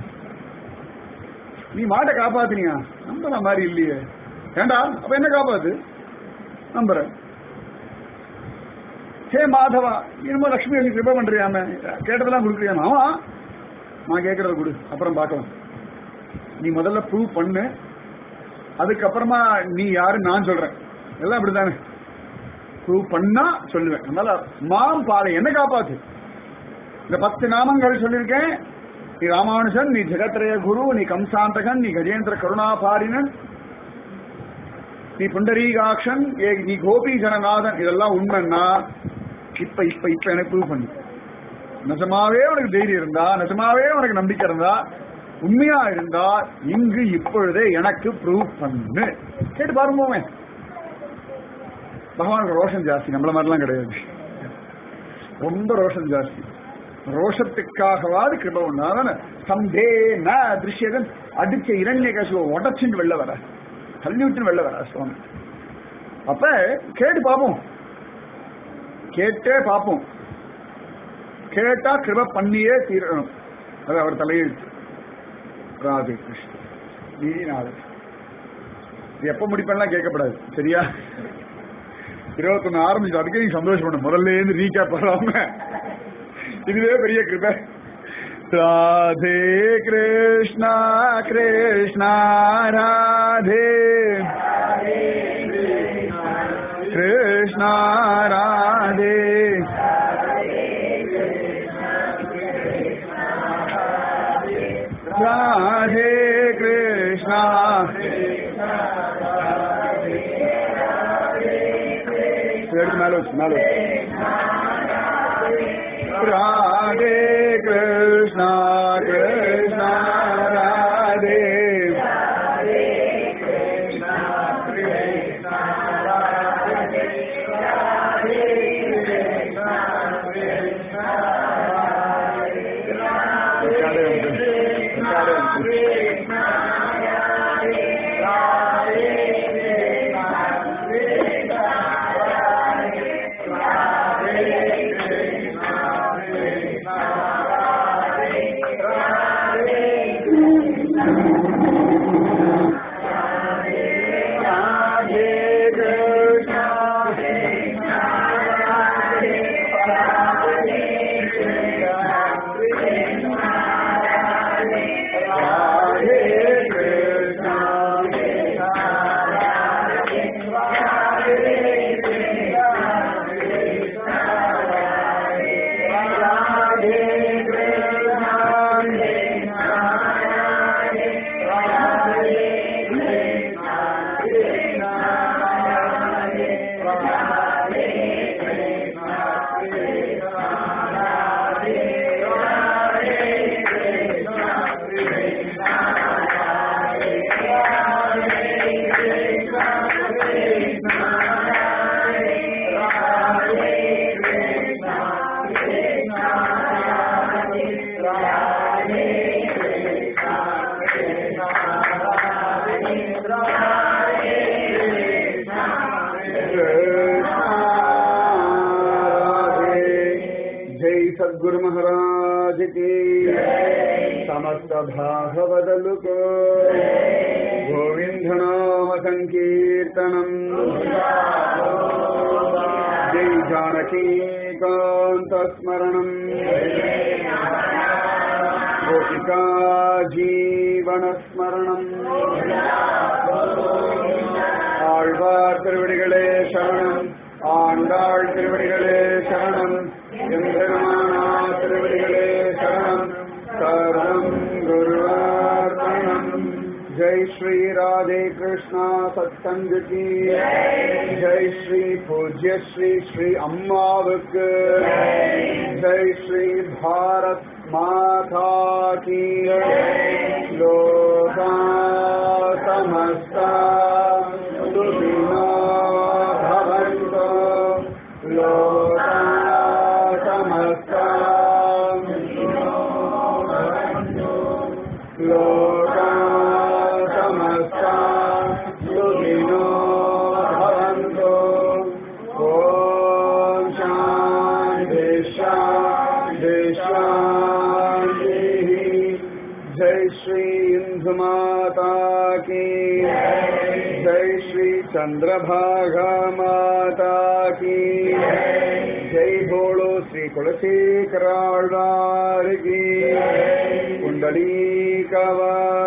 நீ மாட்டை காப்பாத்தினியா நம்புற மாதிரி இல்லையே ஏண்டா அப்ப என்ன காப்பாத்து நம்புறேன் ஹே மாதவா இனிமே லட்சுமி நீ கிருபா பண்றியாம கேட்டதெல்லாம் கொடுக்குறியாம ஆமா நான் கேட்கறத கொடு அப்புறம் பார்க்கலாம் நீ முதல்ல ப்ரூவ் பண்ணு அதுக்கப்புறமா நீ யாரு நான் சொல்றேன் எல்லாம் அப்படித்தானே ப்ரூவ் பண்ணா சொல்லுவேன் அதனால மாம் பாலை என்ன காப்பாத்து இந்த பத்து நாமங்கள் சொல்லியிருக்கேன் நீ ராமானுஜன் நீ ஜெகத்ரய குரு நீ கம்சாந்தகன் நீ கஜேந்திர கருணாபாரினன் நீ புண்டரீகாட்சன் ஏ நீ கோபி ஜனநாதன் இதெல்லாம் உண்மைன்னா இப்ப இப்ப இப்ப எனக்கு ப்ரூவ் பண்ணு நிஜமாவே உனக்கு தைரியம் இருந்தா நிஜமாவே உனக்கு நம்பிக்கை இருந்தா உண்மையா இருந்தா இங்கு இப்பொழுதே எனக்கு ப்ரூவ் பண்ணு கேட்டு பாருங்க போவேன் பகவானுக்கு ரோஷம் ஜாஸ்தி நம்மள மாதிரிலாம் கிடையாது ரொம்ப ரோஷம் ஜாஸ்தி ரோஷத்துக்காகவாது கிருப ஒண்ணு சம்தே ந திருஷ்யகன் அடிச்ச இரண்ய கசுவ உடச்சுட்டு வெளில வர தள்ளி விட்டு வெளில வர சுவாமி அப்ப கேட்டு பார்ப்போம் கேட்டே பார்ப்போம் கேட்டா கிருப பண்ணியே தீரணும் அது அவர் தலையெழுத்து ராதே கிருஷ்ணன் நீ நாளை இது எப்ப முடிப்பெல்லாம் கேட்கப்படாது சரியா இருபத்தொன்னு ஆரம்பிச்சு அதுக்கே நீ சந்தோஷப்படும் முதல்ல இருந்து ரீகேப் வராம இதுவே பெரிய கிருபை ராதே கிருஷ்ணா கிருஷ்ணா ராதே கிருஷ்ணா ராதே ராதே கிருஷ்ணா எடுத்து மேல வச்சு மேல வச்சு Radhe Krishna Krishna Radhe Got it. Got it. Radhe Krishna, Radhe Krishna, Radhe जय सद्गुरु महाराज की समस्त भागवदलु को गोविंद नाम संकीर्तनम जय जानकी कांत स्मरणम गोपिका जीवन स्मरणम ஆழ்வார் திருவடிகளே சரணம் ஆண்டாள் திருவடிகளே சரணம் எம்பெருமானா திருவடிகளே சரணம் சர்வம் குருவார்ப்பணம் ஜெய் ஸ்ரீ ராதே கிருஷ்ணா சத்சங்க கி ஜெய் ஸ்ரீ பூஜ்ய ஸ்ரீ ஸ்ரீ அம்மாவுக்கு ஜெய் ஸ்ரீ பாரத் மாதா கி லோகா சமஸ்தா सुखिनो भवन्तु लोका समस्ता लोका समस्ता सुखिनो भवन्तु ॐ शान्ति शान्ति शान्तिः जय श्री इंदु माता की जय श्री चंद्रभागा माता की जय बोलो श्री तुलसी कराळवार की कुंडली कवा